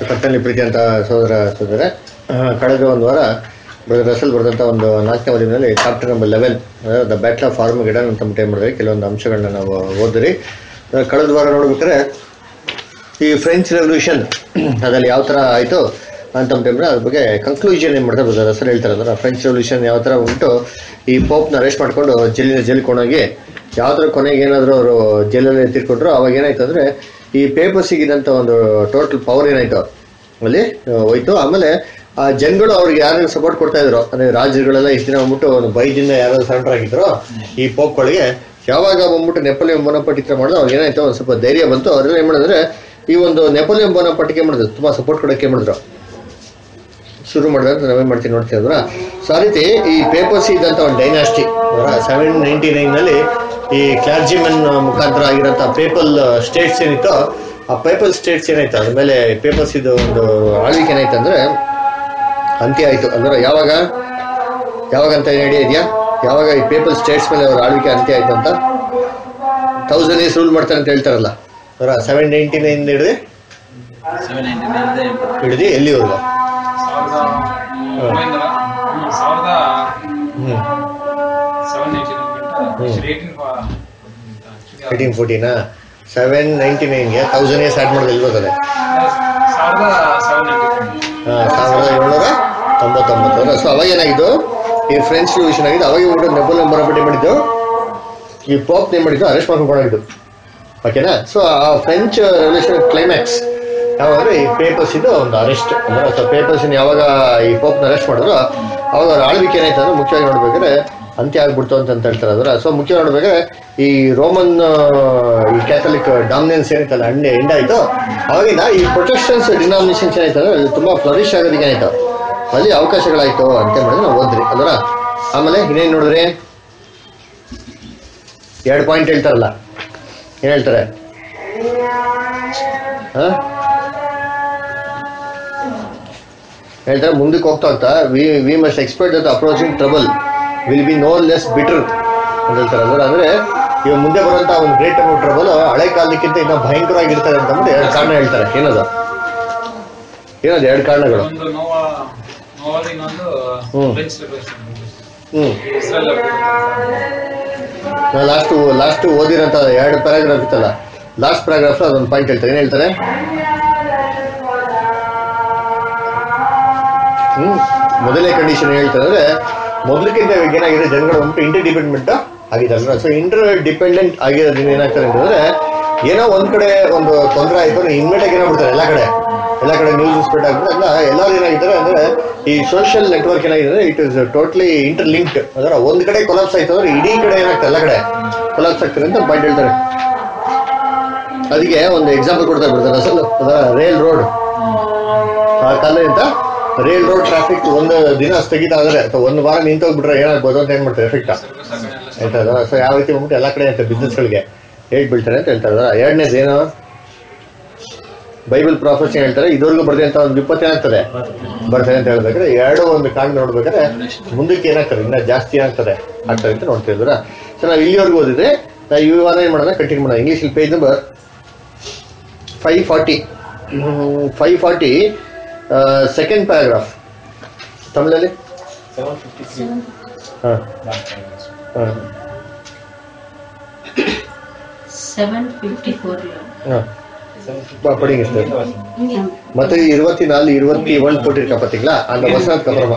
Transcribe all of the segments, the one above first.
ಕರ್ತನಲ್ಲಿ ಪ್ರೀತಿ ಅಂತ ಸೋದರ ಸೋದರ ಕಳೆದ ಒಂದು ವಾರ ಬ್ರದರ್ ರಸಲ್ ಬರೆದಂಥ ಒಂದು ನಾಲ್ಕನೇ ಓದಿನಲ್ಲಿ chapter number eleven the battle of form ಗಿಡ ಅಂತ ಟೈಮ್ ಮಾಡಿದ್ರೆ ಕೆಲವೊಂದು ಅಂಶಗಳನ್ನ ನಾವು ಓದಿರಿ ಅಹ್, ಕಳೆದ ವಾರ ನೋಡ್ಬೇಕಾದ್ರೆ ಈ ಫ್ರೆಂಚ್ ರೆವಲ್ಯೂಷನ್ ಅದ್ರಲ್ಲಿ ಯಾವ ಥರ ಆಯಿತು ಅಂತ ಟೈಮ್ರೆ ಅದ್ರ ಬಗ್ಗೆ ಕನ್ಕ್ಲೂಷನ್ ಏನು ಮಾಡ್ತಾರೆ ಬ್ರದರ್ ಹೆಸರು ಹೇಳ್ತಾರೆ ಅಂದ್ರೆ ಫ್ರೆಂಚ್ ರೆವಲ್ಯೂಷನ್ ಯಾವ ಥರ ಉಂಟು ಈ ಪೋಪ್ನ ಅರೆಸ್ಟ್ ಮಾಡ್ಕೊಂಡು ಜೈಲಿನ ಜೈಲಿಗೆ ಕೊಂಡೋಗಿ ಯಾವ ಥರ ಕೊನೆಗೆ ಏನಾದರೂ ಅವರು ಜೈಲಲ್ಲಿ ಎತ್ತಿಟ್ಕೊಂಡ್ರು ಅವಾಗ ಏನಾಯ್ತು ಅಂದರೆ ಈ ಪೇಪರ್ಸಿಗಿದಂಥ ಒಂದು ಟೋಟಲ್ ಪವರ್ ಏನಾಯ್ತು ಅಲ್ಲಿ ಆ, ಹೋಯ್ತು ಆಮೇಲೆ ಆ ಜನಗಳು ಅವ್ರಿಗೆ ಯಾರು ಸಪೋರ್ಟ್ ಕೊಡ್ತಾ ಇದ್ರು ಅಂದ್ರೆ ರಾಜ್ಯಗಳೆಲ್ಲ ಇಷ್ಟು ದಿನ ಬಂದ್ಬಿಟ್ಟು ಒಂದು ಬೈದಿಂದ ಯಾರು ಸರೆಂಡರ್ ಆಗಿದ್ರು ಈ ಪೋಪ್ಗಳಿಗೆ ಯಾವಾಗ ಬಂದ್ಬಿಟ್ಟು ನೆಪೋಲಿಯನ್ ಬೋನಪಾಟ್ ಈ ಥರ ಮಾಡಿದ್ರು ಅವ್ರಿಗೆ ಏನಾಯ್ತು ಒಂದು ಸ್ವಲ್ಪ ಧೈರ್ಯ ಬಂತು ಅವ್ರೆಲ್ಲ ಏನು ಮಾಡಿದ್ರೆ ಈ ಒಂದು ನೆಪೋಲಿಯನ್ ಬೋನಪಾಟಿಗೆ ಏನು ಮಾಡಿದ್ರು ತುಂಬಾ ಸಪೋರ್ಟ್ ಕೊಡೋಕೆ ಏನ್ ಮಾಡಿದ್ರು ಶುರು ಮಾಡಿದ್ರೆ ಅಂತ ನಾವೇನ್ ಮಾಡ್ತೀವಿ ನೋಡ್ತೀವಿ ಅಲ್ವಾ ಸೊ ಆ ರೀತಿ ಈ ಪೇಪರ್ಸ್ ಇದ್ದಂತ ಒಂದು ಡೈನಾಸ್ಟಿ ಸೆವೆನ್ ನೈನ್ಟಿ ನೈನ್ ನಲ್ಲಿ ಈ ಕ್ಲಾರ್ಜಿಮನ್ ಮುಖಾಂತರ ಆಗಿರೋಂಥ ಪೇಪಲ್ ಸ್ಟೇಟ್ಸ್ ಏನಿತ್ತು ಆ ಪೇಪಲ್ ಸ್ಟೇಟ್ಸ್ ಏನಾಯ್ತು ಅದ್ರ ಮೇಲೆ ಪೇಪರ್ಸ್ ಇದು ಒಂದು ಆಳ್ವಿಕೆ ಏನಾಯ್ತು ಅಂದ್ರೆ ಅಂತ್ಯ ಆಯ್ತು ಅಂದ್ರೆ ಯಾವಾಗ ಯಾವಾಗ ಅಂತ ಐಡಿಯಾ ಇದೆಯಾ ಯಾವಾಗ ಈ ಪೇಪಲ್ ಸ್ಟೇಟ್ಸ್ ಮೇಲೆ ಅವ್ರ ಆಳ್ವಿಕೆ ಅಂತ್ಯ ಆಯ್ತು ಅಂತ ತೌಸಂಡ್ ಇಯರ್ಸ್ ರೂಲ್ ಮಾಡ್ತಾರೆ ಅಂತ ಹೇಳ್ತಾರಲ್ಲ ಅವರ ಸೆವೆನ್ ನೈನ್ಟಿ ನೈನ್ ಹಿಡಿದು ಸೆವೆನ್ ನೈಂಟಿ ನೈನ್ ಹಿಡಿದು ಎಲ್ಲಿವರೆಗೂ ಸಾವಿರದ ಒಂಬೈನೂರ ಹ್ಮ್, ಸಾವಿರದ ಹ್ಮ್ ಸೆವೆನ್ ಏಯ್ಟಿ ಹ್ಮ್. ಏಯ್ಟೀನ್ ಏಯ್ಟೀನ್ ಫೋರ್ಟೀನಾ ಸೆವೆನ್ ನೈಂಟಿ ನೈನ್ಗೆ ತೌಸಂಡ್ ಇಯರ್ಸ್ ಆ್ಯಡ್ ಮಾಡೋದು ಎಲ್ಲಿ ಬರ್ತದೆ ಸಾವಿರದ ಸೆವೆನ್ ಏಯ್ಟಿ ಆ, ಸಾವಿರದ ಏಳ್ನೂರ ತೊಂಬತ್ತೊಂಬತ್ತು ಸೊ ಅವಾಗ ಏನಾಗಿದ್ದು ಈ ಫ್ರೆಂಚ್ ರಿವಲ್ಯೂಷನ್ ಆಗಿದ್ದು ಅವಾಗ ಇವರು ನೆಪೋಲಿಯನ್ ಬರಪಟ್ಟಿ ಮಾಡಿದ್ದು ಈ ಪಾಪ್ ನೇಮ್ ಮಾಡಿದ್ದು ಅರೆಸ್ಟ್ ಮಾಡ್ಕೊಂಡಿದ್ದು ಓಕೆನಾ ಸೊ ಆ ಫ್ರೆಂಚ್ ರೆವಲ್ಯೂಷನ್ ಕ್ಲೈಮ್ಯಾಕ್ಸ್ ಯಾವಾಗಂದ್ರೆ ಈ ಪೇಪರ್ಸ್ ಇದು ಒಂದು ಅರೆಸ್ಟ್ ಅಂದ್ರೆ ಸೊ ಪೇಪರ್ಸ್ ಯಾವಾಗ ಈ ಪೋಪ್ನ ಅರೆಸ್ಟ್ ಮಾಡಿದ್ರು ಅವಾಗ ಅವ್ರ ಆಳ್ವಿಕೆ ಏನಾಯ್ತು ಅಂದ್ರೆ ಮುಖ್ಯವಾಗಿ ನೋಡ್ಬೇಕಾದ್ರೆ ಅಂತ್ಯ ಆಗ್ಬಿಡ್ತು ಅಂತ ಅಂತ ಹೇಳ್ತಾರೆ ಅದರ ಸೊ ಮುಖ್ಯ ನೋಡ್ಬೇಕಾದ್ರೆ ಈ ರೋಮನ್ ಆ, ಈ ಕ್ಯಾಥಲಿಕ್ ಡಾಮಿನೆನ್ಸ್ ಏನಿತ್ತಲ್ಲ ಅಂಡೆ ಎಂಡ್ ಆಯ್ತು ಅವಾಗಿಂದ ಈ ಪ್ರೊಟೆಕ್ಷನ್ಸ್ ಡಿನಾಮಿನೇಷನ್ಸ್ ಏನಾಯ್ತು ಅಂದ್ರೆ ಅದು ತುಂಬಾ ಫ್ಲರಿಶ್ ಆಗೋದಕ್ಕೆ ಏನಾಯ್ತು ಅಲ್ಲಿ ಅವಕಾಶಗಳಾಯ್ತು ಅಂತ ಮಾಡಿದ್ರೆ ನಾವು ಓದ್ರಿ ಅಲ್ವರ ಆಮೇಲೆ ಇನ್ನೇನ್ ನೋಡಿದ್ರಿ ಎರಡು ಪಾಯಿಂಟ್ ಹೇಳ್ತಾರಲ್ಲ ಏನ್ ಹೇಳ್ತಾರೆ ಹ? ಹೇಳ್ತಾರೆ ಮುಂದಕ್ಕೆ ಹೋಗ್ತಾ ಹೋಗ್ತಾ we we must expect that approaching trouble will be no less bitter ಅಂತ ಹೇಳ್ತಾರೆ ಅಂದ್ರೆ ಅಂದ್ರೆ ಇವಾಗ ಮುಂದೆ ಬರುವಂತ ಒಂದು ಗ್ರೇಟ್ ಅಮೌಂಟ್ ಟ್ರಬಲ್ ಹಳೆ ಕಾಲಕ್ಕಿಂತ ಇನ್ನೂ ಭಯಂಕರವಾಗಿರ್ತದೆ ಅಂತ ಅಂದ್ಬಿಟ್ಟು ಎರಡು ಕಾರಣ ಹೇಳ್ತಾರೆ ಏನದು ಏನದು ಎರಡು ಕಾರಣಗಳು ಒಂದು ನೋವಾ ನೋವಾದ ಇನ್ನೊಂದು ಹ್ಮ್. ಫ್ರೆಂಚ್ ರೆವಲ್ಯೂಷನ್ ಹ್ಮ್ ಇಸ್ರೇಲ್ ನಾನು ಲಾಸ್ಟ್ ಲಾಸ್ಟ್ ಓದಿರೋಂಥ ಎರಡು ಪ್ಯಾರಾಗ್ರಾಫ್ ಇತ್ತಲ್ಲ ಲಾಸ್ಟ್ ಪ್ಯಾರಾಗ್ರಾಫ್ ಅದೊಂದು ಪಾಯಿಂಟ್ ಹೇಳ್ತಾರೆ ಏನು ಹೇಳ್ತಾರೆ ಹ್ಮ್ ಮೊದಲನೇ ಕಂಡೀಷನ್ ಹೇಳ್ತಾರೆ ಅಂದ್ರೆ ಮೊದಲಕ್ಕಿಂತ ಇವಾಗ ಏನಾಗಿದೆ ಜನಗಳು ಬಂದ್ಬಿಟ್ಟು ಇಂಟರ್ ಡಿಪೆಂಡೆಂಟ್ ಆಗಿದ್ದಾರೆ ಸೊ ಇಂಟರ್ ಡಿಪೆಂಡೆಂಟ್ ಆಗಿರೋದ್ರಿಂದ ಏನಾಗ್ತಾರೆ ಅಂತಂದ್ರೆ ಏನೋ ಒಂದ್ ಕಡೆ ಒಂದು ತೊಂದರೆ ಆಯ್ತು ಅಂದ್ರೆ ಇಮ್ಮಿಡಿಯೇಟ್ ಏನಾಗ್ಬಿಡ್ತಾರೆ ಎಲ್ಲ ಕಡೆ ಎಲ್ಲ ಕಡೆ ನ್ಯೂಸ್ ಸ್ಪ್ರೆಡ್ ಆಗ್ಬಿಟ್ಟು ಎಲ್ಲ ಎಲ್ಲರೂ ಏನಾಗಿದ್ದಾರೆ ಅಂದ್ರೆ ಈ ಸೋಷಿಯಲ್ ನೆಟ್ವರ್ಕ್ ಏನಾಗಿದೆ it is totally interlinked ಅದರ ಒಂದ್ ಕಡೆ ಕೊಲಾಪ್ಸ್ ಆಯ್ತು ಅಂದ್ರೆ ಇಡೀ ಕಡೆ ಏನಾಗ್ತದೆ ಎಲ್ಲ ಕಡೆ ಕೊಲಾಪ್ಸ್ ಆಗ್ತದೆ ಅಂತ ಪಾಯಿಂಟ್ ಹೇಳ್ತಾರೆ ಅದಕ್ಕೆ ಒಂದು ಎಕ್ಸಾಂಪಲ್ ಕೊಡ್ತಾ ಬಿಡ್ತಾರೆ ಅಸಲು ಅದರ ರೇಲ್ ರೋಡ್ ಆ ಕಾಲದಿಂದ ರೇಲ್ ರೋಡ್ ಟ್ರಾಫಿಕ್ ಒಂದು ದಿನ ಸ್ಥಗಿತ ಆದ್ರೆ ಅಥವಾ ಒಂದು ವಾರ ನಿಂತೋಗ್ಬಿಟ್ರೆ ಏನಾಗ್ಬೋದು ಅಂತ ಏನ್ ಮಾಡ್ತಾರೆ ಎಫೆಕ್ಟ್ ಆಯ್ತಾ ಸೊ ಯಾವ ರೀತಿ ಬಂದ್ಬಿಟ್ಟು ಎಲ್ಲ ಕಡೆ ಅಂತ ಬಿಸ್ನೆಸ್ಗಳಿಗೆ ಹೇಗ್ ಬೀಳ್ತಾರೆ ಅಂತ ಹೇಳ್ತಾರೆ ಎರಡನೇದು ಏನು ಬೈಬಲ್ ಪ್ರಾಫೆಸ್ ಹೇಳ್ತಾರೆ ಇದುವರೆಗೂ ಬರ್ದೆ ಅಂತ ಒಂದು ವಿಪತ್ತು ಏನಾಗ್ತದೆ ಬರ್ತದೆ ಅಂತ ಹೇಳ್ಬೇಕಾದ್ರೆ ಎರಡು ಒಂದು ಕಾರಣ ನೋಡ್ಬೇಕಾದ್ರೆ ಮುಂದಕ್ಕೆ ಏನಾಗ್ತದೆ ಇನ್ನ ಜಾಸ್ತಿ ಏನಾಗ್ತದೆ ಆಗ್ತದೆ ಅಂತ ನೋಡ್ತಿದ್ರ ಸೊ ನಾವು ಇಲ್ಲಿವರೆಗೂ ಓದಿದ್ರೆ ನಾವು ಈ ವಾರ ಏನ್ ಮಾಡೋಣ ಕಂಟಿನ್ಯೂ ಮಾಡೋಣ English page number five forty five forty second paragraph ತಮಿಳಲ್ಲಿ ಹಾಂ ಹಾಂ செவன் ஃபிஃப்டி ஃபோர்ல ಹಾಂ படிங்க சார் மற்ற இருபத்தி நாலு இருபத்தி ஒன் போட்டிருக்கா பாத்தீங்களா அந்த வசனத்துக்கு அப்புறமா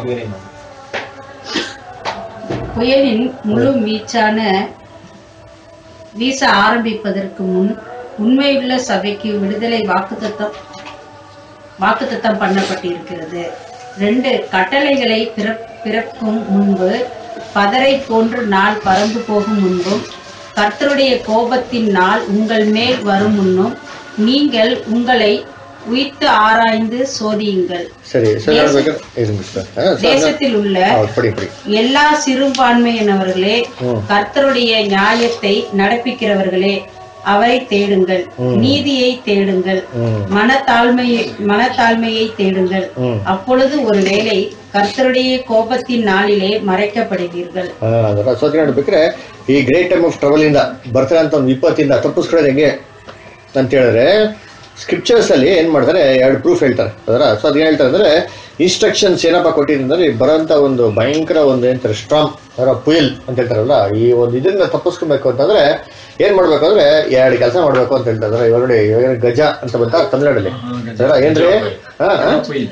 புயலின் முழு வீச்சான வீச ஆரம்பிப்பதற்கு முன் உண்மையுள்ள சபைக்கு விடுதலை வாக்குத்தத்தம் வாக்குத்தத்தம் பண்ணப்பட்டிருக்கிறது ரெண்டு கட்டளைகளை பிறப்- பிறக்கும் முன்பு பதரை போன்று நாள் பறந்து போகும் முன்பும் கர்த்தருடைய கோபத்தின் நாள் உங்கள் மேல் வரும் முன்னும் நீங்கள் உங்களை உயிர்த்து ஆராய்ந்து சோதியுங்கள் சரி சார் ಹೇಳ್ಬೇಕಾದ್ರೆ இருங்க சார் ஆ, சார் தேசத்தில் உள்ள ஆ, படி படி எல்லா சிறுபான்மையினவர்களே ம். கர்த்தருடைய நியாயத்தை நடப்பிக்கிறவர்களே அவரை தேடுங்கள் நீதியை தேடுங்கள் ம் மனத்தாழ்மையை மனத்தாழ்மையை தேடுங்கள் ம் அப்பொழுது ஒருவேளை கர்த்தருடைய கோபத்தின் நாளிலே மறைக்கப்படுவீர்கள் ಆ, ಅದರ ಸೋಚನೆ ನೋಡ್ಬೇಕ್ರೆ ಈ ಗ್ರೇಟ್ ಟೈಮ್ ಆಫ್ ಟ್ರಬಲ್ ಇಂದ ಬರ್ತಾರೆ ಅಂತ ಒಂದು ವಿಪತ್ತಿಂದ ತಪ್ಪಿಸ್ಕೊಳ್ಳೋದು ಹೆಂಗೆ ಅಂತ ಹೇಳಿದ್ರೆ ಸ್ಕ್ರಿಪ್ಚರ್ಸ್ ಅಲ್ಲಿ ಏನ್ ಮಾಡ್ತಾರೆ ಎರಡು ಪ್ರೂಫ್ ಹೇಳ್ತಾರೆ ಅದರ ಸೊ ಅದ್ ಏನ್ ಹೇಳ್ತಾರೆ ಅಂದ್ರೆ ಇನ್ಸ್ಟ್ರಕ್ಷನ್ಸ್ ಏನಪ್ಪ ಕೊಟ್ಟಿದ್ರೆ ಬರೋಂತ ಒಂದು ಭಯಂಕರ ಒಂದು ಏನಂತಾರೆ ಸ್ಟ್ರಾಂಗ್ ಅದರ ಪುಯಲ್ ಅಂತ ಹೇಳ್ತಾರಲ್ಲ ಈ ಒಂದು ಇದನ್ನ ತಪ್ಪಿಸ್ಕೊಬೇಕು ಅಂತಂದ್ರೆ ಏನ್ ಮಾಡ್ಬೇಕು ಅಂದ್ರೆ ಎರಡು ಕೆಲಸ ಮಾಡ್ಬೇಕು ಅಂತ ಹೇಳ್ತಾರೆ ಇವಾಗ ನೋಡಿ ಇವಾಗ ಗಜ ಅಂತ ಬಂತ ತಮಿಳ್ನಾಡಲ್ಲಿ ಅದರ ಏನ್ರಿ ಹಾ ಹಾ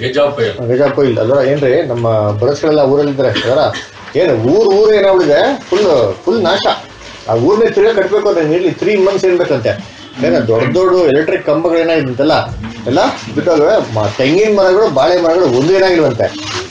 ಗಜ ಕೊಯ್ಲ್ ಅದರ ಏನ್ರಿ ನಮ್ಮ ಬರಸ್ಗಳೆಲ್ಲ ಊರಲ್ಲಿದ್ದಾರೆ ಅದರ ಏನು ಊರ್ ಊರು ಏನಾಗ್ಬಿಡಿದೆ ಫುಲ್ ಫುಲ್ ನಾಶ ಆ ಊರ್ನೇ ತಿರ್ಗಾ ಕಟ್ಬೇಕು ಅಂದ್ರೆ ನೀರ್ಲಿ ತ್ರೀ ಮಂತ್ಸ್ ಏನ್ಬೇಕಂತೆ ಏನ ದೊಡ್ಡ ದೊಡ್ಡ ಎಲೆಕ್ಟ್ರಿಕ್ ಕಂಬಗಳು ಏನಾಗಿತ್ತಲ್ಲ ಎಲ್ಲ ಬಿಟ್ಟೋಗವೆ ಮ- ತೆಂಗಿನ ಮರಗಳು ಬಾಳೆ ಮರಗಳು ಒಂದು ಏನಾಗಿಲ್ವಂತೆ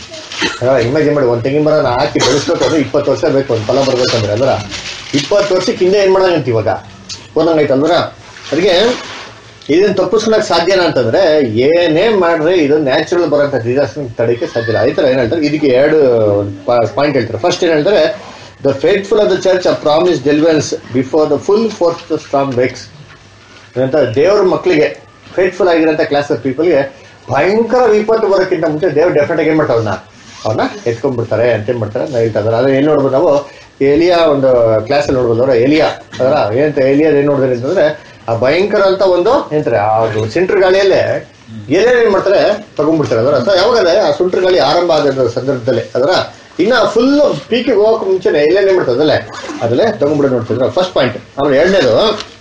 ಇಮ್ಯಾಜಿನ್ ಮಾಡಿ ಒಂದು ತೆಂಗಿನ ಮರನ ಹಾಕಿ ಬೆಳೆಸ್ಬೇಕು ಅಂದ್ರೆ ಇಪ್ಪತ್ತು ವರ್ಷ ಬೇಕು ಒಂದು ಫಲ ಬರ್ಬೇಕಂದ್ರೆ ಅಲ್ವರ ಇಪ್ಪತ್ತು ವರ್ಷಕ್ಕೆ ಹಿಂದೆ ಏನ್ ಮಾಡಂಗಂತ ಇವಾಗ ಒಂದಂಗೈತಲ್ವರ ಅದಕ್ಕೆ ಇದನ್ನ ತಪ್ಪಿಸ್ಕೊಳಕ್ ಸಾಧ್ಯನಾ ಅಂತಂದ್ರೆ ಏನೇ ಮಾಡ್ರೆ ಇದು ನ್ಯಾಚುರಲ್ ಬರೋಂಥ ಡಿಸಾಸ್ಟರ್ ತಡೆಯಕ್ಕೆ ಸಾಧ್ಯ ಇಲ್ಲ ಈ ತರ ಏನ್ ಹೇಳ್ತಾರೆ ಇದಕ್ಕೆ ಎರಡು ಪಾಯಿಂಟ್ ಹೇಳ್ತಾರೆ ಫಸ್ಟ್ ಏನ್ ಹೇಳ್ತಾರೆ the fateful of the church of promise deliverance before the full forth strong breaks ಅಂತ ದೇವ್ರ ಮಕ್ಕಳಿಗೆ ಫೇಟ್ಫುಲ್ ಆಗಿರೋಂಥ ಕ್ಲಾಸ್ ಆಫ್ ಪೀಪಲ್ಗೆ ಭಯಂಕರ ವಿಪತ್ತು ಬರೋಕ್ಕಿಂತ ಮುಂಚೆ ದೇವ್ರು ಡೆಫಿನೆಟ್ ಆಗಿ ಏನ್ ಮಾಡ್ತಾರೆ ಅವ್ರನ್ನ ಅವ್ರನ್ನ ಎತ್ಕೊಂಡ್ಬಿಡ್ತಾರೆ ಅಂತ ಏನ್ ಮಾಡ್ತಾರೆ ಅಂತ ಹೇಳ್ತಾ ಇದ್ದಾರೆ ಅದೇ ಏನ್ ನೋಡ್ಬೋದು ನಾವು ಎಲಿಯಾ ಒಂದು ಕ್ಲಾಸಲ್ಲಿ ನೋಡ್ಬೋದು ಅವ್ರ ಎಲಿಯಾ ಅದರ ಏನಂತ ಎಲಿಯಾದ ಏನ್ ನೋಡಿದ್ರೆ ಅಂತಂದ್ರೆ ಆ ಭಯಂಕರ ಅಂತ ಒಂದು ಏನಂತಾರೆ ಆ ಸೆಂಟ್ರ್ ಗಾಳಿಯಲ್ಲೇ ಎಲೆ ಏನ್ ಮಾಡ್ತಾರೆ ತಗೊಂಡ್ಬಿಡ್ತಾರೆ ಅದರ ಸೊ ಯಾವಾಗಲೇ ಆ ಸುಂಟ್ರ ಗಾಳಿ ಆರಂಭ ಆದ ಸಂದರ್ಭದಲ್ಲಿ ಅದರ ಇನ್ನ ಫುಲ್ ಪೀಕಿಗೆ ಹೋಗಕ್ ಮುಂಚೆನೆ ಎಲ್ಲೇ ಏನ್ ಮಾಡ್ತಾರೆ ಅದಲ್ಲೇ ಅದಲ್ಲೇ ತಗೊಂಡ್ಬಿಡೋ ನೋಡ್ತಿದ್ರು ಫಸ್ಟ್ ಪಾಯಿಂಟ್ ಆಮೇಲೆ ಎರಡನೇದು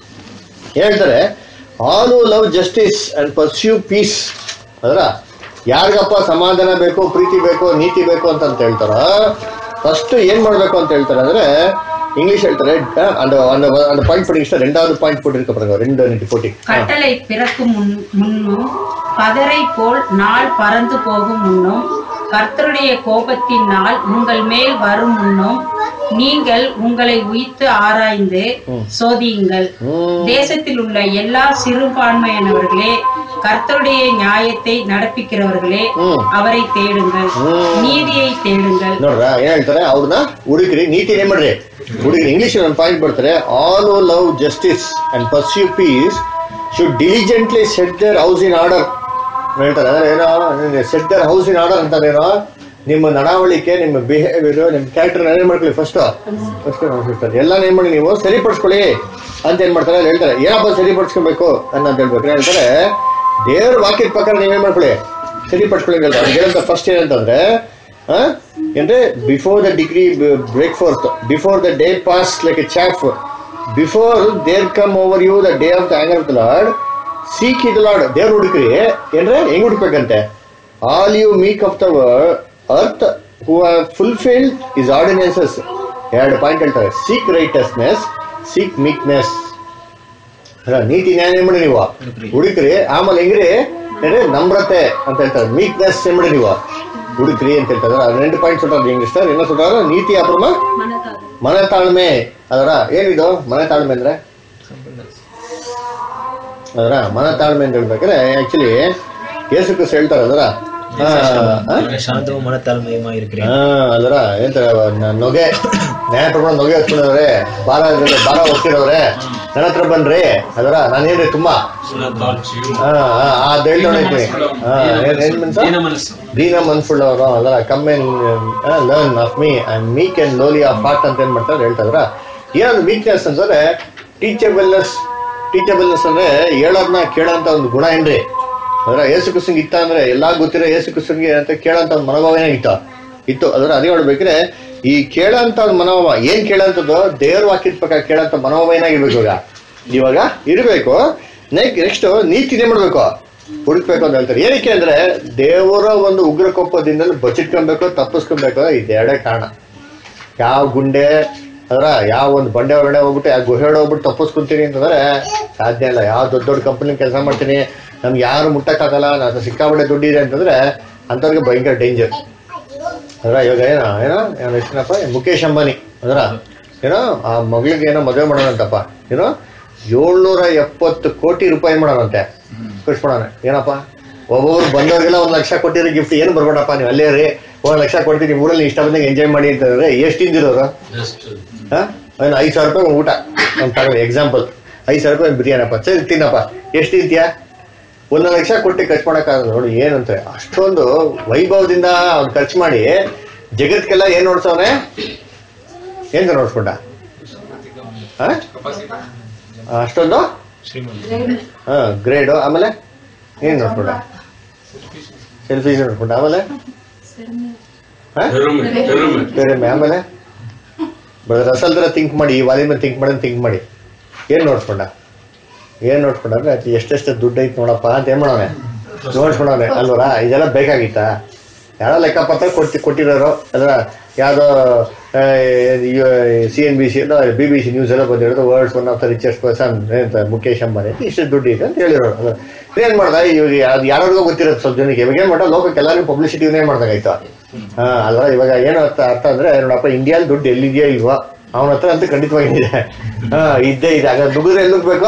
ಹೇಳ್ತಾರೆ all love justice and pursue peace ಅದರ ಯಾರಿಗಪ್ಪ ಸಮಾಧಾನ ಬೇಕು ಪ್ರೀತಿ ಬೇಕು ನೀತಿ ಬೇಕು ಅಂತ ಅಂತ ಹೇಳ್ತಾರ ಫಸ್ಟ್ ಏನ್ ಮಾಡ್ಬೇಕು ಅಂತ ಹೇಳ್ತಾರೆ ಅಂದ್ರೆ ಇಂಗ್ಲಿಷ್ ಹೇಳ್ತಾರೆ அந்த அந்த அந்த பாயிண்ட் படிங்க ரெண்டாவது பாயிண்ட் போட்டிருக்க பாருங்க ரெண்டு நெட்டி போட்டி கட்டளை பிறக்கும் முன் முன்னும் கதரை போல் நாள் பறந்து போகும் முன்னும் கர்த்தருடைய கோபத்தின் நாள் உங்கள் மேல் வரும் முன்னும் நீங்கள் உங்களை உயித்து ஆராய்ந்து சோதியுங்கள் ಹ್ಮ್ தேசத்தில் உள்ள எல்லா சிறுபான்மையினவர்களே கர்த்தருடைய நியாயத்தை நடப்பிக்கிறவர்களே ಹ್ಮ್ அவரை தேடுங்கள் ಹ್ಮ್ நீதியை தேடுங்கள் ನೋಡ್ರ ಏನ್ ಹೇಳ್ತಾರೆ ಅವ್ರನ್ನ ಹುಡುಕ್ರಿ ನೀತಿ ಏನ್ ಮಾಡ್ರಿ ಹುಡುಗ್ರಿ ಇಂಗ್ಲಿಷ್ ಒಂದು ಪಾಯಿಂಟ್ ಬರ್ತಾರೆ all oh love justice and pursue peace should diligently set their house in order ಹೇಳ್ತಾರೆ ಅಂದ್ರೆ ಏನೋ set their house in order ಅಂತಾರೇನೋ ನಿಮ್ಮ ನಡವಳಿಕೆ ನಿಮ್ಮ ಬಿಹೇವಿಯರ್ ನಿಮ್ಮ ಕ್ಯಾರೆಕ್ಟರ್ ಏನ್ ಮಾಡ್ಕೊಳ್ಳಿ ಫಸ್ಟ್ ಫಸ್ಟ್ ನೋಡ್ತಾರೆ ಎಲ್ಲ ಏನ್ ಮಾಡಿ ನೀವು ಸರಿಪಡಿಸ್ಕೊಳ್ಳಿ ಅಂತ ಏನ್ ಮಾಡ್ತಾರೆ ಅಲ್ಲಿ ಹೇಳ್ತಾರೆ ಏನಪ್ಪ ಸರಿಪಡಿಸ್ಕೊಬೇಕು ಅನ್ನೋದು ಹೇಳ್ಬೇಕು ಹೇಳ್ತಾರೆ ದೇವ್ರ ವಾಕ್ಯದ ಪ್ರಕಾರ ನೀವೇನ್ ಮಾಡ್ಕೊಳ್ಳಿ ಸರಿಪಡಿಸ್ಕೊಳ್ಳಿ ಅಂತ ಹೇಳ್ತಾರೆ ಏನಂತ ಫಸ್ಟ್ ಏನಂತಂದ್ರೆ ಆ? ಅಂದ್ರೆ before the degree break forth before the day pass like a chaff before there come over you the day of the anger of the Lord seek ye Lord ದೇವ್ರ ಹುಡುಕ್ರಿ ಏನ್ರೆ ಹೆಂಗ್ ಹುಡುಕ್ಬೇಕಂತೆ all you meek of the earth who are fulfilled his ordinances ಎರಡು point ಹೇಳ್ತಾರೆ seek righteousness seek meekness ನೀತಿ ನ್ಯಾಯ ಏನ್ ಮಾಡಿ ನೀವು ಹುಡುಕ್ರಿ ಆಮೇಲೆ ಹೆಂಗ್ರಿ ಅಂದ್ರೆ ನಮ್ರತೆ ಅಂತ ಹೇಳ್ತಾರೆ ಮೀಕ್ನೆಸ್ ಏನ್ ಮಾಡಿ ನೀವು ಹುಡುಕ್ರಿ ಅಂತ ಹೇಳ್ತಾರೆ ಅದು ரெண்டு ಪಾಯಿಂಟ್ சொல்றாரு ಇಂಗ್ಲಿಷ್ ಸರ್ என்ன சொல்றாரு ನೀತಿ ಅಪರಮ ಮನತಾಳ್ಮೆ ಅದರ ಏನಿದು ಮನತಾಳ್ಮೆ ಅಂದ್ರೆ ಅದರ ಮನತಾಳ್ಮೆ ಅಂತ ಹೇಳ್ಬೇಕಾದ್ರೆ ಆಕ್ಚುಲಿ ಯೇಸು ಕ್ರಿಸ್ತ ಹೇಳ್ತಾರೆ ಅದರ ಆ, ಆ? ಶಾಂತವು ಮನತಾಳ್ಮೆಯುಮ இருக்கிறேன் ಹಾ ಅದರ ಎಂತ ನ- ನೊಗೆ ನ್ಯಾಯ ಪ್ರಮಾಣ ನೊಗೆ ಹಚ್ಕೊಂಡವ್ರೆ ಭಾರ ಇದ್ರೆ ಭಾರ ಹೊತ್ತಿರೋರೆ ನನ್ನ ಹತ್ರ ಬನ್ರಿ ಅದರ ನಾನೇನ್ರಿ ತುಂಬಾ ಹಾ ಹಾ ಅದ್ ಹೇಳ್ತೊಳೈತಿ ಹಾ ಏನ್ ಏನ್ ಮನ್ಸ ದೀನ ಮನಸ್ಸು ದೀನ ಮನ್ಸುಳ್ಳವರು ಅದರ come and learn of me and meek and lowly of heart ಅಂತ ಏನ್ ಮಾಡ್ತಾರೆ ಹೇಳ್ತಾರ ಏನೊಂದು ವೀಕ್ನೆಸ್ ಅಂತಂದ್ರೆ ಟೀಚಬಲ್ನೆಸ್ ಟೀಚಬಲ್ನೆಸ್ ಅಂದ್ರೆ ಹೇಳೋದ್ನ ಕೇಳೋಂತ ಒಂದು ಗುಣ ಏನ್ರಿ ಅದರ ಏಸು ಕುಸಂಗ್ ಇತ್ತ ಅಂದ್ರೆ ಎಲ್ಲಾ ಗೊತ್ತಿರೋ ಏಸು ಕುಸಂಗೆ ಅಂತ ಕೇಳೋಂತ ಒಂದು ಮನೋಭಾವ ಏನಾಗಿತ್ತ ಇತ್ತು ಅದರ ಅದೇ ಹೇಳ್ಬೇಕ್ರೆ ಈ ಕೇಳೋಂತ ಒಂದು ಮನೋಭಾವ ಏನ್ ಕೇಳೋಂಥದ್ದು ದೇವ್ರ ವಾಕ್ಯದ ಪ್ರಕಾರ ಕೇಳೋಂತ ಮನೋಭಾವ ಏನಾಗಿರ್ಬೇಕು ಇವಾಗ ಇವಾಗ ಇರಬೇಕು ನೆಕ್ಸ್ಟ್ ನೀತಿನೇ ಮಾಡ್ಬೇಕು ಹುಡುಕ್ಬೇಕು ಅಂತ ಹೇಳ್ತಾರೆ ಏನಕ್ಕೆ ಅಂದ್ರೆ ದೇವರ ಒಂದು ಉಗ್ರ ಕೋಪದಿಂದ ಬಚ್ಚಿಟ್ಕೊಬೇಕು ತಪ್ಪಿಸ್ಕೊಬೇಕು ಇದೆರಡೇ ಕಾರಣ ಯಾವ ಗುಂಡೆ ಅದರ ಯಾವ ಒಂದು ಬಂಡೆ ಒಳಗಡೆ ಹೋಗ್ಬಿಟ್ಟು ಯಾವ ಗುಹೆ ಒಳಗೆ ಹೋಗ್ಬಿಟ್ಟು ತಪ್ಪಿಸ್ಕೊಂತೀನಿ ಅಂತಂದ್ರೆ ಸಾಧ್ಯ ಇಲ್ಲ ಯಾವ ದೊಡ್ಡ ದೊಡ್ಡ ಕಂಪನಿ ಕೆಲಸ ಮಾಡ್ತೀನಿ ನಮ್ಗೆ ಯಾರು ಮುಟ್ಟಕ್ಕಾಗಲ್ಲ ನಾನು ಸಿಕ್ಕಾಪಟ್ಟೆ ದುಡ್ಡಿದೆ ಅಂತಂದ್ರೆ ಅಂಥವ್ರಿಗೆ ಭಯಂಕರ ಡೇಂಜರ್ ಅದರ ಇವಾಗ ಏನೋ ಏನೋ ಏನೋ ಹೆಸರಪ್ಪ ಮುಖೇಶ್ ಅಂಬಾನಿ ಅದರ ಏನೋ ಆ ಮಗಳಿಗೆ ಏನೋ ಮದುವೆ ಮಾಡೋಣಂತಪ್ಪ ಏನೋ ಏಳ್ನೂರ ಎಪ್ಪತ್ತು ಕೋಟಿ ರೂಪಾಯಿ ಮಾಡೋಣಂತೆ ಖುಷಿ ಮಾಡೋಣ ಏನಪ್ಪ ಒಬ್ಬೊಬ್ರು ಬಂದವ್ರಿಗೆಲ್ಲ ಒಂದು ಲಕ್ಷ ಕೊಟ್ಟಿರೋ ಗಿಫ್ಟ್ ಏನು ಬರ್ಬೇಡಪ್ಪ ನೀವು ಅಲ್ಲೇ ರೀ ಒಂದು ಲಕ್ಷ ಕೊಡ್ತೀನಿ ಊರಲ್ಲಿ ಇಷ್ಟ ಬಂದಂಗೆ ಎಂಜಾಯ್ ಮಾಡಿ ಅಂತಂದ್ರೆ ಎಷ್ಟು ತಿಂದಿರೋರು ಹಾಂ ಏನು ಐದು ಸಾವಿರ ರೂಪಾಯಿ ಊಟ ಒಂದು ತಗೊಳ್ಳಿ ಎಕ್ಸಾಂಪಲ್ ಐದು ಸಾವಿರ ರೂಪಾಯಿ ಬಿರಿಯಾನಪ್ಪ ಸರಿ ತಿನ್ನಪ್ಪ ಎಷ್ಟು ತಿಂತೀಯಾ ಒಂದು ಲಕ್ಷ ಕೊಟ್ಟು ಖರ್ಚು ಮಾಡೋಕ್ಕಾಗಲ್ಲ ನೋಡಿ ಏನಂತ ಅಷ್ಟೊಂದು ವೈಭವದಿಂದ ಅವ್ನು ಖರ್ಚು ಮಾಡಿ ಜಗತ್ಗೆಲ್ಲ ಏನ್ ನೋಡ್ಸವ್ನೆ ಏನ್ ನೋಡ್ಸ್ಕೊಂಡ ಆ? ಅಷ್ಟೊಂದು ಹಾ ಗ್ರೇಡು ಆಮೇಲೆ ಏನ್ ನೋಡ್ಕೊಂಡ ಸೆಲ್ಫೀಸ್ ನೋಡ್ಕೊಂಡ ಆಮೇಲೆ ಹಾ? ಬೇರೆ ಆಮೇಲೆ ರಸಲ್ ತರ ಥಿಂಕ್ ಮಾಡಿ ಈ ವಾಲಿ ಮೇಲೆ ಥಿಂಕ್ ಮಾಡಿ ಥಿಂಕ್ ಮಾಡಿ ಏನ್ ನೋಡ್ಕೊಂಡ ಏನ್ ನೋಡ್ಕೊಂಡ ಅಂದ್ರೆ ಅದು ಎಷ್ಟೆಷ್ಟು ದುಡ್ಡು ಐತ್ ನೋಡಪ್ಪ ಅಂತ ಏನ್ ಮಾಡೋನೆ ನೋಡ್ಕೊಂಡವ್ನೆ ಅಲ್ವರ ಇದೆಲ್ಲ ಬೇಕಾಗಿತ್ತಾ ಯಾರೋ ಲೆಕ್ಕಪತ್ರ ಕೊಟ್ಟಿ ಕೊಟ್ಟಿರೋರು ಅದ್ರ ಯಾವ್ದೋ C N B C B B C news ಎಲ್ಲ ಬಂದಿರೋದು world's one of the richest person ಅಂತ ಮುಖೇಶ್ ಅಂಬಾನಿ ಅಂತ ಇಷ್ಟು ದುಡ್ಡು ಇದೆ ಅಂತ ಹೇಳಿರೋರು ಅದು ಏನ್ ಮಾಡ್ದ ಇವಾಗ ಅದು ಯಾರಿಗೂ ಗೊತ್ತಿರೋದು ಸ್ವಲ್ಪ ಜನಕ್ಕೆ ಇವಾಗ ಏನ್ ಮಾಡ ಲೋಕಕ್ಕೆ ಎಲ್ಲರಿಗೂ ಪಬ್ಲಿಸಿಟಿ ಏನ್ ಮಾಡ್ದಾಗಾಯ್ತು ಹಾ ಅಲ್ವಾ ಇವಾಗ ಏನು ಅರ್ಥ ಅರ್ಥ ಅಂದ್ರೆ ನೋಡಪ್ಪ ಇಂಡಿಯಾಲ್ ದುಡ್ಡು ಎಲ್ಲಿದೆಯೋ ಇಲ್ವಾ ಅವನ ಹತ್ರ ಅಂತೂ ಖಂಡಿತವಾಗಿ ಇದೆ ಹಾ ಇದ್ದೇ ಇದೆ ಹಾಗಾದ್ರೆ ದುಗ್ದ್ರೆ ಎಲ್ಲಿ ನುಗ್ಬೇಕು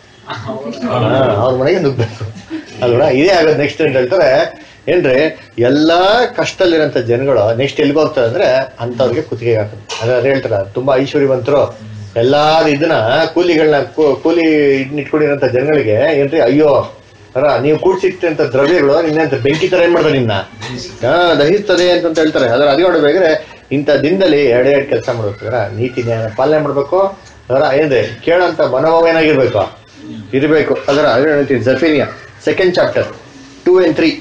ಅವ್ರ ಮನೆಗೆ ನುಗ್ಬೇಕು ಅಲ್ವಾ ಇದೇ ಆಗೋದು ನೆಕ್ಸ್ಟ್ ಅಂತ ಹೇಳ್ತಾರೆ ಏನ್ರಿ ಎಲ್ಲಾ ಕಷ್ಟದಲ್ಲಿರೋಂಥ ಜನಗಳು ನೆಕ್ಸ್ಟ್ ಎಲ್ಲಿಗೆ ಹೋಗ್ತಾರೆ ಅಂದ್ರೆ ಅಂತವ್ರಿಗೆ ಕುತ್ತಿಗೆ ಹಾಕೋದು ಅದ್ರ ಹೇಳ್ತಾರ ತುಂಬಾ ಐಶ್ವರ್ಯವಂತರು ಎಲ್ಲಾ ಇದನ್ನ ಕೂಲಿಗಳನ್ನ ಕೂಲಿ ಇದನ್ನ ಇಟ್ಕೊಂಡಿರೋಂಥ ಜನಗಳಿಗೆ ಏನ್ರಿ ಅಯ್ಯೋ ಅರ ನೀವು ಕೂಡ್ಸಿಟ್ಟಂತ ದ್ರವ್ಯಗಳು ನಿನ್ನ ಬೆಂಕಿ ತರ ಏನ್ ಮಾಡ್ತಾರೆ ನಿನ್ನ ಹಾ ದಹಿಸ್ತದೆ ಅಂತ ಹೇಳ್ತಾರೆ ಅದ್ರ ಅದೇ ನೋಡ್ಬೇಕಾದ್ರೆ ಇಂಥ ದಿನದಲ್ಲಿ ಎರಡೇ ಎರಡು ಕೆಲಸ ಮಾಡ್ಬೇಕಂದ್ರ ನೀತಿ ನ್ಯಾಯ ಪಾಲನೆ ಮಾಡ್ಬೇಕು ಅದರ ಏನ್ರಿ ಕೇಳಂತ ಮನೋಭಾವ ಏನಾಗಿರ್ಬೇಕು ಇರಬೇಕು ಅದರ ಅದೇ ಹೇಳ್ತೀನಿ Zephaniah second chapter two and three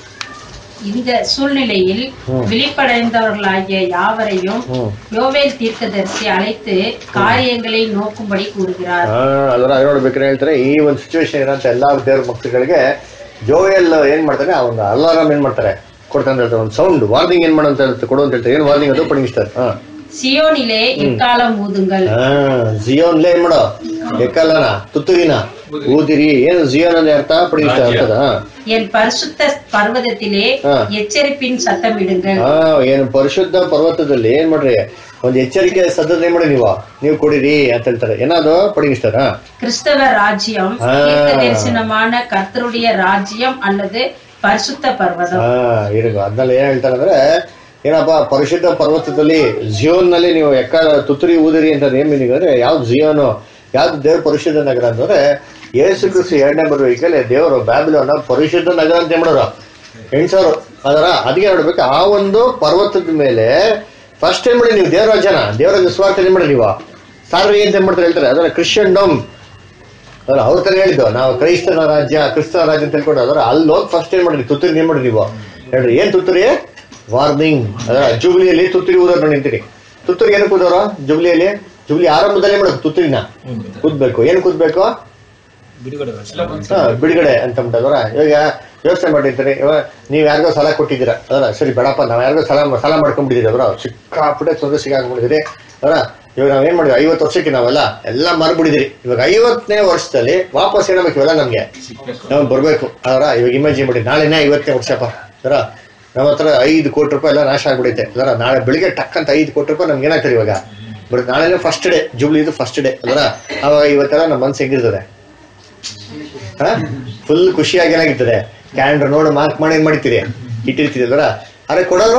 இந்த சூழ்நிலையில் ம். விழிப்படைந்தவர்களாகிய யாவரையும் ம். யோவேல் தீர்க்கதரிசி அழைத்து காரியங்களை நோக்கும்படி கூறுகிறார் ಅದರ ಅದೇ ನೋಡ್ಬೇಕಾದ್ರೆ ಹೇಳ್ತಾರೆ ಈ ಒಂದು ಸಿಚುವೇಶನ್ ಇರೋಂಥ ಎಲ್ಲಾ ದೇವ್ರ ಮಕ್ಕಳುಗಳಿಗೆ ಜೋಯಲ್ ಏನ್ ಮಾಡ್ತಾರೆ ಆ ಒಂದು ಅಲಾರಾಮ್ ಏನ್ ಮಾಡ್ತಾರೆ ಕೊಡ್ತಾನೆ ಹೇಳ್ತಾರೆ ಒಂದು ಸೌಂಡ್ ವಾರ್ನಿಂಗ್ ಏನ್ ಮಾಡೋ ಅಂತ ಹೇಳ್ತಾರೆ ಕೊಡು ಅಂತ ಹೇಳ್ತಾರೆ ಏನ್ ವಾರ್ನಿಂಗ್ ಅದು ಪಡಿಸ್ತಾರೆ ಹಾ சியோனிலே எக்காலம் ஊதுங்கள் ಜಿಯೋನ್ಲೇ ಏನ್ ಮಾಡೋ ಎಕ್ಕಲ್ಲನ ತುತ್ತೂರಿನ ಊದಿರಿ ಏನು ಜಿಯೋನ್ ಅಂದ್ರೆ ಅರ್ಥ ಪಡಿಸ್ತಾರೆ ಅರ್ಥದ ಹಾ என் பரிசுத்த பர்வதத்திலே ஆ. எச்சரிப்பின் சத்தமிடுங்கள் ಹಾ ಏನು ಪರಿಶುದ್ಧ ಪರ್ವತದಲ್ಲಿ ಏನ್ ಮಾಡ್ರಿ ಒಂದು ಎಚ್ಚರಿಕೆ ಸದ್ದ ಏನ್ ಮಾಡಿ ನೀವು ನೀವು ಕೊಡಿರಿ ಅಂತ ಹೇಳ್ತಾರೆ ಏನಾದ್ರು ಪಡಿಸ್ತಾರ கிறிஸ்தவ ராஜ்யம் ஆ. தீர்க்க தரிசனமான கர்த்தருடைய ராஜ்யம் அல்லது பரிசுத்த பர்வதம் ಹಾ ಇರುಗು ಅದ್ರಲ್ಲಿ ಏನ್ ಹೇಳ್ತಾರೆ ಅಂದ್ರೆ ಏನಪ್ಪ ಪರಿಶುದ್ಧ ಪರ್ವತದಲ್ಲಿ ಜಿಯೋನ್ ನಲ್ಲಿ ನೀವು ಎಕ್ಕ ತುತ್ತೂರಿ ಊದಿರಿ ಅಂತ ಏನ್ ಮೀನಿಂಗ್ ಅಂದ್ರೆ ಯಾವ್ದು ಜಿಯೋನು ಯಾವ್ದು ದೇವ್ರ ಪರಿಶುದ್ಧ ನಗರ ಅಂತಂದ್ರೆ ಯೇಸು ಕ್ರಿಸ್ತು ಎರಡನೇ ಬರುವಿಕೆಯಲ್ಲಿ ದೇವರು ಬ್ಯಾಬಿಲೋನ ಪರಿಶುದ್ಧ ನಗರ ಅಂತ ಏನ್ ಮಾಡೋರು ಎಣ್ಸೋರು ಅದರ ಅದಕ್ಕೆ ನೋಡ್ಬೇಕು ಆ ಒಂದು ಪರ್ವತದ ಮೇಲೆ ಫಸ್ಟ್ ಏನ್ ಮಾಡಿ ನೀವು ದೇವರ ಜನ ದೇವರ ವಿಶ್ವಾಸ ಏನ್ ಮಾಡಿ ನೀವು ಸಾರ್ವಿ ಅಂತ ಏನ್ ಮಾಡ್ತಾರೆ ಹೇಳ್ತಾರೆ ಅದರ ಕ್ರಿಶ್ಚಿಯನ್ ಡೋಮ್ ಅಲ್ಲ ಅವ್ರ ತರ ಹೇಳಿದ್ದು ನಾವು ಕ್ರೈಸ್ತನ ರಾಜ್ಯ ಕ್ರಿಸ್ತನ ರಾಜ್ಯ ಅಂತ ತಿಳ್ಕೊಂಡು ಅದರ ಅಲ್ಲಿ ಹೋಗಿ ಫಸ್ಟ್ ಏನ್ ಮಾಡಿದ್ರಿ ತುತ್ತೂರಿ ಏನ್ ಮಾಡಿದ್ರಿ ನೀವು ಹೇಳ್ರಿ ಏನ್ ತುತ್ತೂರಿ ವಾರ್ನಿಂಗ್ ಅದರ ಜುಬ್ಲಿಯಲ್ಲಿ ತುತ್ತೂರಿ ಊದೋರ್ ನೋಡಿ ನಿಂತೀನಿ ತುತ್ತೂರಿ ಏನಕ್ಕೆ ಕೂದೋರು ಜುಬ್ಲಿಯಲ್ಲಿ ಜುಬ್ಲಿ ಆರಂಭದಲ್ಲೇ ಮಾಡೋದು ತುತ್ತೂರಿನ ಕೂದ್ಬೇಕು ಏನ್ ಕೂದ್ಬೇಕು ಬಿಡುಗಡೆ ಹಾ, ಬಿಡುಗಡೆ ಅಂತ ಅಂದ್ಬಿಟ್ಟವ್ರ ಇವಾಗ ಯೋಚನೆ ಮಾಡಿರ್ತಾರೆ ಇವಾಗ ನೀವ್ ಯಾರಿಗೋ ಸಾಲ ಕೊಟ್ಟಿದ್ದೀರಾ ಅದರ ಸರಿ ಬೇಡಪ್ಪ ನಾವ್ ಯಾರಿಗೋ ಸಾಲ ಸಾಲ ಮಾಡ್ಕೊಂಡ್ಬಿಟ್ಟಿದ್ದೀರಿ ಅವರ ಸಿಕ್ಕಾಪಟ್ಟೆ ತೊಂದರೆ ಸಿಗಾಕೊಂಡ್ಬಿಟ್ಟಿದ್ದೀರಿ ಅವರ ಇವಾಗ ನಾವ್ ಏನ್ ಮಾಡಿದ್ವಿ ಐವತ್ತು ವರ್ಷಕ್ಕೆ ನಾವೆಲ್ಲ ಎಲ್ಲ ಮಾರ್ಬಿಡಿದಿರಿ ಇವಾಗ ಐವತ್ತನೇ ವರ್ಷದಲ್ಲಿ ವಾಪಸ್ ಏನಾಗಬೇಕು ಇವೆಲ್ಲ ನಮ್ಗೆ ನಾವು ಬರ್ಬೇಕು ಅದರ ಇವಾಗ ಇಮ್ಯಾಜಿನ್ ಮಾಡಿ ನಾಳೆನೇ ಐವತ್ತನೇ ವರ್ಷಪ್ಪ ಅದರ ನಮ್ಮ ಹತ್ರ ಐದು ಕೋಟಿ ರೂಪಾಯಿ ಎಲ್ಲ ನಾಶ ಆಗ್ಬಿಡೈತೆ ಅದರ ನಾಳೆ ಬೆಳಿಗ್ಗೆ ಟಕ್ ಅಂತ ಐದು ಕೋಟಿ ರೂಪಾಯಿ ನಮ್ಗೆ ಏನಾಗ್ತದೆ ಇವಾಗ ಬಟ್ ನಾಳೆನೇ ಫಸ್ಟ್ ಡೇ ಜುಬ್ಲಿ ಇದು ಫಸ್ಟ್ ಡೇ ಅದರ ಅವಾಗ ಇವತ್ತೆಲ್ಲ ನಮ್ಮ ಮನ್ಸು ಹೆಂಗಿರ್ತದೆ ಫುಲ್ ಖುಷಿಯಾಗಿ ಏನಾಗಿರ್ತದೆ ಕ್ಯಾಲೆಂಡರ್ ನೋಡಿ ಮಾರ್ಕ್ ಮಾಡಿ ಏನ್ ಮಾಡ್ತೀರಿ ಇಟ್ಟಿರ್ತೀರಿ ಅಲ್ವರ ಅರೆ ಕೊಡೋರು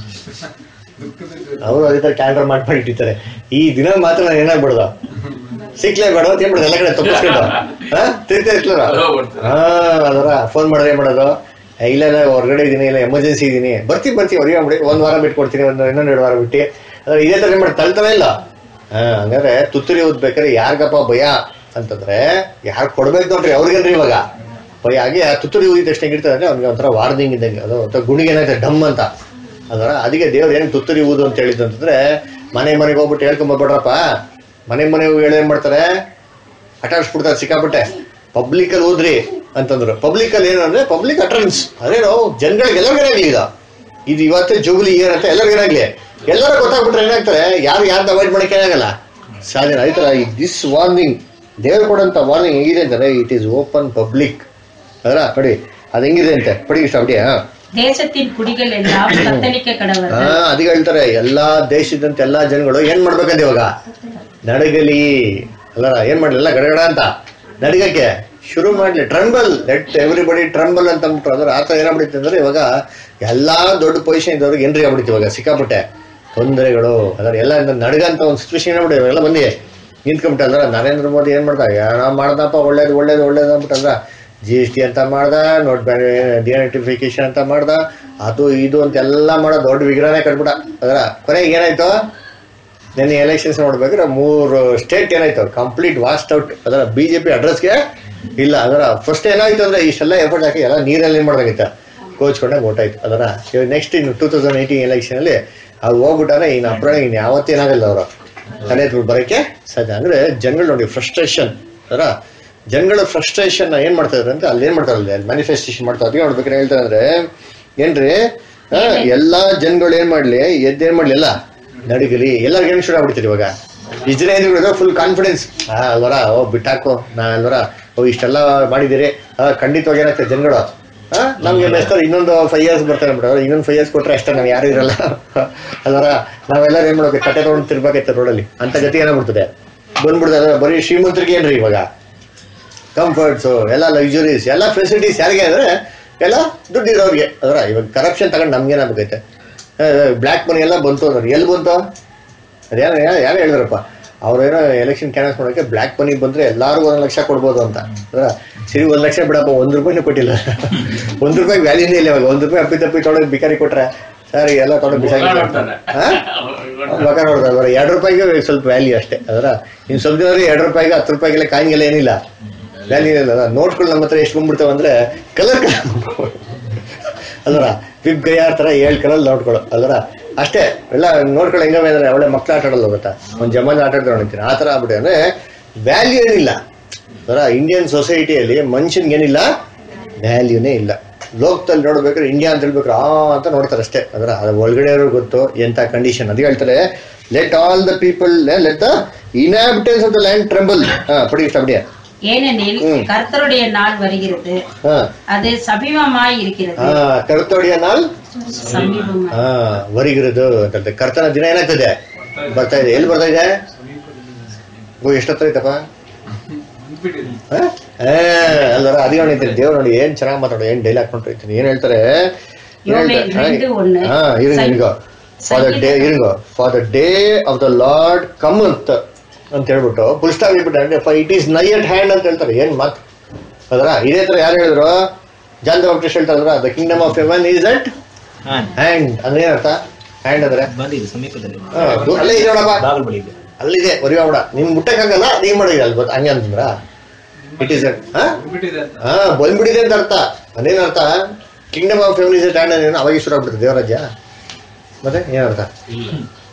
ಅವರು ಅದೇ ತರ ಕ್ಯಾಲೆಂಡರ್ ಮಾರ್ಕ್ ಮಾಡಿ ಇಟ್ಟಿರ್ತಾರೆ ಈ ದಿನ ಮಾತ್ರ ನಾನು ಏನಾಗ್ಬಿಡೋದು ಸಿಕ್ಲೇ ಬೇಡ ಅಂತ ಏನ್ ಮಾಡೋದು ಎಲ್ಲ ಕಡೆ ತಪ್ಪಿಸ್ಕೊಂಡು ಹಾ ತಿರ್ತಾ ಇರ್ತಾರ ಹಾ ಅದರ ಫೋನ್ ಮಾಡಿದ್ರೆ ಏನ್ ಮಾಡೋದು ಏ, ಇಲ್ಲ ಇಲ್ಲ ಹೊರಗಡೆ ಇದೀನಿ ಇಲ್ಲ ಎಮರ್ಜೆನ್ಸಿ ಇದೀನಿ ಬರ್ತೀವಿ ಬರ್ತೀವಿ ಹೊರಗೆ ಬಿಡಿ ಒಂದ್ ವಾರ ಬಿಟ್ಟು ಕೊಡ್ತೀನಿ ಒಂದು ಇನ್ನೊಂದು ಎರಡು ವಾರ ಬಿಟ್ಟು ಅದ್ರ ಇದೇ ತರ ಏನ್ ಮಾಡಿ ತಳ್ತಾನೆ ಇಲ್ಲ ಹಾ ಹಂಗಾದ್ರೆ ತುತ್ತೂರಿ ಓದ್ಬೇಕಾದ್ರೆ ಯಾರಿಗಪ್ಪ ಭಯ ಅಂತಂದ್ರೆ ಯಾರು ಕೊಡ್ಬೇಕು ನೋಡ್ರಿ ಅವ್ರಿಗೇನ್ರಿ ಇವಾಗ ಭಯ ಆಗಿ ಆ ತುತ್ತೂರಿ ಊದಿದ ತಕ್ಷಣ ಹೆಂಗಿರ್ತದೆ ಅಂದ್ರೆ ಅವ್ನಿಗೆ ಒಂಥರ ವಾರ್ನಿಂಗ್ ಇದ್ದಂಗೆ ಅದು ಒಂಥರ ಗುಣಿಗೆ ಏನಾಯ್ತದೆ ಡಮ್ ಅಂತ ಅದರ ಅದಕ್ಕೆ ದೇವ್ರು ಏನ್ ತುತ್ತೂರಿ ಊದು ಅಂತ ಹೇಳಿದ್ದು ಅಂತಂದ್ರೆ ಮನೆ ಮನೆಗೆ ಹೋಗ್ಬಿಟ್ಟು ಹೇಳ್ಕೊಂಬರ್ಬೇಡ್ರಪ್ಪ ಮನೆ ಮನೆ ಹೋಗಿ ಹೇಳಿ ಏನ್ ಮಾಡ್ತಾರೆ ಅಟಾಡ್ಸ್ಬಿಡ್ತಾರೆ ಸಿಕ್ಕಾಪಟ್ಟೆ ಪಬ್ಲಿಕ್ ಅಲ್ಲಿ ಹೋದ್ರಿ ಅಂತಂದ್ರು ಪಬ್ಲಿಕ್ ಅಲ್ಲಿ ಏನಂದ್ರೆ ಪಬ್ಲಿಕ್ ಅಟೆಂಡೆನ್ಸ್ ಅದೇನೋ ಜನಗಳಿಗೆ ಎಲ್ಲರಿಗೇನಾಗ್ಲಿ ಈಗ ಇದು ಇವತ್ತೇ ಜೂಬ್ಲಿ ಇಯರ್ ಅಂತ ಎಲ್ಲರಿಗೇನಾಗ್ಲಿ ಎಲ್ಲರೂ ಗೊತ್ತಾಗ್ಬಿಟ್ರೆ ಏನಾಗ್ತಾರೆ ಯಾರು ಯಾರ್ದು ಅವಾಯ್ಡ್ ಮಾಡಕ್ಕೆ ಏನಾಗಲ್ಲ ಸಾಧ್ಯ ಅದೇ ತರ ದಿಸ್ ವಾರ್ನಿಂಗ್ ದೇವ್ರು ಕೊಡಂತ ವಾರ್ನಿಂಗ್ ಹೇಗಿದೆ ಅಂತಂದ್ರೆ ಇಟ್ ಈಸ್ ಓಪನ್ ಪಬ್ಲಿಕ್ ಅದರ ನೋಡಿ ಅದು ಹೆಂಗಿದೆ ಅಂತೆ ಪಡಿ ಇಷ್ಟ ಹಾ தேசத்தின் குடிகள் எல்லாம் தத்தளிக்க ಹಾ கடவர்கள் ಅದಕ್ಕೆ ಹೇಳ್ತಾರೆ ಎಲ್ಲಾ ದೇಶದಂತ ಎಲ್ಲಾ ಜನಗಳು ಏನ್ ಮಾಡ್ಬೇಕಂತ ಇವಾಗ ನಡಗಲಿ ಅಲ್ಲ ಏನ್ ಮಾಡ್ಲಿ ಎಲ್ಲ ಗಡಗಡ ಅಂತ ನಡಗಕ್ಕೆ ಶುರು ಮಾಡ್ಲಿ ಟ್ರಂಬಲ್ ಲೆಟ್ ಎವ್ರಿಬಡಿ ಟ್ರಂಬಲ್ ಅಂತ ಅಂದ್ಬಿಟ್ರು ಅದ್ರ ಆತರ ಏನಾಗ್ಬಿಡುತ್ತೆ ಅಂದ್ರೆ ಇವಾಗ ಎಲ್ಲಾ ದೊಡ್ಡ ಪೊಸಿಷನ್ ಇದ್ದವ್ರಿಗೆ ಏನ್ರಿ ಆಗ್ಬಿಡುತ್ತೆ ಇವಾಗ ಸಿಕ್ಕಾಪಟ್ಟೆ ತೊಂದರೆಗಳು ಅದರ ಎಲ್ಲ ನಡಗಂತ ಒಂದು ಸಿಚುವೇಶನ್ ಏನಾಗ್ಬಿಟ್ಟು ಇವಾಗೆಲ್ಲ ಬಂದಿ ನಿಂತ್ಕೊಂಡ್ಬಿಟ್ಟು ಅಂದ್ರ ನರೇಂದ್ರ ಮೋದಿ ಏನ್ ಮಾಡ್ದ ಯಾರ ಮಾಡ್ದಪ್ಪ ಒಳ್ಳೇದು ಒಳ್ಳೇದು ಒಳ್ಳೇದು ಅಂದ್ಬಿಟ್ಟಂದ್ರ ಜಿ ಎಸ್ ಟಿ ಅಂತ ಮಾಡ್ದ ನೋಟ್ ಡಿನೋಟಿಫಿಕೇಶನ್ ಅಂತ ಮಾಡ್ದ ಅದು ಇದು ಅಂತ ಎಲ್ಲ ಮಾಡೋ ದೊಡ್ಡ ವಿಗ್ರಹನೇ ಕಟ್ಬಿಡ ಅದರ ಕೊನೆಗೆ ಏನಾಯ್ತು ನೆನ್ನೆ ಎಲೆಕ್ಷನ್ಸ್ ನೋಡ್ಬೇಕಾದ್ರೆ ಮೂರು ಸ್ಟೇಟ್ ಏನಾಯ್ತು ಕಂಪ್ಲೀಟ್ ವಾಸ್ಟ್ ಔಟ್ ಅದರ ಬಿ ಜೆ ಪಿ ಅಡ್ರೆಸ್ಗೆ ಇಲ್ಲ ಅದರ ಫಸ್ಟ್ ಏನಾಯ್ತು ಅಂದ್ರೆ ಇಷ್ಟೆಲ್ಲ ಎಫರ್ಟ್ ಹಾಕಿ ಎಲ್ಲ ನೀರಲ್ಲಿ ಏನು ಮಾಡ್ದಾಗಿತ್ತ ಕೋಚ್ಕೊಂಡಾಗ ಓಟಾಯ್ತು ಅದರ ಇವಾಗ ನೆಕ್ಸ್ಟ್ ಇನ್ನು ಟೂ ತೌಸಂಡ್ ಏಯ್ಟೀನ್ ಎಲೆಕ್ಷನ್ ಅಲ್ಲಿ ಅವ್ರು ಹೋಗ್ಬಿಟ್ಟಾರೆ ಇನ್ನು ಅಪ್ರಾಣ ಇನ್ನು ಯಾವತ್ತೇನಾಗಲ್ಲ ಅವರು ತಲೆ ಎತ್ಬಿಟ್ಟು ಬರೋಕ್ಕೆ ಸಾಧ್ಯ ಅಂದ್ರೆ ಜನಗಳು ನೋಡಿ ಫ್ರಸ್ಟ್ರೇಷನ್ ಅದರ ಜನಗಳ ಫ್ರಸ್ಟ್ರೇಷನ್ ಏನ್ ಮಾಡ್ತಾ ಇದಾರೆ ಅಂತ ಅಲ್ಲಿ ಏನ್ ಮಾಡ್ತಾರೆ ಅಲ್ಲಿ ಮ್ಯಾನಿಫೆಸ್ಟೇಷನ್ ಮಾಡ್ತಾರೆ ಅದಕ್ಕೆ ನೋಡ್ಬೇಕಾದ್ರೆ ಹೇಳ್ತಾರೆ ಅಂದ್ರೆ ಏನ್ರಿ ಆ, ಎಲ್ಲಾ ಜನಗಳು ಏನ್ ಮಾಡ್ಲಿ ಎದ್ದೇನ್ ಮಾಡ್ಲಿ ಎಲ್ಲ ನಡಿಗಲಿ ಎಲ್ಲರಿಗೂ ಏನ್ ಶುರು ಆಗ್ಬಿಡ್ತೀರಿ ಇವಾಗ ಇಸ್ರೇಲಿಗಳು ಫುಲ್ ಕಾನ್ಫಿಡೆನ್ಸ್ ಆ ಅಲ್ವರ ಓ ಬಿಟ್ಟಾಕು ನಾ ಅಲ್ವರ ಓ ಇಷ್ಟೆಲ್ಲ ಮಾಡಿದಿರಿ ಆ, ಖಂಡಿತವಾಗಿ ಏನಾಗ್ತದೆ ಜನಗಳು ಆ, ನಮ್ಗೆ ಬೆಸ್ಟರ್ ಇನ್ನೊಂದು ಫೈವ್ ಇಯರ್ಸ್ ಬರ್ತಾರೆ ಬಿಡೋರು ಇನ್ನೊಂದು ಫೈವ್ ಇಯರ್ಸ್ ಕೊಟ್ರೆ ಅಷ್ಟೇ ನಾವು ಯಾರು ಇರಲ್ಲ ಅಲ್ವರ ನಾವೆಲ್ಲರೂ ಏನ್ ಮಾಡ್ಬೇಕು ಕಟ್ಟೆ ತಗೊಂಡು ತಿರ್ಬೇಕೈತೆ ರೋಡಲ್ಲಿ ಅಂತ ಗತಿ ಏನಾಗ್ಬಿಡ್ತದೆ ಬಂದ್ಬಿಡ್ತದೆ ಬರೀ ಶ್ರೀಮಂತರಿಗೆ ಏನ್ರಿ ಇವಾಗ ಕಂಫರ್ಟ್ಸು ಎಲ್ಲ ಲಕ್ಸುರೀಸ್ ಎಲ್ಲ ಫೆಸಿಲಿಟೀಸ್ ಯಾರಿಗೆ ಅಂದ್ರೆ ಎಲ್ಲ ದುಡ್ಡು ಇರೋರಿಗೆ ಅದರ ಇವಾಗ ಕರಪ್ಷನ್ ತಗೊಂಡು ನಮ್ಗೇನಾಗಬೇಕೈತೆ ಬ್ಲ್ಯಾಕ್ ಮನಿ ಎಲ್ಲ ಬಂತು ಅಂದ್ರೆ ಎಲ್ಲಿ ಬಂತು ಅದ್ಯಾರು ಯಾರು ಹೇಳಿದ್ರಪ್ಪ ಅವ್ರೇನೋ ಎಲೆಕ್ಷನ್ ಕ್ಯಾನ್ವಸ್ ಮಾಡೋಕೆ ಬ್ಲ್ಯಾಕ್ ಮನಿ ಬಂದ್ರೆ ಎಲ್ಲಾರ್ಗು ಒಂದ್ ಲಕ್ಷ ಕೊಡ್ಬೋದು ಅಂತ ಅದರ ಸರಿ ಒಂದ್ ಲಕ್ಷ ಬಿಡಪ್ಪ ಒಂದ್ ರೂಪಾಯಿನೂ ಕೊಟ್ಟಿಲ್ಲ ಒಂದ್ ರೂಪಾಯಿ ವ್ಯಾಲ್ಯೂನೇ ಇಲ್ಲ ಇವಾಗ ಒಂದ್ ರೂಪಾಯಿ ಅಪ್ಪಿ ತಪ್ಪಿ ತೊಗೊಂಡು ಬಿಕಾರಿ ಕೊಟ್ರೆ ಸರ್ ಎಲ್ಲ ತೊಗೊಂಡು ಬಿಸಾಕಿ ನೋಡ್ತಾನೆ. ಹಾ ಮಗ ನೋಡ್ದ ಅದರ ಎರಡು ರೂಪಾಯಿಗೆ ಸ್ವಲ್ಪ ವ್ಯಾಲ್ಯೂ ಅಷ್ಟೇ ಅದರ ಇನ್ನು ಸ್ವಲ್ಪ ದಿನ ಎರಡು ರೂಪಾಯಿಗೆ ಹತ್ತು ರೂಪಾಯಿಗೆಲ್ಲ ಕಾಯಿನ್ಗೆಲ್ಲ ಏನಿಲ್ಲ ವ್ಯಾಲ್ಯೂ ಇಲ್ಲ ನೋಟ್ಗಳು ನಮ್ಮ ಹತ್ರ ಎಷ್ಟು ಬಂದ್ಬಿಡ್ತಾವ ಅಂದ್ರೆ ಕಲರ್ ಅಲ್ವರ ವಿಪ್ ಗೈಯಾರ್ ತರ ಏಳು ಕಲರ್ ನೋಟ್ಗಳು ಅಲ್ವರ ಅಷ್ಟೇ ಎಲ್ಲ ನೋಟ್ಗಳು ಹೆಂಗವೆ ಅಂದ್ರೆ ಒಳ್ಳೆ ಮಕ್ಳು ಆಟ ಆಡಲ್ಲ ಗೊತ್ತಾ ಒಂದ್ ಜಮಾನ ಆಟ ಆಡ್ತಾರೆ ನೋಡ್ತೀನಿ ಆ ತರ ಆಗ್ಬಿಟ್ಟೆ ಅಂದ್ರೆ ವ್ಯಾಲ್ಯೂ ಏನಿಲ್ಲ ಅದರ ಇಂಡಿಯನ್ ಸೊಸೈಟಿಯಲ್ಲಿ ಮನುಷ್ಯನ್ಗೆ ಏನಿಲ್ಲ ವ್ಯಾಲ್ಯೂನೇ ಇಲ್ಲ ಲೋಕದಲ್ಲಿ ನೋಡ್ಬೇಕಾದ್ರೆ ಇಂಡಿಯಾ ಅಂತ ಹೇಳ್ಬೇಕಾದ್ರೆ ಆ ಅಂತ ನೋಡ್ತಾರೆ ಅಷ್ಟೇ ಅದರ ಅದ್ರ ಒಳಗಡೆ ಇರೋರು ಗೊತ್ತು ಎಂತ ಕಂಡೀಷನ್ ಅದು ಹೇಳ್ತಾರೆ let all the people let the inhabitants of the land tremble ಹಾ ಪಡಿ ಇಷ್ಟ அப்படியே ஏனெனில் ம். கர்த்தருடைய நாள் வருகிறது ಹಾ அது சமீபமாய் இருக்கிறது ಹಾ ಕರ್ತೋಡಿಯ ನಾಲ್ சமீபமாய் ಹಾ ವರಿಗಿರೋದು ಅಂತ ಹೇಳ್ತಾರೆ. ಕರ್ತನ ದಿನ ಏನಾಗ್ತದೆ ಬರ್ತಾ ಇದೆ ಎಲ್ಲಿ ಬರ್ತಾ ಇದೆ ಓ ಎಷ್ಟೊತ್ತ ಐತಪ್ಪ ಬಂದ್ಬಿಟ್ಟಿದೆ ಹಾ? ಏ, ಅಲ್ವರ ಅದೇ ಹೇಳ್ತೀನಿ ದೇವ್ರು ನೋಡಿ ಏನ್ ಚೆನ್ನಾಗಿ ಮಾತಾಡೋ ಏನ್ ಡೈಲಾಗ್ ಕೊಂಡಿರ್ತೀನಿ ಏನ್ ಹೇಳ್ತಾರೆ ಏನ್ ಯೋವೇಲ್ ಹೇಳ್ತಾರೆ? ரெண்டு ஒண்ணு. ಹಾ ಇರುಂಗ ಸಂಗೀತ- ಇರುಂಗ ಫಾರ್ ದ ಡೇ ಇರುಂಗ for the day of the Lord cometh ಅಂತ ಹೇಳ್ಬಿಟ್ಟು ಫುಲ್ ಸ್ಟಾಪ್ ಹೇಳ್ಬಿಟ್ಟು it is nigh at hand ಅಂತ ಹೇಳ್ತಾರೆ ಏನ್ ಮಾತ್ ಅದರ ಇದೇ ತರ ಯಾರು ಹೇಳಿದ್ರು ಜಾನ್ ದ ಬಾಪ್ಟಿಸ್ಟ್ ಹೇಳ್ತಾರಲ್ಲ the kingdom of heaven is at ಹಾಂ ಹ್ಯಾಂಡ್ ಅಂದ್ರೆ ಏನರ್ಥ ಹ್ಯಾಂಡ್ ಅಂದ್ರೆ ಬಂದಿದೆ ಸಮೀಪದಲ್ಲಿ ಹಾ, ದೂ- ಅಲ್ಲೇ ಇದೆ ನೋಡಪ್ಪ ಬಾಗಿಲು ಬಳಿ ಇದೆ ಅಲ್ಲಿದೆ ಒರಿಯಾವಡ ನಿಮ್ ಮುಟ್ಟಕ್ಕಾಗಲ್ಲ ನೀವ್ ಮಾಡಿದ ಅಲ್ಲಿ ಗೊತ್ತಾ? ಹಂಗೆ ಅಂತಂದ್ರ ಇಟ್ ಈಸ್ ಹಾ ಬಂದ್ಬಿಟ್ಟಿದೆ ಅಂತ ಹಾ ಬಂದ್ಬಿಡಿದೆ ಅಂತ ಅರ್ಥ ಅದೇನ್ ಅರ್ಥ ಕಿಂಗ್ಡಮ್ ಆಫ್ ಫೆಮಿನಿಸ್ ಟ್ಯಾಂಡ್ ಏನು ಅವಾಗ ಶುರು ಆಗ್ಬಿಡುತ್ತೆ ದೇವರಾಜ್ಯ ಮತ್ತೆ ಏನರ್ಥ ಇಲ್ಲ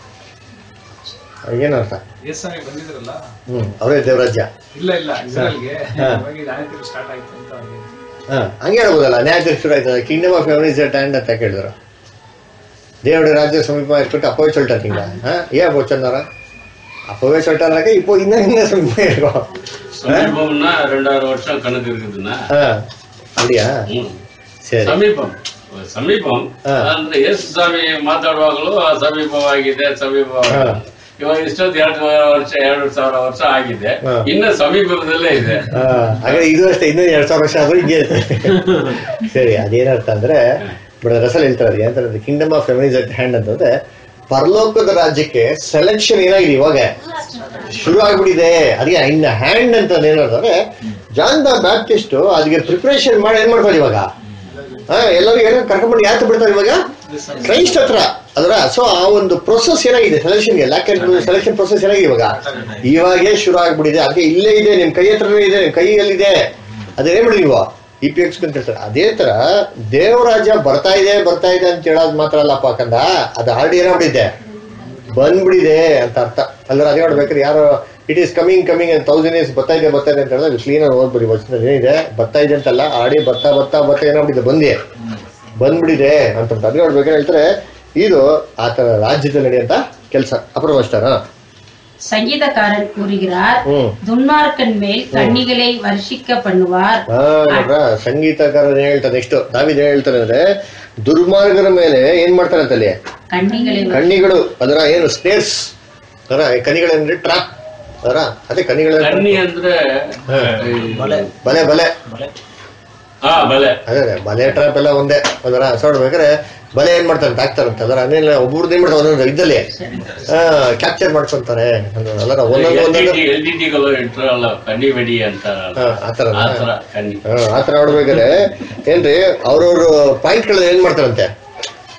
ಏನರ್ಥ ಎಸ್ವಾಮಿ ಬಂದಿದ್ರಲ್ಲ ಹ್ಮ್ ಅವರೇ ದೇವರಾಜ್ಯ ಇಲ್ಲ ಇಲ್ಲ ಇಸ್ರೇಲ್ಗೆ ಹಾ. ಇವಾಗ ದಾನಿತಿರು ಸ್ಟಾರ್ಟ್ ಆಯ್ತು ಅಂತ ಅವ್ರಿಗೆ. ಹಾ ಹಂಗೆ ಹೇಳ್ಬೋದಲ್ಲ ನ್ಯಾಯ ಶುರು ಆಯ್ತದ ಕಿಂಗ್ಡಮ್ ಆಫ್ ಫೆಮಿನಿಸ್ ಟ್ಯಾಂಡ್ ಅಂತ ಕೇಳಿದ್ರು தேவனுடைய ராஜ்ய சமீபமா இருக்கட்டும் அப்பவே சொல்லிட்டாருங்களா ஏன் அப்போ சொன்னாரா அப்பவே சொல்லிட்டாருனாக்கா இப்போ இன்னும் இன்னும் சமீபமா இருக்கும் சமீபம்னா ரெண்டாயிரம் வருஷம் கணக்கு இருக்குதுன்னா ஆ, அப்படியா ಹ್ಮ್. சரி ಸಮೀಪಂ ಸಮೀಪಂ ಹಾ. ಅಂದ್ರೆ ಎಷ್ಟು ಸ್ವಾಮಿ ಮಾತಾಡುವಾಗಲೂ ಆ ಸಮೀಪವಾಗಿದೆ ಸಮೀಪವಾಗಿದೆ ಹಾ. ಇವಾಗ ಇಷ್ಟೊತ್ತು ಎರಡು ವರ್ಷ ಎರಡು ಸಾವಿರ ವರ್ಷ ಆಗಿದೆ ಹಾ. ಇನ್ನ ಸಮೀಪದಲ್ಲೇ ಇದೆ ಆ, ಹಾಗಾದ್ರೆ ಇದು ಅಷ್ಟೇ ಇನ್ನೂ ಎರಡ್ ಸಾವಿರ ವರ್ಷ ಆದ್ರೂ ಹಿಂಗೆ ಇರುತ್ತೆ ಸರಿ ಅದೇನರ್ಥ ಅಂದ್ರೆ ಬಡ ರಸಲ್ ಹೇಳ್ತಾರೆ ಏನಂತಾರೆ kingdom of feminist at hand ಅಂತಂದ್ರೆ ಪರಲೋಕದ ರಾಜ್ಯಕ್ಕೆ ಸೆಲೆಕ್ಷನ್ ಏನಾಗಿದೆ ಇವಾಗ ಶುರು ಆಗ್ಬಿಟ್ಟಿದೆ ಅದಕ್ಕೆ ಇನ್ ಹ್ಯಾಂಡ್ ಅಂತ ಏನಂದ್ರೆ ಜಾನ್ ದ ಬ್ಯಾಪ್ಟಿಸ್ಟ್ ಅದಕ್ಕೆ ಪ್ರಿಪರೇಷನ್ ಮಾಡಿ ಏನ್ ಮಾಡ್ತಾರೆ ಇವಾಗ ಹಾ ಎಲ್ಲರೂ ಏನೋ ಕರ್ಕೊಂಡ್ಬಂದು ಯಾಕೆ ಬಿಡ್ತಾರೆ ಇವಾಗ ಕ್ರೈಸ್ಟ್ ಹತ್ರ ಅದರ ಸೊ ಆ ಒಂದು ಪ್ರೊಸೆಸ್ ಏನಾಗಿದೆ ಸೆಲೆಕ್ಷನ್ಗೆ ಸೆಲೆಕ್ಷನ್ ಪ್ರೊಸೆಸ್ ಏನಾಗಿದೆ ಇವಾಗ ಇವಾಗೇ ಶುರು ಆಗ್ಬಿಟ್ಟಿದೆ ಅದಕ್ಕೆ ಇಲ್ಲೇ ಇದೆ ನಿಮ್ ಕೈ ಹತ್ರನೇ ಇದೆ ನಿಮ್ ಕೈಯಲ್ಲಿದೆ ಅದೇನೇ ಮಾಡಿ ನೀವು ಇ ಪಿ ಎಕ್ಸ್ ಅಂತ ಹೇಳ್ತಾರೆ ಅದೇ ತರ ದೇವರಾಜ್ಯ ಬರ್ತಾ ಇದೆ ಬರ್ತಾ ಇದೆ ಅಂತ ಹೇಳೋದು ಮಾತ್ರ ಅಲ್ಲಪ್ಪ ಕಂದ ಅದು ಆಲ್ರೆಡಿ ಏನಾಗ್ಬಿಟ್ಟಿದೆ ಬಂದ್ಬಿಡಿದೆ ಅಂತ ಅರ್ಥ ಅಲ್ಲರ ಅದೇ ನೋಡ್ಬೇಕಾದ್ರೆ ಯಾರು ಇಟ್ ಈಸ್ ಕಮಿಂಗ್ ಕಮಿಂಗ್ ಅಂತ ತೌಸಂಡ್ ಇಯರ್ಸ್ ಬರ್ತಾ ಇದೆ ಬರ್ತಾ ಇದೆ ಅಂತ ಹೇಳಿದ್ರೆ ಕ್ಲೀನ್ ಆಗಿ ಓದ್ಬಿಡಿ ವಚನದಲ್ಲಿ ಏನಿದೆ ಬರ್ತಾ ಇದೆ ಅಂತಲ್ಲ ಆಡಿ ಬರ್ತಾ ಬರ್ತಾ ಬರ್ತಾ ಏನಾಗ್ಬಿಟ್ಟಿದೆ ಬಂದಿ ಬಂದ್ಬಿಡಿದೆ ಅಂತ ಅದೇ ನೋಡ್ಬೇಕಾದ್ರೆ ಹೇಳ್ತಾರೆ ಇದು ಆತನ ರಾಜ್ಯದಲ್ಲಿ ನಡೆಯಂತ ಕೆಲಸ ಅಪ್ರಮಸ್ಟಾರ சங்கீதக்காரன் கூறுகிறார் ಹ್ಮ್ துன்மார்க்கன் மேல் கண்ணிகளை வர்ஷிக்க பண்ணுவார் ಹಾ ನೋಡ್ರ ಸಂಗೀತಕಾರ ಏನ್ ಹೇಳ್ತಾರೆ ನೆಕ್ಸ್ಟ್ ನಾವಿದ್ ಏನ್ ಹೇಳ್ತಾರೆ ಅಂದ್ರೆ ದುರ್ಮಾರ್ಗರ ಮೇಲೆ ಏನ್ ಮಾಡ್ತಾರೆ ಅಂತಲ್ಲಿ கண்ணிகளை வர்- ಕಣ್ಣಿಗಳು ಅದರ ಏನು ಸ್ನೇರ್ಸ್ ಅದರ ಕಣಿಗಳಂದ್ರೆ ಟ್ರಾಪ್ ಅದರ ಅದೇ ಕಣಿಗಳ ಕಣ್ಣಿ ಅಂದ್ರೆ ಈ ಬಲೆ ಬಲೆ ಬಲೆ ಬಲೆ ಹಾ ಬಲೆ ಅದೇ ಅದೇ ಬಲೆ ಟ್ರಾಪ್ ಎಲ್ಲ ಒಂದೇ ಅದರ ನೋಡ್ಬೇಕಾದ್ರೆ ಬಲೆ ಏನ್ ಮಾಡ್ತಾರೆ ಹಾಕ್ತಾರಂತೆ ಅದರ ಅದೇನಿಲ್ಲ ಒಬ್ಬರದ್ದು ಏನ್ ಮಾಡ್ತಾರೆ ಒಂದೊಂದು ಇದ್ದಲ್ಲಿ ಕ್ಯಾಪ್ಚರ್ ಮಾಡ್ಕೊಂತಾರೆ ಅದರ ಒಂದೊಂದು ಒಂದೊಂದು ಎಲ್ ಟಿ ಟಿಗಳು ಇಟ್ರಲ್ಲ ಕಣ್ಣಿ ಬೆಡಿ ಅಂತ ಹಾ, ಆ ಥರನಾ? ಆ ತರ ಕಣ್ಣಿ ಹಾ, ಆ ಥರ ನೋಡ್ಬೇಕಾದ್ರೆ ಏನ್ರಿ ಅವ್ರವ್ರ ಪಾಯಿಂಟ್ಗಳು ಏನ್ ಮಾಡ್ತಾರಂತೆ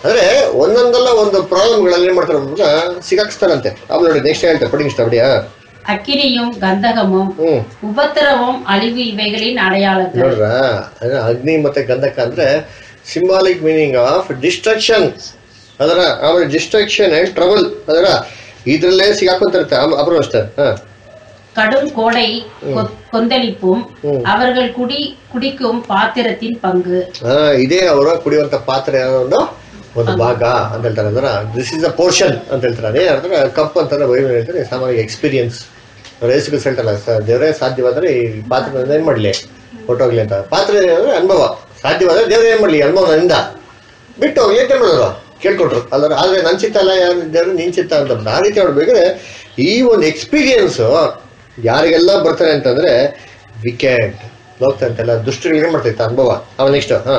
ಅಂದ್ರೆ ಒಂದೊಂದಲ್ಲ ಒಂದು ಪ್ರಾಬ್ಲಮ್ಗಳಲ್ಲಿ ಏನ್ ಮಾಡ್ತಾರೆ ಒಬ್ಬರನ್ನ ಸಿಗಾಕ್ಸ್ತಾರಂತೆ ಆಮೇಲೆ ನೋಡಿ ನೆಕ್ಸ್ಟ್ ಹೇಳ್ತಾರೆ ಪಡಿಂಗ್ ಇಷ್ಟ அப்படியா அக்கினியும் கந்தகமும் ಹ್ಮ್ உபத்திரவம் அழிவு இவைகளின் அடையாளங்கள் ನೋಡ್ರ ಅಂದ್ರೆ ಅಗ್ನಿ ಮತ್ತೆ ಗಂಧಕ ಅಂದ್ರೆ ಸಿಂಬಾಲಿಕ್ ಮೀನಿಂಗ್ ಆಫ್ ಡಿಸ್ಟ್ರಕ್ಷನ್ ಅದರ ಆಮೇಲೆ ಡಿಸ್ಟ್ರಕ್ಷನ್ ಅಂಡ್ ಟ್ರಬಲ್ ಅದರ ಇದ್ರಲ್ಲೇ ಸಿಗಾಕೊಂತಿರುತ್ತೆ ಅப்புறம் ಅಷ್ಟೇ ಹಾ கடும் கோடை கொ- கொந்தளிப்பும் ம். அவர்கள் குடி குடிக்கும் பாத்திரத்தின் பங்கு ಆ, ಇದೇ ಅವರು ಕುಡಿಯುವಂತ ಪಾತ್ರೆ ಅನ್ನೋ ಒಂದು ಒಂದು ಭಾಗ ಅಂತ ಹೇಳ್ತಾರೆ ಅಂದ್ರೆ ದಿಸ್ ಇಸ್ ಅ ಪೋರ್ಷನ್ ಅಂತ ಹೇಳ್ತಾರೆ ಅದೇ ಅಂದ್ರೆ ಕಪ್ ಅಂತಾರೆ ಬೈಬಲ್ ಹೇಳ್ತಾರೆ ಸಾಮಾನ್ಯ ಎಕ್ಸ್ಪೀರಿಯನ್ಸ್ ರೇಸ್ಗೆ ಹೇಳ್ತಲ್ಲ ಸ- ದೇವರೇ ಸಾಧ್ಯವಾದ್ರೆ ಈ ಪಾತ್ರೆ ಏನ್ ಮಾಡ್ಲಿ ಹೊಟ್ಟೋಗ್ಲಿ ಅಂತ ಪಾತ್ರೆ ಅಂದ್ರೆ ಅನುಭವ ಸಾಧ್ಯವಾದ್ರೆ ದೇವ್ರ ಏನ್ ಮಾಡ್ಲಿ ಅನುಭವದಿಂದ ಬಿಟ್ಟು ಹೋಗ್ಲಿ ಅಂತ ಮಾಡಿದ್ರು ಕೇಳ್ಕೊಟ್ರು ಅಲ್ಲರ ಆದ್ರೆ ನನ್ ಚಿತ್ತ ಅಲ್ಲ ಯಾರು ದೇವ್ರು ನಿನ್ ಚಿತ್ತ ಅಂತ ಆ ರೀತಿ ನೋಡ್ಬೇಕಾದ್ರೆ ಈ ಒಂದು ಎಕ್ಸ್ಪೀರಿಯನ್ಸ್ ಯಾರಿಗೆಲ್ಲ ಬರ್ತಾರೆ ಅಂತಂದ್ರೆ ವಿಕೆಟ್ ಹೋಗ್ತಾ ಅಂತೆಲ್ಲ ದುಷ್ಟಗಳಿಗೆ ಮಾಡ್ತೈತೆ ಅನುಭವ ಅವ ನೆಕ್ಸ್ಟ್ ಹಾ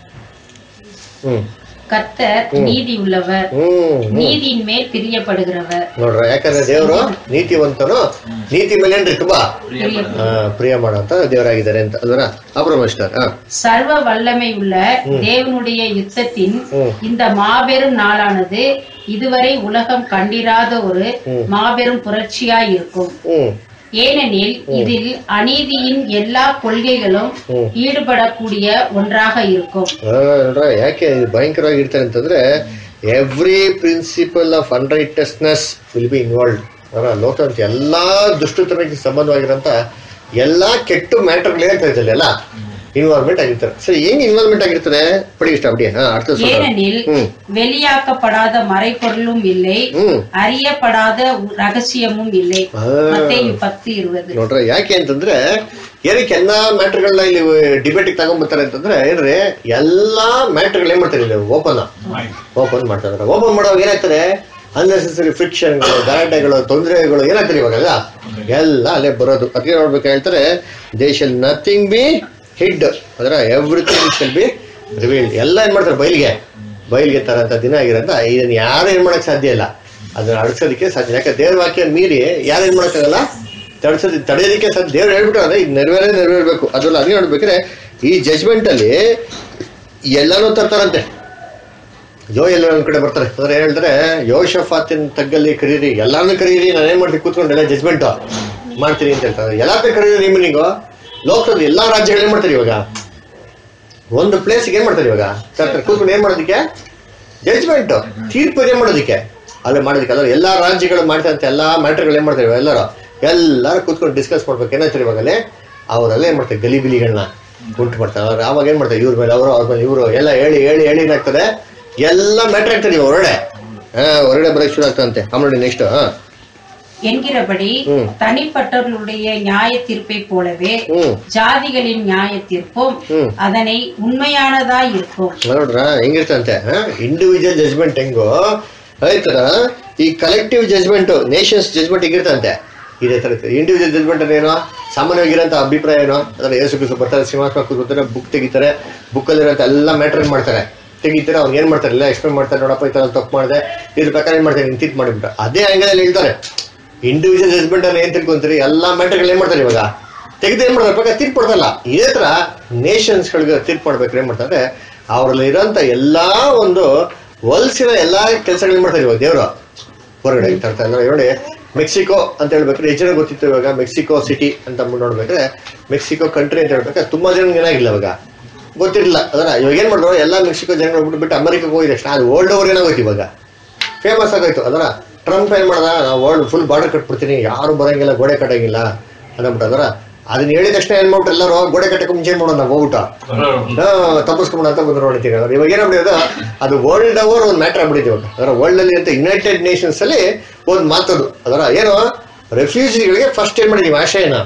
ಹ್ಮ್ கர்த்தர் நீதி உள்ளவர் ಹ್ಮ್ நீதியின் மேல் பிரியப்படுகிறவர் ನೋಡ್ರ ಯಾಕಂದ್ರೆ ದೇವರು ನೀತಿವಂತನು ನೀತಿ ಮೇಲೆ ಏನ್ರಿ ತುಂಬಾ ಆ, ಪ್ರಿಯ ಮಾಡೋಂತ ದೇವರಾಗಿದ್ದಾರೆ ಅಂತ ಅಲ್ವರ ಅಪ್ರಮಿಸ್ತಾರ ಹಾ சர்வ வல்லமை உள்ள தேவனுடைய யுத்தத்தின் ம். இந்த மாபெரும் நாளானது இதுவரை உலகம் கண்டிராத ஒரு மாபெரும் புரட்சியாய் இருக்கும் ಹ್ಮ್ ஏனெனில் இதில் அநீதியின் எல்லா கொள்கைகளும் ம். ஈடுபடக்கூடிய ஒன்றாக இருக்கும் ಆ, ನೋಡ್ರ ಯಾಕೆ ಇದು ಭಯಂಕರವಾಗಿ ಇರ್ತಾರೆ ಅಂತಂದ್ರೆ every principle of unrighteousness will be involve ಅವರ ಲೋಕ ಅಂತ ಎಲ್ಲಾ ದುಷ್ಟತನಕ್ಕೆ ಸಂಬಂಧವಾಗಿರೋಂಥ ಎಲ್ಲಾ ಕೆಟ್ಟ ಮ್ಯಾಟರ್ಗಳೇ ಅಂತ ಇದ್ದಲ್ಲಿ ಎಲ್ಲ ಇನ್ವಾಲ್ವ್ಮೆಂಟ್ ಆಗಿರ್ತಾರೆ ಸರಿ ಹೆಂಗ್ ಇನ್ವಾಲ್ವ್ಮೆಂಟ್ ಆಗಿರ್ತಾರೆ ಪಡಿ ಇಷ್ಟ ಅಪ್ಡಿ ಹಾ ಅರ್ಥ சொல்றேன். ஏனெனில் ம். வெளியாக்கப்படாத மறைபொருளும் இல்லை ಹ್ಮ್ அறியப்படாத ரகசியமும் இல்லை ಆ. மத்தேயு பத்து இருபது ನೋಡ್ರ ಯಾಕೆ ಅಂತಂದ್ರೆ ಏನಕ್ಕೆ ಎಲ್ಲಾ ಮ್ಯಾಟರ್ಗಳನ್ನ ಇಲ್ಲಿ ಡಿಬೇಟ್ ತಗೊಂಡ್ಬರ್ತಾರೆ ಅಂತಂದ್ರೆ ಏನ್ರಿ ಎಲ್ಲಾ ಮ್ಯಾಟರ್ಗಳು ಏನ್ ಮಾಡ್ತಾರೆ ಇಲ್ಲಿ ಓಪನ್ ಓಪನ್ ಮಾಡ್ತಾರೆ ಓಪನ್ ಮಾಡುವಾಗ ಏನಾಗ್ತದೆ ಅನ್ನೆಸೆಸರಿ ಫ್ರಿಕ್ಷನ್ಗಳು ಗಲಾಟೆಗಳು ತೊಂದರೆಗಳು ಏನಾಗ್ತದೆ ಇವಾಗ ಎಲ್ಲ ಅಲ್ಲೇ ಬರೋದು ಅದಕ್ಕೆ ನೋಡ್ಬೇಕು ಹೇಳ್ತಾರೆ they shall nothing be hid ಅದರ ಎವ್ರಿಥಿಂಗ್ ಶಲ್ ಬಿ ರಿವೀಲ್ಡ್ ಎಲ್ಲ ಏನ್ ಮಾಡ್ತಾರೆ ಬಯಲಿಗೆ ಬಯಲಿಗೆ ತರಂತ ದಿನ ಆಗಿರೋದ್ರಿಂದ ಇದನ್ನ ಯಾರು ಏನ್ ಮಾಡಕ್ ಸಾಧ್ಯ ಇಲ್ಲ ಅದನ್ನ ಅಡ್ಸೋದಕ್ಕೆ ಸಾಧ್ಯ ಯಾಕೆ ದೇವ್ರ ವಾಕ್ಯ ಮೀರಿ ಯಾರು ಏನ್ ಮಾಡಕ್ಕಾಗಲ್ಲ ತಡ್ಸೋದು ತಡೆಯೋದಕ್ಕೆ ಸಾಧ್ಯ ದೇವ್ರು ಹೇಳ್ಬಿಟ್ಟು ಅಂದ್ರೆ ಇದು ನೆರವೇರೇ ನೆರವೇರ್ಬೇಕು ಅದ್ರಲ್ಲಿ ಅದೇ ನೋಡ್ಬೇಕಾದ್ರೆ ಈ ಜಜ್ಮೆಂಟ್ ಅಲ್ಲಿ ಎಲ್ಲಾನು ತರ್ತಾರಂತೆ ಯೋ ಎಲ್ಲ ಒಂದ್ ಕಡೆ ಬರ್ತಾರೆ ಅಂದ್ರೆ ಏನ್ ಹೇಳ್ತಾರೆ ಯೋಶಫಾತಿನ ತಗ್ಗಲ್ಲಿ ಕರೀರಿ ಎಲ್ಲಾರನ್ನೂ ಕರೀರಿ ನಾನು ಏನ್ ಮಾಡ್ತೀನಿ ಕೂತ್ಕೊಂಡು ಎಲ್ಲ ಜಜ್ಮೆಂಟ್ ಮಾಡ್ತೀನಿ ಅಂತ ಹೇಳ್ತಾರೆ ಎಲ್ಲಾರ್ನ ಕರೀರಿ ನಿಮ್ಮ ನೀವು ಲೋಕದ ಎಲ್ಲಾ ರಾಜ್ಯಗಳು ಏನ್ ಮಾಡ್ತಾರೆ ಇವಾಗ ಒಂದು ಪ್ಲೇಸ್ಗೆ ಏನ್ ಮಾಡ್ತಾರೆ ಇವಾಗ ತರ್ತಾರೆ ಕೂತ್ಕೊಂಡು ಏನ್ ಮಾಡೋದಕ್ಕೆ ಜಜ್ಮೆಂಟ್ ತೀರ್ಪು ಏನ್ ಮಾಡೋದಕ್ಕೆ ಅಲ್ಲೇ ಮಾಡೋದಕ್ಕೆ ಅಲ್ಲ ಎಲ್ಲಾ ರಾಜ್ಯಗಳು ಮಾಡ್ತಾರಂತ ಎಲ್ಲಾ ಮ್ಯಾಟರ್ಗಳು ಏನ್ ಮಾಡ್ತಾರೆ ಇವಾಗ ಎಲ್ಲರೂ ಎಲ್ಲರೂ ಕೂತ್ಕೊಂಡು ಡಿಸ್ಕಸ್ ಮಾಡ್ಬೇಕು ಏನಾಯ್ತಾರೆ ಇವಾಗಲೇ ಅವರೆಲ್ಲ ಏನ್ ಮಾಡ್ತಾರೆ ಗಲಿಬಿಲಿಗಳನ್ನ ಉಂಟು ಮಾಡ್ತಾರೆ ಅವ್ರು ಆವಾಗ ಏನ್ ಮಾಡ್ತಾರೆ ಇವ್ರ ಮೇಲೆ ಅವರು ಅವ್ರ ಮೇಲೆ ಇವರು ಎಲ್ಲ ಹೇಳಿ ಹೇಳಿ ಹೇಳಿ ಏನಾಗ್ತದೆ ಎಲ್ಲ ಮ್ಯಾಟರ್ ಆಗ್ತದೆ ಇವಾಗ ಹೊರಗಡೆ ಹಾ ಹೊರಗಡೆ ಬರೋಕ್ ಶುರು ಆಗ್ತದಂತೆ ಆಮೇಲೆ ನೆಕ್ಸ್ಟ್ ಹಾ என்கிறபடி ம். தனிப்பட்டவர்களுடைய நியாய தீர்ப்பை போலவே ಹ್ಮ್ ஜாதிகளின் நியாய தீர்ப்பும் ம். அதனை உண்மையானதாய் இருக்கும் ನೋಡ್ರ ಹೆಂಗಿರ್ತಂತೆ ಇಂಡಿವಿಜುವಲ್ ಜಜ್ಮೆಂಟ್ ಹೆಂಗೋ ಆಯ್ತರ ಈ ಕಲೆಕ್ಟಿವ್ ಜಜ್ಮೆಂಟ್ ನೇಷನ್ಸ್ ಜಜ್ಮೆಂಟ್ ಹೆಂಗಿರ್ತಂತೆ ಇದೇ ತರ ಇರ್ತದೆ ಇಂಡಿವಿಜುವಲ್ ಜಜ್ಮೆಂಟ್ ಅಂದ್ರೆ ಏನೋ ಸಾಮಾನ್ಯವಾಗಿರೋಂಥ ಅಭಿಪ್ರಾಯ ಏನೋ ಅಂದ್ರೆ ಯೇಸು ಕ್ರಿಸ್ತು ಬರ್ತಾರೆ ಸಿಂಹಾಸನ ಕೂತ್ಕೊತಾರೆ ಬುಕ್ ತೆಗಿತಾರೆ ಬುಕ್ ಅಲ್ಲಿರೋಂಥ ಎಲ್ಲ ಮ್ಯಾಟರ್ ಏನ್ ಮಾಡ್ತಾರೆ ತೆಗಿತಾರೆ ಅವ್ರು ಏನ್ ಮಾಡ್ತಾರೆ ಎಲ್ಲ ಎಕ್ಸ್ಪ್ಲೇನ್ ಮಾಡ್ತಾರೆ ನೋಡಪ್ಪ ಈ ತರ ತಪ್ಪು ಮಾಡಿದೆ ಇದ್ರ ಪ್ರಕಾರ ಏನ್ ಮಾಡ್ತಾರೆ ನಿಂತಿತ್ ಮಾಡಿಬಿಟ್ಟು ಅದೇ ಆಂಗಲ್ ಹೇಳ್ತಾರೆ ಇಂಡಿವಿಜುವಲ್ ಜಜ್ಮೆಂಟ್ ಅಲ್ಲಿ ಏನ್ ತಿಳ್ಕೊಂತೀರಿ ಎಲ್ಲಾ ಮ್ಯಾಟರ್ಗಳು ಏನ್ ಮಾಡ್ತಾರೆ ಇವಾಗ ತೆಗೆದು ಏನ್ ಮಾಡ್ತಾರೆ ಪ್ರಕಾರ ತೀರ್ಪು ಕೊಡ್ತಲ್ಲ ಇದೇ ತರ ನೇಷನ್ಸ್ ಗಳಿಗೆ ತೀರ್ಪು ಮಾಡ್ಬೇಕಾದ್ರೆ ಏನ್ ಮಾಡ್ತಾರೆ ಅವರಲ್ಲಿ ಇರೋಂಥ ಎಲ್ಲಾ ಒಂದು ಹೊಲ್ಸಿನ ಎಲ್ಲಾ ಕೆಲಸಗಳನ್ನ ಮಾಡ್ತಾರೆ ಇವಾಗ ದೇವರು ಹೊರಗಡೆ ತರ್ತಾ ಇಲ್ಲ ನೋಡಿ ಮೆಕ್ಸಿಕೋ ಅಂತ ಹೇಳ್ಬೇಕಾದ್ರೆ ಎಷ್ಟು ಜನ ಗೊತ್ತಿತ್ತು ಇವಾಗ ಮೆಕ್ಸಿಕೋ ಸಿಟಿ ಅಂತ ಅಂದ್ಬಿಟ್ಟು ನೋಡ್ಬೇಕಾದ್ರೆ ಮೆಕ್ಸಿಕೋ ಕಂಟ್ರಿ ಅಂತ ಹೇಳ್ಬೇಕಾದ್ರೆ ತುಂಬಾ ಜನ ಏನಾಗಿಲ್ಲ ಇವಾಗ ಗೊತ್ತಿರಲಿಲ್ಲ ಅದನ್ನ ಇವಾಗ ಏನ್ ಮಾಡಿದ್ರು ಎಲ್ಲಾ ಮೆಕ್ಸಿಕೋ ಜನ ಬಿಟ್ಟು ಬಿಟ್ಟು ಅಮೆರಿಕಕ್ಕೆ ಹೋಗಿದ ತಕ್ಷಣ ಅದು ವರ್ಲ್ಡ್ ಓವರ್ ಏನಾಗೋಯ್ತು ಇವಾಗ ಫೇಮಸ್ ಆಗೋಯ್ತು ಅದರ ಟ್ರಂಪ್ ಏನ್ ಮಾಡ್ದ ನಾವು ವರ್ಲ್ಡ್ ಫುಲ್ ಬಾರ್ಡರ್ ಕಟ್ಬಿಡ್ತೀನಿ ಯಾರು ಬರಂಗಿಲ್ಲ ಗೋಡೆ ಕಟ್ಟಂಗಿಲ್ಲ ಅಂದ್ಬಿಟ್ಟು ಅದರ ಅದನ್ನ ಹೇಳಿದ ತಕ್ಷಣ ಏನ್ ಮಾಡ್ಬಿಟ್ಟು ಎಲ್ಲರೂ ಗೋಡೆ ಕಟ್ಟಕ್ಕೆ ಮುಂಚೆ ಏನ್ ಮಾಡೋಣ ನಾವು ಹೋಗ್ಬಿಟ್ಟು ತಪ್ಪಿಸ್ಕೊಂಡು ಅಂತ ಬಂದ್ರು ನೋಡ್ತೀವಿ ಅವ್ರು ಇವಾಗ ಏನಾಗ್ಬಿಟ್ಟಿದೆ ಅದು ವರ್ಲ್ಡ್ ಓವರ್ ಒಂದು ಮ್ಯಾಟರ್ ಆಗ್ಬಿಟ್ಟಿದೆ ಇವಾಗ ಅದರ ವರ್ಲ್ಡ್ ಅಲ್ಲಿ ಅಂತ ಯುನೈಟೆಡ್ ನೇಷನ್ಸ್ ಅಲ್ಲಿ ಒಂದು ಮಾತದು ಅದರ ಏನು ರೆಫ್ಯೂಜಿಗಳಿಗೆ ಫಸ್ಟ್ ಏನ್ ಮಾಡಿದೀವಿ ಆಶಯನ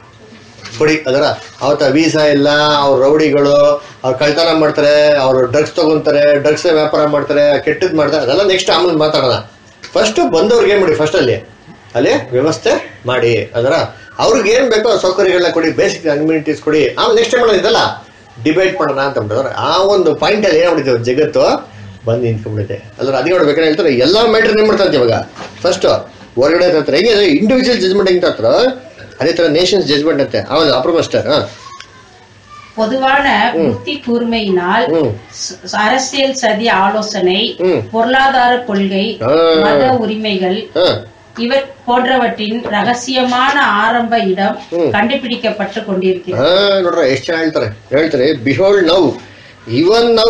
ಕೊಡಿ ಅದರ ಅವತ್ತ ವೀಸಾ ಇಲ್ಲ ಅವ್ರ ರೌಡಿಗಳು ಅವ್ರು ಕಳ್ತನ ಮಾಡ್ತಾರೆ ಅವ್ರು ಡ್ರಗ್ಸ್ ತಗೊಂತಾರೆ ಡ್ರಗ್ಸ್ ವ್ಯಾಪಾರ ಮಾಡ್ತಾರೆ ಕೆಟ್ಟದ್ ಮಾಡ್ತಾರೆ ಅದೆಲ್ಲ ನೆಕ್ಸ್ಟ್ ಆಮೇಲೆ ಮಾತಾಡೋಣ ಫಸ್ಟ್ ಬಂದವ್ರಿಗೆ ಏನ್ ಮಾಡಿ ಫಸ್ಟ್ ಅಲ್ಲಿ ಅಲ್ಲಿ ವ್ಯವಸ್ಥೆ ಮಾಡಿ ಅದರ ಅವ್ರಿಗೆ ಏನ್ ಬೇಕೋ ಸೌಕರ್ಯಗಳನ್ನ ಕೊಡಿ ಬೇಸಿಕ್ ಅಮ್ಯುನಿಟೀಸ್ ಕೊಡಿ ಆಮೇಲೆ ನೆಕ್ಸ್ಟ್ ಮಾಡೋಣ ಇದಲ್ಲ ಡಿಬೇಟ್ ಮಾಡೋಣ ಅಂತ ಬಿಟ್ಟಿದ್ರೆ ಆ ಒಂದು ಪಾಯಿಂಟ್ ಅಲ್ಲಿ ಏನಾಗ್ಬಿಟ್ಟಿದೆ ಜಗತ್ತು ಬಂದು ನಿಂತ್ಕೊಂಡ್ಬಿಡುತ್ತೆ ಅದ್ರ ಅದೇ ನೋಡ್ಬೇಕಾದ್ರೆ ಹೇಳ್ತಾರೆ ಎಲ್ಲಾ ಮ್ಯಾಟ್ರ್ ಏನ್ ಮಾಡ್ತಾರೆ ಇವಾಗ ಫಸ್ಟ್ ಹೊರಗಡೆ ಹತ್ರ ಹೆಂಗೆ ಇಂಡಿವಿಜುವಲ್ ಜಜ್ಮೆಂಟ್ ಹೆಂಗ್ ಹತ್ರ ಅದೇ ತರ ನೇಷನ್ಸ್ ಜಜ್ಮೆಂಟ್ ಅಂತೆ ಹೌದು ಅಪ್ರಮಸ್ಟರ್ ಹಾ பொதுவான புத்தி கூர்மையினால் ಹ್ಮ್ ச- அரசியல் சதி ஆலோசனை ம். பொருளாதார கொள்கை ஆ. மத உரிமைகள் ಹಾ இவர் போன்றவற்றின் ரகசியமான ಆರಂಭ இடம் கண்டுபிடிக்கப்பட்டு கொண்டிருக்கிறது ಹಾ ನೋಡ್ರ ಎಷ್ಟು ಜನ ಹೇಳ್ತಾರೆ ಹೇಳ್ತಾರೆ behold now even now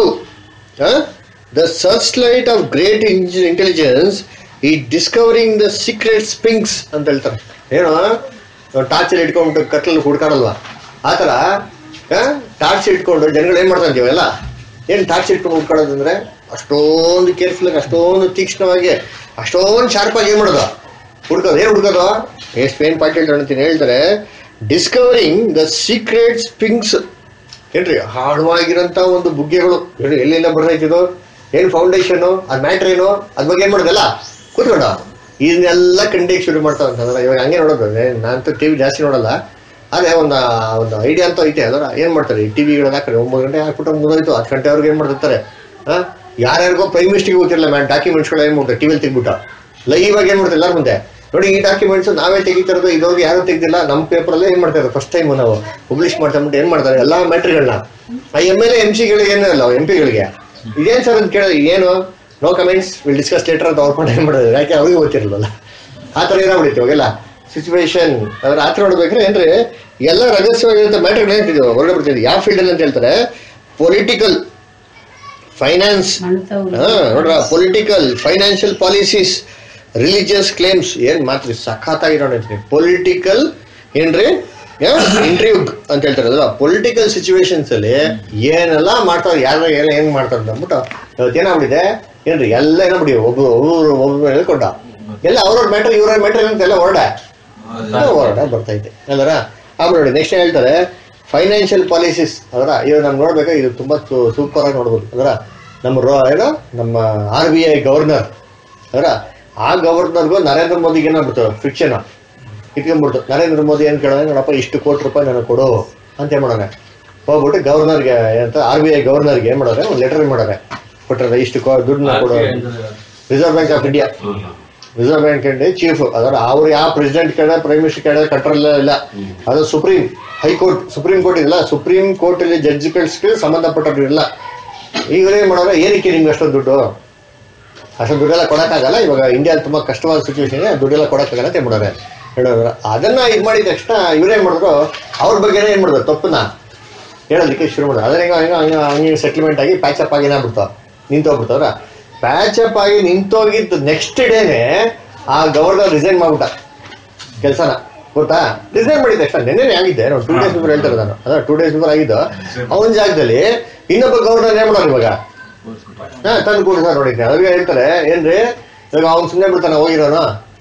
the searchlight of great intelligence is discovering the secret springs ಅಂತ ಹೇಳ್ತಾರೆ ಏನು ಟಾರ್ಚರ್ ಇಟ್ಕೊಂಡ್ಬಿಟ್ಟು ಕತ್ಲಲ್ಲಿ ಹುಡ್ಕಾಡಲ್ವಾ ಆ ಥರ ಟಾರ್ಚ್ ಇಟ್ಕೊಂಡು ಜನಗಳು ಏನ್ ಮಾಡ್ತಾ ಅಂತೀವಲ್ಲ ಏನ್ ಟಾರ್ಚ್ ಇಟ್ಕೊಂಡು ಹುಡ್ಕಾಡೋದು ಅಂದ್ರೆ ಅಷ್ಟೊಂದು ಕೇರ್ಫುಲ್ ಆಗಿ ಅಷ್ಟೊಂದು ತೀಕ್ಷ್ಣವಾಗಿ ಅಷ್ಟೊಂದು ಶಾರ್ಪ್ ಆಗಿ ಏನ್ ಮಾಡೋದು ಹುಡ್ಕೋದು ಏನ್ ಹುಡ್ಕೋದು ಎಷ್ಟು ಪೇನ್ ಪಾಯಿಂಟ್ ಹೇಳ್ತಾರೆ ಅಂತೀನಿ ಹೇಳ್ತಾರೆ ಡಿಸ್ಕವರಿಂಗ್ ದ ಸೀಕ್ರೆಟ್ ಸ್ಪಿಂಕ್ಸ್ ಏನ್ರಿ ಆಳವಾಗಿರಂತ ಒಂದು ಬುಗ್ಗೆಗಳು ಹೇಳಿ ಎಲ್ಲೆಲ್ಲ ಬರ್ತೈತಿದು ಏನ್ ಫೌಂಡೇಶನ್ ಅದ್ ಮ್ಯಾಟ್ರ್ ಏನು ಅದ್ ಬಗ್ಗೆ ಏನ್ ಮಾಡೋದಲ್ಲ ಕೂತ್ಕೊಂಡ ಇದನ್ನೆಲ್ಲ ಕಂಡಿಗೆ ಶುರು ಮಾಡ್ತಾವ ಅಂತಂದ್ರೆ ಇವಾಗ ಹಂಗೆ ನೋಡೋದು ನಾನಂತೂ ಟಿವಿ ಜಾಸ್ತಿ ನೋಡಲ್ಲ ಅದೇ ಒಂದು ಒಂದು ಐಡಿಯಾ ಅಂತ ಐತೆ ಅದರ ಏನ್ ಮಾಡ್ತಾರೆ ಈ ಟಿವಿಗಳನ್ನ ಹಾಕ್ತಾರೆ ಒಂಬತ್ತು ಗಂಟೆ ಹಾಕ್ಬಿಟ್ಟು ಮುಗಿದೋಯ್ತು ಹತ್ತು ಗಂಟೆವರೆಗೆ ಏನ್ ಮಾಡ್ತಿರ್ತಾರೆ ಹಾ ಯಾರ್ಯಾರಿಗೋ ಪ್ರೈಮ್ ಮಿನಿಸ್ಟ್ರಿಗೆ ಗೊತ್ತಿರಲ್ಲ ಮ್ಯಾಮ್ ಡಾಕ್ಯುಮೆಂಟ್ಸ್ಗಳು ಏನ್ ಮಾಡ್ತಾರೆ ಟಿವಿಲಿ ತೆಗ್ಬಿಟ್ಟು ಲೈವ್ ಆಗಿ ಏನ್ ಮಾಡ್ತಾರೆ ಎಲ್ಲರ ಮುಂದೆ ನೋಡಿ ಈ ಡಾಕ್ಯುಮೆಂಟ್ಸ್ ನಾವೇ ತೆಗಿತಿರೋದು ಇದ್ರೊಳಗೆ ಯಾರು ತೆಗ್ದಿಲ್ಲ ನಮ್ಮ ಪೇಪರಲ್ಲೇ ಏನ್ ಮಾಡ್ತಾರೆ ಫಸ್ಟ್ ಟೈಮ್ ನಾವು ಪಬ್ಲಿಷ್ ಮಾಡ್ತಾ ಬಿಟ್ಟು ಏನ್ ಮಾಡ್ತಾರೆ ಎಲ್ಲಾ ಮ್ಯಾಟ್ರಿಗಳನ್ನ ಆ ಎಮ್ ಎಲ್ ಎಂ ಸಿಗಳಿಗೆ ಏನಲ್ಲ ಎಂ ಪಿಗಳಿಗೆ ಇದೇನ್ ಸರ್ ಅಂತ ಕೇಳಿದ್ರೆ ಏನು no comments will discuss later ಅಂತ ಅವ್ರು ಏನ್ ಮಾಡೋದು ಯಾಕೆ ಅವ್ರಿಗೆ ಗೊತ್ತಿರಲಿಲ್ಲ ಆ ಥರ ಏನಾಗ್ಬಿಡುತ್ತೆ ಇವಾಗೆಲ್ಲ ಸಿಚುವೇಶನ್ ಅದ್ರ ಆ ಥರ ನೋಡ್ಬೇಕ್ರೆ ಏನ್ರಿ ಎಲ್ಲ ರಹಸ್ಯವಾಗಿರುವಂಥ ಮ್ಯಾಟ್ರಿಗಳು ಏನಿದೆ ಹೊರಗಡೆ ಬರ್ತಿದೆ ಯಾವ ಫೀಲ್ಡ್ ಅಂತ ಹೇಳ್ತಾರೆ ಪೊಲಿಟಿಕಲ್ ಫೈನಾನ್ಸ್ மனுத்தவர் ಹಾ ನೋಡ್ರ political financial policies religious claims ಏನ್ ಮಾತ್ರ ಸಖತ್ತಾಗಿರೋಣ ಪೊಲಿಟಿಕಲ್ ಏನ್ರಿ ಇಂಟ್ರಿವ್ ಅಂತ ಹೇಳ್ತಾರೆ ಅಲ್ವಾ ಪೊಲಿಟಿಕಲ್ ಸಿಚುವೇಶನ್ಸ್ ಅಲ್ಲಿ ಏನೆಲ್ಲ ಮಾಡ್ತಾರೆ ಯಾರು ಎಲ್ಲ ಹೆಂಗ್ ಮಾಡ್ತಾರೆ ಅಂತ ಅಂದ್ಬಿಟ್ಟು ಇವತ್ತು ಏನಾಗ್ಬಿಟ್ಟಿದೆ ಏನ್ರಿ ಎಲ್ಲ ಏನಾಗ್ಬಿಡಿ ಒಬ್ರು ಒಬ್ಬರು ಒಬ್ಬರು ಹೇಳ್ಕೊಂಡ ಎಲ್ಲ ಅವ್ರವ್ರ ಮ್ಯಾಟ್ರ್ ಇವ್ರ ಮ್ಯಾಟ್ರ್ ಅಂತ ಎಲ್ಲ ಹೊರಡ ಹೊರಡ ಬರ್ತೈತೆ ಅಲ್ಲರ ಆಮೇಲೆ ನೋಡಿ ನೆಕ್ಸ್ಟ್ ಹೇಳ್ತಾರೆ ಫೈನಾನ್ಷಿಯಲ್ ಪಾಲಿಸೀಸ್ ಅದರ ಇವಾಗ ನಮ್ಗೆ ನೋಡ್ಬೇಕು ಇದು ತುಂಬಾ ಸೂಪರ್ ಆಗಿ ನೋಡ್ಬೋದು ಅದರ ನಮ್ಮ ರೋ ಏನೋ ನಮ್ಮ ಆರ್ ಬಿ ಐ ಗವರ್ನರ್ ಅದರ ಆ ಗವರ್ನರ್ಗೂ ನರೇಂದ್ರ ಮೋದಿಗೆ ಏನಾಗ್ಬಿಡ್ತು ಫಿಕ್ಷನ್ ಇಟ್ಕೊಂಡ್ಬಿಡ್ತು ನರೇಂದ್ರ ಮೋದಿ ಏನ್ ಕೇಳೋಣ ನೋಡಪ್ಪ ಇಷ್ಟು ಕೋಟಿ ರೂಪಾಯಿ ನನಗೆ ಕೊಡು ಅಂತ ಏನ್ ಮಾಡೋಣ ಹೋಗ್ಬಿಟ್ಟು ಗವರ್ನರ್ಗೆ ಅಂತ ಆರ್ ಬಿ ಐ ಗವರ್ನರ್ಗೆ ಏನ್ ಮಾಡೋರೆ ಒಂದು ಲೆಟರ್ ಮಾಡೋರೆ ಕೊಟ್ಟರೆ ಇಷ್ಟು ಕೊ- ದುಡ್ಡನ್ನ ಕೊಡು Reserve Bank of India Reserve Bank and chief ಅದರ ಅವ್ರು ಯಾವ ಪ್ರೆಸಿಡೆಂಟ್ ಕೇಳ ಪ್ರೈಮ್ ಮಿನಿಸ್ಟರ್ ಕೇಳ ಕಂಟ್ರೋಲ್ ಇಲ್ಲ ಅದು ಸುಪ್ರೀಂ ಹೈಕೋರ್ಟ್ ಸುಪ್ರೀಂ ಕೋರ್ಟ್ ಇಲ್ಲ ಸುಪ್ರೀಂ ಕೋರ್ಟ್ ಅಲ್ಲಿ ಜಡ್ಜ್ಗಳಿಗೆ ಸಂಬಂಧಪಟ್ಟವ್ರು ಇಲ್ಲ ಈಗ ಏನ್ ಮಾಡೋರು ಏನಕ್ಕೆ ನಿಮ್ಗೆ ಅಷ್ಟೊಂದು ದುಡ್ಡು ಅಷ್ಟೊಂದು ದುಡ್ಡೆಲ್ಲ ಕೊಡಕ್ಕಾಗಲ್ಲ ಇವಾಗ ಇಂಡಿಯಾ ತುಂಬಾ ಕಷ್ಟವಾದ ಸಿಚುವೇಶನ್ ದುಡ್ಡೆಲ್ಲ ಕೊಡಕ್ಕಾಗಲ್ಲ ಅಂತ ಮಾಡೋರೆ ಹೇಳೋದ್ರ ಅದನ್ನ ಇದು ಮಾಡಿದ ತಕ್ಷಣ ಇವ್ರೇನ್ ಮಾಡಿದ್ರು ಅವ್ರ ಬಗ್ಗೆನೇ ಏನ್ ಮಾಡಿದ್ರು ತಪ್ಪನ್ನ ಹೇಳೋದಕ್ಕೆ ಶುರು ಮಾಡಿದ್ರು ಅದ್ರ ಹೆಂಗ ಹೆಂಗ ಹಂಗ ಹಂಗೆ ಸೆಟ್ಲ್ಮೆಂಟ್ ಆಗಿ ಪ್ಯಾಚಪ್ ಆಗಿ ಏನಾಗ್ಬಿಡ್ತಾವ ನಿಂತೋಗ್ಬಿಡ್ತಾವ್ರ ಪ್ಯಾಚಪ್ ಆಗಿ ನಿಂತೋಗಿದ್ದು ನೆಕ್ಸ್ಟ್ ಡೇನೆ ಆ ಗವರ್ನರ್ ರಿಸೈನ್ ಮಾಡ್ಬಿಟ್ಟ ಕೆಲಸನ ಗೊತ್ತಾ ರಿಸೈನ್ ಮಾಡಿದ ತಕ್ಷಣ ನೆನ್ನೆ ಆಗಿದ್ದೆ ಟೂ ಡೇಸ್ ಬಿಫೋರ್ ಹೇಳ್ತಾರೆ ನಾನು ಅದ ಟೂ ಡೇಸ್ ಬಿಫೋರ್ ಆಗಿದ್ದು ಅವನ ಜಾಗದಲ್ಲಿ ಇನ್ನೊಬ್ಬ ಗವರ್ನರ್ ಏನ್ ಮಾಡೋರು ಇವಾಗ ಹಾ ತಂದು ಕೂಡಿಸ ನೋಡಿದ್ದೆ ಅದ್ರಿಗೆ ಹೇಳ್ತಾರೆ ಏನ್ರಿ ಇವಾಗ ಅವ್ನು ಸುಮ್ಮನೆ ಬಿಡ್ತಾನೆ ಹೋಗಿರೋನು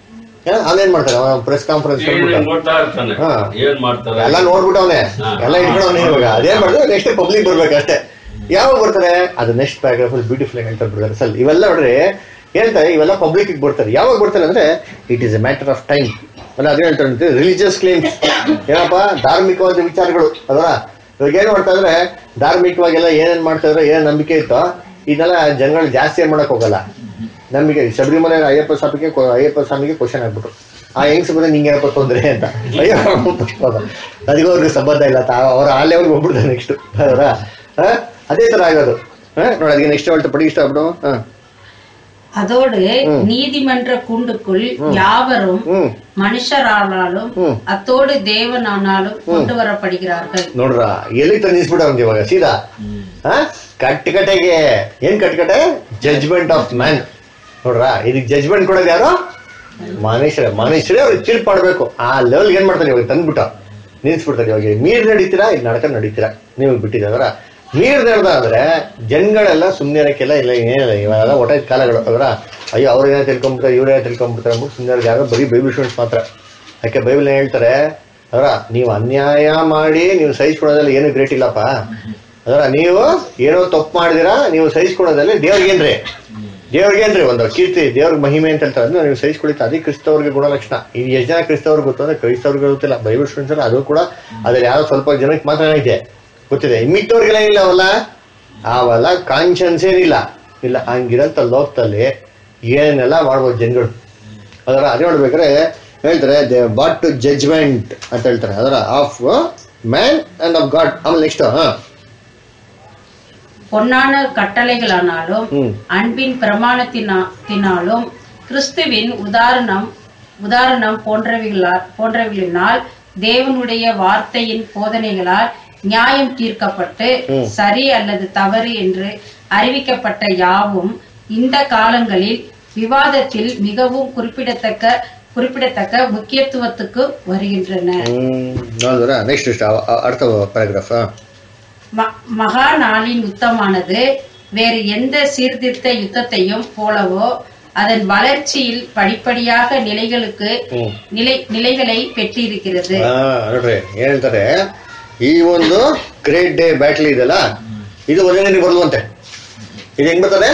ಅವನೇನ್ ಮಾಡ್ತಾನೆ ಪ್ರೆಸ್ ಕಾನ್ಫರೆನ್ಸ್ ಏನ್ ನೋಡ್ತಾ ಇರ್ತಾನೆ ಹಾ. ಏನ್ ಮಾಡ್ತಾರೆ ಎಲ್ಲ ನೋಡ್ಬಿಟ್ಟವನೆ ಹಾ. ಎಲ್ಲ ಇಟ್ಕೊಂಡವನೆ ಇವಾಗ ಅದೇನ್ ಮಾಡಿದ್ರೆ ನೆಕ್ಸ್ಟ್ ಪಬ್ಲಿಕ್ ಬರ್ಬೇಕು ಅಷ್ಟೇ ಯಾವಾಗ ಬರ್ತಾರೆ ಅದು ನೆಕ್ಸ್ಟ್ ಪ್ಯಾರಾಗ್ರಾಫ್ ಬ್ಯೂಟಿಫುಲ್ ಆಗಿ ಹೇಳ್ತಾರೆ ಬಿಡ್ತಾರೆ ಸರ್ ಇವೆಲ್ಲ ನೋಡ್ರಿ ಹೇಳ್ತಾರೆ ಇವೆಲ್ಲ ಪಬ್ಲಿಕ್ ಬರ್ತಾರೆ ಯಾವಾಗ ಬರ್ತಾರೆ ಅಂದ್ರೆ it is a matter of time ಅಲ್ಲ ಅದೇ ಹೇಳ್ತಾರೆ ರಿಲಿಜಿಯಸ್ ಕ್ಲೇಮ್ಸ್ ಏನಪ್ಪ ಧಾರ್ಮಿಕವಾದ ವಿಚಾರಗಳು ಅದರ ಇವಾಗ ಏನ್ ಮಾಡ್ತಾ ಇದ್ರೆ ಧಾರ್ಮಿಕವಾಗೆಲ್ಲ ಏನೇನ್ ಮಾಡ್ತಾ ಇದ್ರೆ ಏನ್ ನಂಬಿಕೆ ಇತ್ತೋ ಇದೆಲ್ಲ ಜನಗಳು ಜಾಸ್ತಿ ಏನ್ ಮಾಡಕ್ ಹೋಗಲ್ಲ ನಮಗೆ ಶಬರಿಮಲೆ ಅಯ್ಯಪ್ಪ ಸ್ವಾಮಿಗೆ ಕೊ- ಅಯ್ಯಪ್ಪ ಸ್ವಾಮಿಗೆ ಕ್ವಶನ್ ಆಗ್ಬಿಟ್ರು ಆ ಹೆಂಗ್ಸ್ ಬಂದ್ರೆ ನಿಂಗೆ ಏನಪ್ಪ ತೊಂದ್ರೆ ಅಂತ ಅಯ್ಯೋ ಅದಕ್ಕೂ ಅವ್ರಿಗೆ ಸಂಬಂಧ ಇಲ್ಲ ತಾವು ಅವ್ರ ಆ ಲೆವೆಲ್ಗೆ ಹೋಗ್ಬಿಡ್ತಾರೆ ನೆಕ್ಸ್ಟ್ ಅವರ ಅದೇ ತರ ಆಗೋದು ಹಾ ನೋಡಿ ಅದಕ್ಕೆ ನೆಕ್ಸ್ಟ್ ಹೇಳ್ತಾ ಪಡಿ ಇಷ್ಟ ಆಗ್ಬಿಡು ಹಾ அதோடு நீதிமன்ற கூண்டுக்குள் யாவரும் ಹ್ಮ್ மனுஷரானாலும் ம். அத்தோடு தேவனானாலும் கொண்டு வரப்படுகிறார்கள் ನೋಡ್ರ ಎಲ್ಲಿ ತಂದಿಸ್ಬಿಡ ಅವ್ನಿಗೆ ಇವಾಗ ಸೀದಾ ಹಾ ಕಟ್ಟಕಟೆಗೆ ಏನ್ ಕಟ್ಟಕಟೆ ಜಡ್ಜ್ಮೆಂಟ್ ಆಫ್ ಮ್ಯಾನ್ ನೋಡ್ರ ಇದಕ್ಕೆ ಜಡ್ಜ್ಮೆಂಟ್ ಕೊಡೋದು ಯಾರು ಮನುಷ್ಯರೇ ಮನುಷ್ಯರೇ ಅವ್ರಿಗೆ ತೀರ್ಪು ಮಾಡ್ಬೇಕು ಆ ಲೆವೆಲ್ ಏನ್ ಮಾಡ್ತಾರೆ ಇವಾಗ ತಂದ್ಬಿಟ್ಟ ನಿಲ್ಸ್ಬಿಡ್ತಾರೆ ಇವಾಗ ಮೀರ್ ನಡೀತೀರಾ ಇದು ನಡ್ಕ ನಡೀತೀರಾ ನೀವು ಬಿಟ್ಟಿದ್ದವರ ಮೀರ್ ನಡೆದ ಅಂದ್ರೆ ಜನಗಳೆಲ್ಲ ಸುಮ್ಮನೆ ಇರಕ್ಕೆಲ್ಲ ಇಲ್ಲ ಏನಿಲ್ಲ ಇವಾಗೆಲ್ಲ ಒಟ್ಟ ಕಾಲಗಳು ಅವರ ಅಯ್ಯೋ ಅವ್ರು ಏನೋ ತಿಳ್ಕೊಂಬಿಡ್ತಾರೆ ಇವ್ರು ಏನೋ ತಿಳ್ಕೊಂಬಿಡ್ತಾರೆ ಅಂದ್ಬಿಟ್ಟು ಸುಮ್ಮನೆ ಯಾರೋ ಬರೀ ಬೈಬಲ್ ಸ್ಟೂಡೆಂಟ್ಸ್ ಮಾತ್ರ ಯಾಕೆ ಬೈಬಲ್ ಏನ್ ಹೇಳ್ತಾರೆ ಅದರ ನೀವು ಅನ್ಯಾಯ ಮಾಡಿ ನೀವು ಸಹಿಸ್ಕೊಳೋದ್ರಲ್ಲಿ ಏನು ಗ್ರೇಟ್ ಇಲ್ಲಪ್ಪ ಅದರ ನೀವು ಏನೋ ತಪ್ಪು ಮಾಡಿದಿರಾ ನೀವು ಸಹಿಸ್ಕೊಳೋದ್ರಲ್ಲಿ ದೇವ್ರಿಗೇನ್ರಿ ದೇವ್ರಿಗೇನ್ರಿ ಒಂದು ಕೀರ್ತಿ ದೇವ್ರಿಗೆ ಮಹಿಮೆ ಅಂತ ಹೇಳ್ತಾರೆ ಅಂದ್ರೆ ನೀವು ಸಹಿಸ್ಕೊಳಿತ ಅದೇ ಕ್ರಿಸ್ತವ್ರಿಗೆ ಗುಣಲಕ್ಷಣ ಇದು ಎಷ್ಟು ಜನ ಕ್ರಿಸ್ತವ್ರಿಗೆ ಗೊತ್ತು ಅಂದ್ರೆ ಕ್ರೈಸ್ತವ್ರಿಗೆ ಗೊತ್ತಿಲ್ಲ ಬೈಬಲ್ ಸ್ಟೂಡೆಂಟ್ಸ್ ಅದು ಕೂಡ ಅದ್ರಲ್ಲಿ ಯಾರೋ ಸ್ವಲ್ಪ ಜನಕ್ಕೆ ಮಾತ್ರ ಐತೆ ಗೊತ್ತಿದೆ ಮಿಕ್ಕವ್ರಿಗೆಲ್ಲ ಇಲ್ಲ ಅವಲ್ಲ ಅವೆಲ್ಲ ಕಾನ್ಶನ್ಸ್ ಏನಿಲ್ಲ ಇಲ್ಲ ಹಂಗಿರಂತ ಲೋಕದಲ್ಲಿ ಏನೆಲ್ಲ ಮಾಡ್ಬೋದು ಜನಗಳು ಅದರ ಅದೇ ನೋಡ್ಬೇಕಾದ್ರೆ ಹೇಳ್ತಾರೆ ದೇ ಬಾಟ್ ಟು ಜಜ್ಮೆಂಟ್ ಅಂತ ಹೇಳ್ತಾರೆ ಅದರ of man and of God ಆಮೇಲೆ ನೆಕ್ಸ್ಟ್ ಹಾ பொன்னான கட்டளைகளானாலும் ம். அன்பின் பிரமாணத்தினாலும் கிறிஸ்துவின் உதாரணம் உதாரணம் போன்றவைகளா போன்றவைகளினால் தேவனுடைய வார்த்தையின் போதனைகளால் நியாயம் தீர்க்கப்பட்டு ம். சரி அல்லது தவறு என்று அறிவிக்கப்பட்ட யாவும் இந்த காலங்களில் விவாதத்தில் மிகவும் குறிப்பிடத்தக்க குறிப்பிடத்தக்க முக்கியத்துவத்துக்கு வருகின்றன ಹ್ಮ್ ನೋಡಿದ್ರ ನೆಕ್ಸ್ಟ್ ಇಷ್ಟ ಅರ್ಥ ಪ್ಯಾರಾಗ್ರಾಫ್ ம- மகா நாளின் யுத்தமானது வேறு எந்த சீர்திருத்த யுத்தத்தையும் போலவோ அதன் வளர்ச்சியில் படிப்படியாக நிலைகளுக்கு ಹ್ಮ್ நிலை நிலைகளை பெற்றிருக்கிறது ಹಾ ನೋಡ್ರಿ ಏನ್ ಹೇಳ್ತಾರೆ ಈ ಒಂದು ಗ್ರೇಟ್ ಡೇ ಬ್ಯಾಟ್ಲ್ ಇದೆಯಲ್ಲ ಇದು ಒಂದೇ ದಿನ ಬರುವಂತೆ ಇದು ಹೆಂಗ್ ಬರ್ತದೆ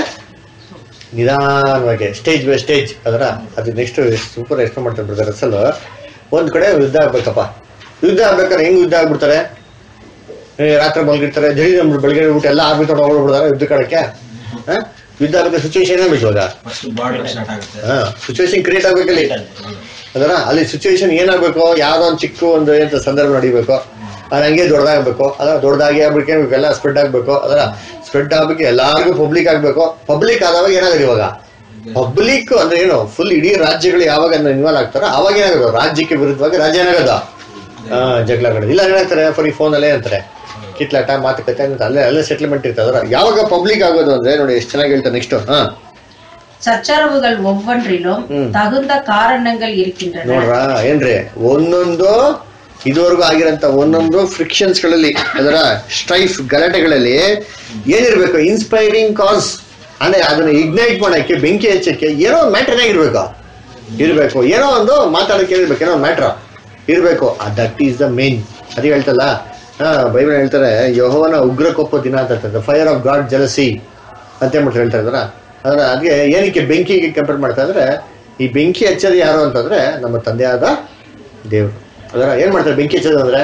ನಿಧಾನವಾಗಿ ಸ್ಟೇಜ್ ಬೈ ಸ್ಟೇಜ್ ಅದರ ಅದು ನೆಕ್ಸ್ಟ್ ಸೂಪರ್ ಎಕ್ಸ್ಪ್ಲೇನ್ ಮಾಡ್ತಾರೆ ಬ್ರದರ್ ಅಸಲ್ ಒಂದ್ ಕಡೆ ಯುದ್ಧ ಆಗ್ಬೇಕಪ್ಪ ಯುದ್ಧ ಆಗ್ಬೇಕಾದ್ರೆ ಹೆಂಗ್ ಯುದ್ಧ ಆಗ್ಬಿಡ್ತಾರೆ ಏ, ರಾತ್ರಿ ಮಲಗಿರ್ತಾರೆ ಜಡಿ ಬೆಳಗ್ಗೆ ಊಟ ಎಲ್ಲ ಆರ್ಮಿ ತೊಗೊಂಡು ಹೋಗ್ಬಿಡ್ತಾರೆ ಯುದ್ಧ ಕಡಕ್ಕೆ ಹಾ? ಯುದ್ಧ ಆಗಬೇಕು ಸಿಚುವೇಶನ್ ಏನಾಗಬೇಕು ಇವಾಗ ಫಸ್ಟ್ ಬಾರ್ಡರ್ ಸ್ಟಾರ್ಟ್ ಆಗುತ್ತೆ ಹಾ ಸಿಚುವೇಶನ್ ಕ್ರಿಯೇಟ್ ಆಗ್ಬೇಕಲ್ಲಿ ಅದರ ಅಲ್ಲಿ ಸಿಚುವೇಶನ್ ಏನಾಗಬೇಕು ಯಾವ್ದೋ ಒಂದು ಚಿಕ್ಕ ಒಂದು ಎಂತ ಸಂದರ್ಭ ನಡಿಬೇಕು ಅದು ಹಂಗೆ ದೊಡ್ಡದಾಗಬೇಕು ಅದರ ದೊಡ್ಡದಾಗಿ ಆಗ್ಬೇಕು ಎಲ್ಲ ಸ್ಪ್ರೆಡ್ ಆಗ್ಬೇಕು ಅದರ ಸ್ಪ್ರೆಡ್ ಆಗ್ಬೇಕು ಎಲ್ಲಾರ್ಗು ಪಬ್ಲಿಕ್ ಆಗ್ಬೇಕು ಪಬ್ಲಿಕ್ ಆದವಾಗ ಏನಾಗಿದೆ ಇವಾಗ ಪಬ್ಲಿಕ್ ಅಂದ್ರೆ ಏನು ಫುಲ್ ಇಡೀ ರಾಜ್ಯಗಳು ಯಾವಾಗ ಇನ್ವಾಲ್ವ್ ಆಗ್ತಾರೋ ಅವಾಗ ಏನಾಗೋದು ರಾಜ್ಯಕ್ಕೆ ವಿರುದ್ಧವಾಗಿ ರಾಜ್ಯ ಏನಾಗೋದು ಆ, ಜಗಳಗಳು ಇಲ್ಲ ಏನಾಗ್ತಾರೆ ಫಾರ್ ಈ ಫೋನ್ ಅಲ್ಲೇ ಅಂತಾರೆ ಕಿತ್ಲಾಟ ಮಾತುಕತೆ ಅಂತ ಅಲ್ಲೇ ಅಲ್ಲೇ ಸೆಟ್ಲ್ಮೆಂಟ್ ಇರ್ತದೆ ಅದರ ಯಾವಾಗ ಪಬ್ಲಿಕ್ ಆಗೋದು ಅಂದ್ರೆ ನೋಡಿ ಎಷ್ಟು ಚೆನ್ನಾಗಿ ಹೇಳ್ತಾರೆ ನೆಕ್ಸ್ಟ್ ಹಾ சச்சரவுகள் ஒவ்வொன்றிலும் ம். தகுந்த காரணங்கள் இருக்கின்றன ನೋಡ್ರ ಏನ್ರಿ ಒಂದೊಂದು ಇದುವರೆಗೂ ಆಗಿರಂತ ಒಂದೊಂದು ಫ್ರಿಕ್ಷನ್ಸ್ ಗಳಲ್ಲಿ ಅದರ ಸ್ಟ್ರೈಫ್ ಗಲಾಟೆಗಳಲ್ಲಿ ಏನಿರ್ಬೇಕು ಇನ್ಸ್ಪೈರಿಂಗ್ ಕಾಸ್ ಅಂದ್ರೆ ಅದನ್ನ ಇಗ್ನೈಟ್ ಮಾಡಕ್ಕೆ ಬೆಂಕಿ ಹಚ್ಚಕ್ಕೆ ಏನೋ ಒಂದು ಮ್ಯಾಟರ್ ಇರ್ಬೇಕು ಇರ್ಬೇಕು ಏನೋ ಒಂದು ಮಾತಾಡಕ್ಕೆ ಇರ್ಬೇಕು ಏನೋ ಒಂದು ಮ್ಯಾಟ್ರ್ ಇರ್ಬೇಕು ದಟ್ ಈಸ್ ದ ಮೇನ್ ಅದು ಹೇಳ್ತಲ್ಲ ಹಾ ಬೈಬಲ್ ಹೇಳ್ತಾರೆ ಯಹೋವನ ಉಗ್ರ ಕೋಪ ದಿನ ಅಂತ ಫೈರ್ ಆಫ್ ಗಾಡ್ ಜಲಸಿ ಅಂತ ಹೇಳ್ಬಿಟ್ಟು ಹೇಳ್ತಾ ಇದಾರ ಅಂದ್ರೆ ಅದಕ್ಕೆ ಏನಕ್ಕೆ ಬೆಂಕಿಗೆ ಕಂಪೇರ್ ಮಾಡ್ತಾ ಇದ್ರೆ ಈ ಬೆಂಕಿ ಹಚ್ಚೋದು ಯಾರು ಅಂತಂದ್ರೆ ನಮ್ಮ ತಂದೆಯಾದ ದೇವ್ರು ಅದರ ಏನ್ ಮಾಡ್ತಾರೆ ಬೆಂಕಿ ಹಚ್ಚೋದು ಅಂದ್ರೆ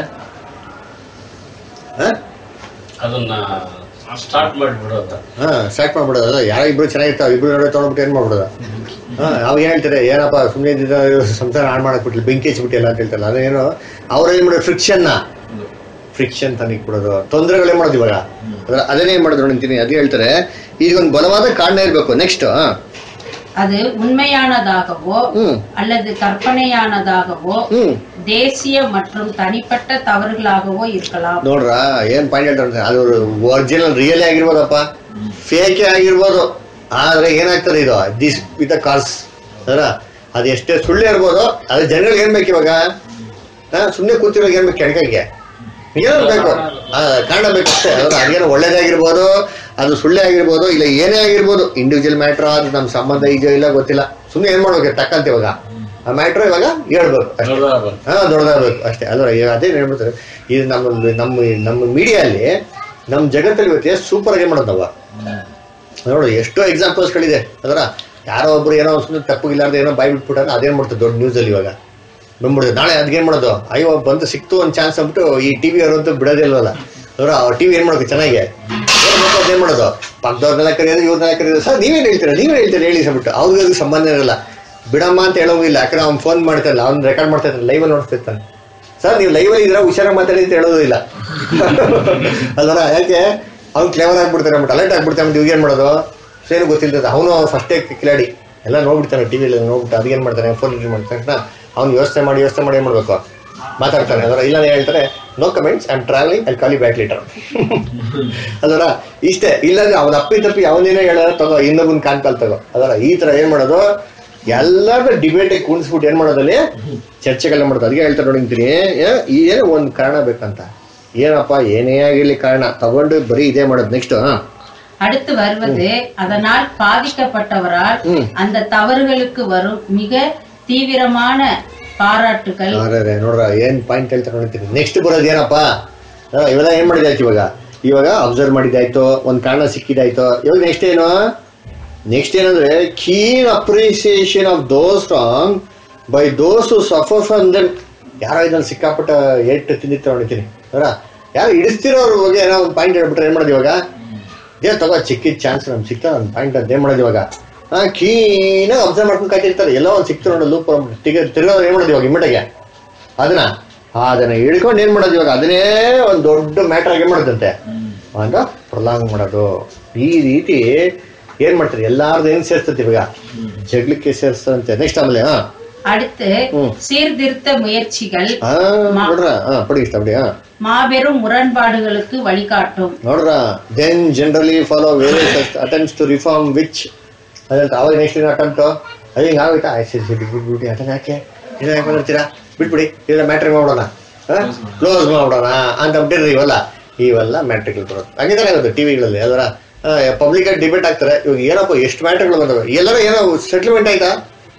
ಹಾ ಅದನ್ನ ಸ್ಟಾರ್ಟ್ ಮಾಡಿಬಿಡೋದು ಹಾ ಸ್ಟಾರ್ಟ್ ಮಾಡ್ಬಿಡೋದು ಅದು ಯಾರೋ ಇಬ್ರು ಚೆನ್ನಾಗಿರ್ತಾವ ಇಬ್ರು ನಡುವೆ ತೊಗೊಂಡ್ಬಿಟ್ಟು ಏನ್ ಮಾಡ್ಬಿಡೋದು ಹಾ ಅವಾಗ ಏನ್ ಹೇಳ್ತಾರೆ ಏನಪ್ಪ ಸುಮ್ಮನೆ ಸಂಸಾರ ಹಾಳು ಮಾಡಕ್ ಬಿಟ್ಲಿ ಬೆಂಕಿ ಹಚ್ಬಿಟ್ಟಿಲ್ಲ ಅಂತ ಹೇಳ್ತಾರಲ್ಲ ಅದೇನು ಅವ್ರು ಏನ್ ಮಾಡೋದು ಫ್ರಿಕ್ಷನ್ ಫ್ರಿಕ್ಷನ್ ತನಕ್ ಬಿಡೋದು ತೊಂದರೆಗಳೇ ಮಾಡೋದು ಇವಾಗ ಅದ್ರ ಅದನ್ನೇ ಏನ್ ಮಾಡೋದು ನೋಡ್ತೀನಿ ಅದೇ ಹೇಳ್ತಾರೆ ಈಗ ಒಂದು ಬಲವಾದ ಕಾರಣ ಇರ್ಬೇಕು ನೆಕ್ಸ್ಟ್ அது உண்மையானதாகவோ ಹ್ಮ್ அல்லது கற்பனையானதாகவோ ಹ್ಮ್ தேசிய மற்றும் தனிப்பட்ட தவறுகளாகவೋ இருக்கலாம் ನೋಡ್ರ ಏನ್ ಪಾಯಿಂಟ್ ಹೇಳ್ತಾರೆ ಅದು ಒರಿಜಿನಲ್ ರಿಯಲ್ ಆಗಿರ್ಬೋದಪ್ಪ ಫೇಕ್ ಆಗಿರ್ಬೋದು ಆದ್ರೆ ಏನಾಗ್ತದೆ ಇದು ದಿಸ್ ವಿತ್ ದ ಕಾರ್ಸ್ ಅದರ ಅದು ಎಷ್ಟೇ ಸುಳ್ಳು ಇರ್ಬೋದು ಅದು ಜನಗಳಿಗೆ ಏನ್ ಬೇಕು ಇವಾಗ ಸುಮ್ಮನೆ ಕೂತಿರೋ ಏನ್ ಬೇಕು ಕೆಳಗೆ ಏನೋ ಬೇಕು ಆ, ಕಾರಣ ಬೇಕು ಅಷ್ಟೇ ಅದರ ಅದೇನೋ ಒಳ್ಳೇದಾಗಿರ್ಬೋದು ಅದು ಸುಳ್ಳೆ ಆಗಿರ್ಬೋದು ಇಲ್ಲ ಏನೇ ಆಗಿರ್ಬೋದು ಇಂಡಿವಿಜುವಲ್ ಮ್ಯಾಟ್ರ್ ಅದು ನಮ್ಮ ಸಂಬಂಧ ಇದೆಯೋ ಇಲ್ಲ ಗೊತ್ತಿಲ್ಲ ಸುಮ್ಮನೆ ಏನ್ ಮಾಡ್ಬೇಕು ಟಕ್ಕಂತ ಇವಾಗ ಆ ಮ್ಯಾಟ್ರ್ ಇವಾಗ ಹೇಳ್ಬೇಕು ಅಷ್ಟೇ ದೊಡ್ಡದಾಗ್ಬೇಕು. ಹಾ ದೊಡ್ಡದಾಗಬೇಕು ಅಷ್ಟೇ ಅಲ್ವ ಈಗ ಅದೇ ಹೇಳ್ಬಿಡ್ತಾರೆ ಇದು ನಮ್ಮ ನಮ್ಮ ನಮ್ಮ ಮೀಡಿಯಲ್ಲಿ ನಮ್ಮ ಜಗತ್ತಲ್ಲಿ ಇವತ್ತು ಸೂಪರ್ ಆಗಿ ಮಾಡೋದು ನಾವು ನೋಡು ಎಷ್ಟೋ ಎಕ್ಸಾಂಪಲ್ಸ್ಗಳಿದೆ ಅದರ ಯಾರೋ ಒಬ್ರು ಏನೋ ಸುಮ್ಮನೆ ತಪ್ಪಿಗಿಲ್ಲಾರ್ದು ಏನೋ ಬಾಯ್ ಬಿಟ್ಬಿಟ್ಟಾರೆ ಅದೇನ್ ಮಾಡ್ತಾರೆ ದೊಡ್ಡ ನ್ಯೂಸಲ್ಲಿ ಇವಾಗ ಬಂದ್ಬಿಡುದು ನಾಳೆ ಅದ್ಗೇನ್ ಮಾಡೋದು ಅಯ್ಯೋ ಬಂದು ಸಿಕ್ತು ಒಂದು ಚಾನ್ಸ್ ಅಂದ್ಬಿಟ್ಟು ಈ ಟಿವಿ ಅವರಂತೂ ಬಿಡೋದೇ ಇಲ್ವಲ್ಲ ಅವರ ಟಿವಿ ಏನ್ ಮಾಡೋದು ಚೆನ್ನಾಗಿ ಏನ್ ಮಾಡೋದು ಅದೇನ್ ಮಾಡೋದು ಪಕ್ಕದವ್ರನ್ನೆಲ್ಲ ಕರೆಯೋದು ಇವ್ರನ್ನೆಲ್ಲ ಕರೆಯೋದು ಸರ್ ನೀವೇನ್ ಹೇಳ್ತೀರಾ ನೀವೇನ್ ಹೇಳ್ತೀರಾ ಹೇಳಿ ಸಬ್ಬಿಟ್ಟು ಅವ್ರಿಗೆ ಅದಕ್ಕೆ ಸಂಬಂಧ ಇರಲ್ಲ ಬಿಡಮ್ಮ ಅಂತ ಹೇಳೋಂಗಿಲ್ಲ ಯಾಕಂದ್ರೆ ಅವ್ನು ಫೋನ್ ಮಾಡ್ತಾರಲ್ಲ ಅವ್ನು ರೆಕಾರ್ಡ್ ಮಾಡ್ತಾ ಇರ್ತಾನೆ ಲೈವಲ್ಲಿ ನೋಡ್ತಿರ್ತಾನೆ ಸರ್ ನೀವು ಲೈವಲ್ಲಿ ಇದ್ರೆ ಹುಷಾರಾಗಿ ಮಾತಾಡಿ ಅಂತ ಹೇಳೋದಿಲ್ಲ ಅಲ್ವರ ಯಾಕೆ ಅವ್ನು ಕ್ಲೇವರ್ ಆಗ್ಬಿಡ್ತಾನೆ ಅಂದ್ಬಿಟ್ಟು ಅಲರ್ಟ್ ಆಗ್ಬಿಡ್ತಾನೆ ಅಂದ್ಬಿಟ್ಟು ಇವ್ರು ಏನ್ ಮಾಡೋದು ಏನು ಗೊತ್ತಿರ್ತದೆ ಅವನು ಫಸ್ಟೇ ಕಿಲಾಡಿ ಎಲ್ಲ ನೋಡ್ಬಿಡ್ತಾನೆ ಟಿವಿಲಿ ನೋಡ್ಬಿಟ್ಟು ಅದಕ್ಕೆ ಏನ್ ಮಾಡ್ತಾನೆ ಫೋನ್ ರಿಟರ್ನ್ ಮಾಡ್ತಾನೆ ಅವ್ನು ಯೋಚನೆ ಮಾಡಿ ಯೋಚನೆ ಮಾಡಿ ಏನ್ ಮಾಡ್ಬೇಕು ಮಾತಾಡ್ತಾನೆ ಅದರ ಇಲ್ಲ ಹೇಳ್ತಾರೆ no comments I am travelling I call back later ಅದರ ಇಷ್ಟೇ ಇಲ್ಲಾಂದ್ರೆ ಅವನ ಅಪ್ಪಿ ತಪ್ಪಿ ಅವನೇನೋ ಹೇಳೋದು ತಗೋ ಇನ್ನೊಬ್ಬನ ಕಾನ್ ಕಾಲ್ ತಗೋ ಅದರ ಈ ತರ ಏನ್ ಮಾಡೋದು ಎಲ್ಲಾರ್ದು ಡಿಬೇಟಿಗೆ ಕೂಡಿಸ್ಬಿಟ್ಟು ಏನ್ ಮಾಡೋದಲ್ಲಿ ಚರ್ಚೆಗಳನ್ನ ಮಾಡೋದು ಅದಕ್ಕೆ ಹೇಳ್ತಾರೆ ನೋಡಿಂತೀನಿ ಈ ಏನು ಒಂದು ಕಾರಣ ಬೇಕಂತ ಏನಪ್ಪ ಏನೇ ಆಗಿರ್ಲಿ ಕಾರಣ ತಗೊಂಡು ಬರೀ ಇದೇ ಮಾಡೋದು ನೆಕ್ಸ್ಟ್ அடுத்து வருவது அதனால் பாதிக்கப்பட்டவரால் ம். அந்த தவறுகளுக்கு வரும் மிக தீவிரமான பாராட்டுகள் ಅರೆ ನೋಡ್ರ ಏನ್ ಪಾಯಿಂಟ್ ಹೇಳ್ತಾರೆ ನೋಡ್ತೀನಿ ನೆಕ್ಸ್ಟ್ ಬರೋದು ಏನಪ್ಪ ಆ, ಇವೆಲ್ಲ ಏನ್ ಮಾಡಿದಾಯ್ತು ಇವಾಗ ಇವಾಗ ಅಬ್ಸರ್ವ್ ಮಾಡಿದಾಯ್ತು ಒಂದ್ ಕಾರಣ ಸಿಕ್ಕಿದಾಯ್ತು ಇವಾಗ ನೆಕ್ಸ್ಟ್ ಏನು ನೆಕ್ಸ್ಟ್ ಏನಂದ್ರೆ keen appreciation of those wrong by those to suffer from them ಯಾರೋ ಇದ್ರಲ್ಲಿ ಸಿಕ್ಕಾಪಟ್ಟ ಏಟ್ ತಿಂದಿತ್ತು ನೋಡ್ತೀನಿ ಅವರ ಯಾರು ಇಡಿಸ್ತಿರೋರ್ ಬಗ್ಗೆ ಏನೋ ಒಂದು ಪಾಯಿಂಟ್ ಹೇಳ್ಬಿಟ್ರೆ ಏನ್ ಮಾಡೋದು ಇವಾಗ ಏ ತಗೋ ಚಿಕ್ಕಿದ ಚಾನ್ಸ್ ನಮ್ಗೆ ಸಿಕ್ತ ಒಂದು ಪಾಯಿಂಟ್ ಅಂತ ಏನ್ ಮಾಡೋದು ಇವಾಗ ಹಾ ಕೀನಾಗಿ ಅಬ್ಸರ್ವ್ ಮಾಡ್ಕೊಂಡು ಕಾಯ್ತಿರ್ತಾರೆ ಎಲ್ಲೋ ಒಂದು ಸಿಕ್ತು ನೋಡೋ ಲೂಪ್ ತಿರ್ಗ ತಿರ್ಗೋ ಏನ್ ಮಾಡೋದು ಇವಾಗ ಇಮ್ಮಡಿಗೆ ಅದನ್ನ ಅದನ್ನ ಹಿಡ್ಕೊಂಡು ಏನ್ ಮಾಡೋದು ಇವಾಗ ಅದನ್ನೇ ಒಂದು ದೊಡ್ಡ ಮ್ಯಾಟರ್ ಆಗಿ ಮಾಡೋದಂತೆ ಅಂತ ಪ್ರೊಲಾಂಗ್ ಮಾಡೋದು ಈ ರೀತಿ ಏನ್ ಮಾಡ್ತಾರೆ ಎಲ್ಲಾರ್ದು ಏನ್ ಸೇರ್ತದೆ ಇವಾಗ ಜಗ್ಲಿಕ್ಕೆ ಸೇರ್ಸ್ತಂತೆ ನೆಕ್ಸ್ಟ್ ಆಮೇಲೆ ಹಾ அடுத்து ம். சீர்திருத்த முயற்சிகள் ಹಾ ನೋಡ್ರ ಹಾ ಪಡಿ ಇಷ್ಟ ಪಡಿ ಹಾ மாபெரும் முரண்பாடுகளுக்கு வழிகாட்டும் ನೋಡ್ರ then generally follow various attempts to reform which ಅದಂತ ಅವಾಗ ನೆಕ್ಸ್ಟ್ ಅಟೆಂಪ್ಟ್ ಅದು ಹಿಂಗೆ ಆಗೋಯ್ತಾ ಆಯ್ತು ಸರಿ ಸರಿ ಬಿಟ್ಬಿಟ್ಟು ಅಟೆಂಡ್ ಯಾಕೆ ಇದು ಯಾಕೆ ಮಾಡ್ತೀರಾ ಬಿಟ್ಬಿಡಿ ಇದೆಲ್ಲ ಮ್ಯಾಟ್ರಿಕ್ ಮಾಡೋಣ ಕ್ಲೋಸ್ ಮಾಡೋಣ ಅಂತ ಬಿಟ್ಟಿರ್ರಿ ಇವೆಲ್ಲ ಇವೆಲ್ಲ ಮ್ಯಾಟ್ರಿಕ್ಗಳು ಬರೋದು ಹಂಗೆ ತಾನೇ ಆಗುತ್ತೆ ಟಿವಿಗಳಲ್ಲಿ ಅದರ ಪಬ್ಲಿಕ್ ಡಿಬೇಟ್ ಆಗ್ತಾರೆ ಇವಾಗ ಏನಪ್ಪ ಎಷ್ಟು ಮ್ಯಾಟ್ರಿಕ್ಗಳು ಬಂದವೆ ಎಲ್ಲರೂ ಏನೋ ಸೆಟ್ಲ್ಮೆಂಟ್ ಆಯ್ತಾ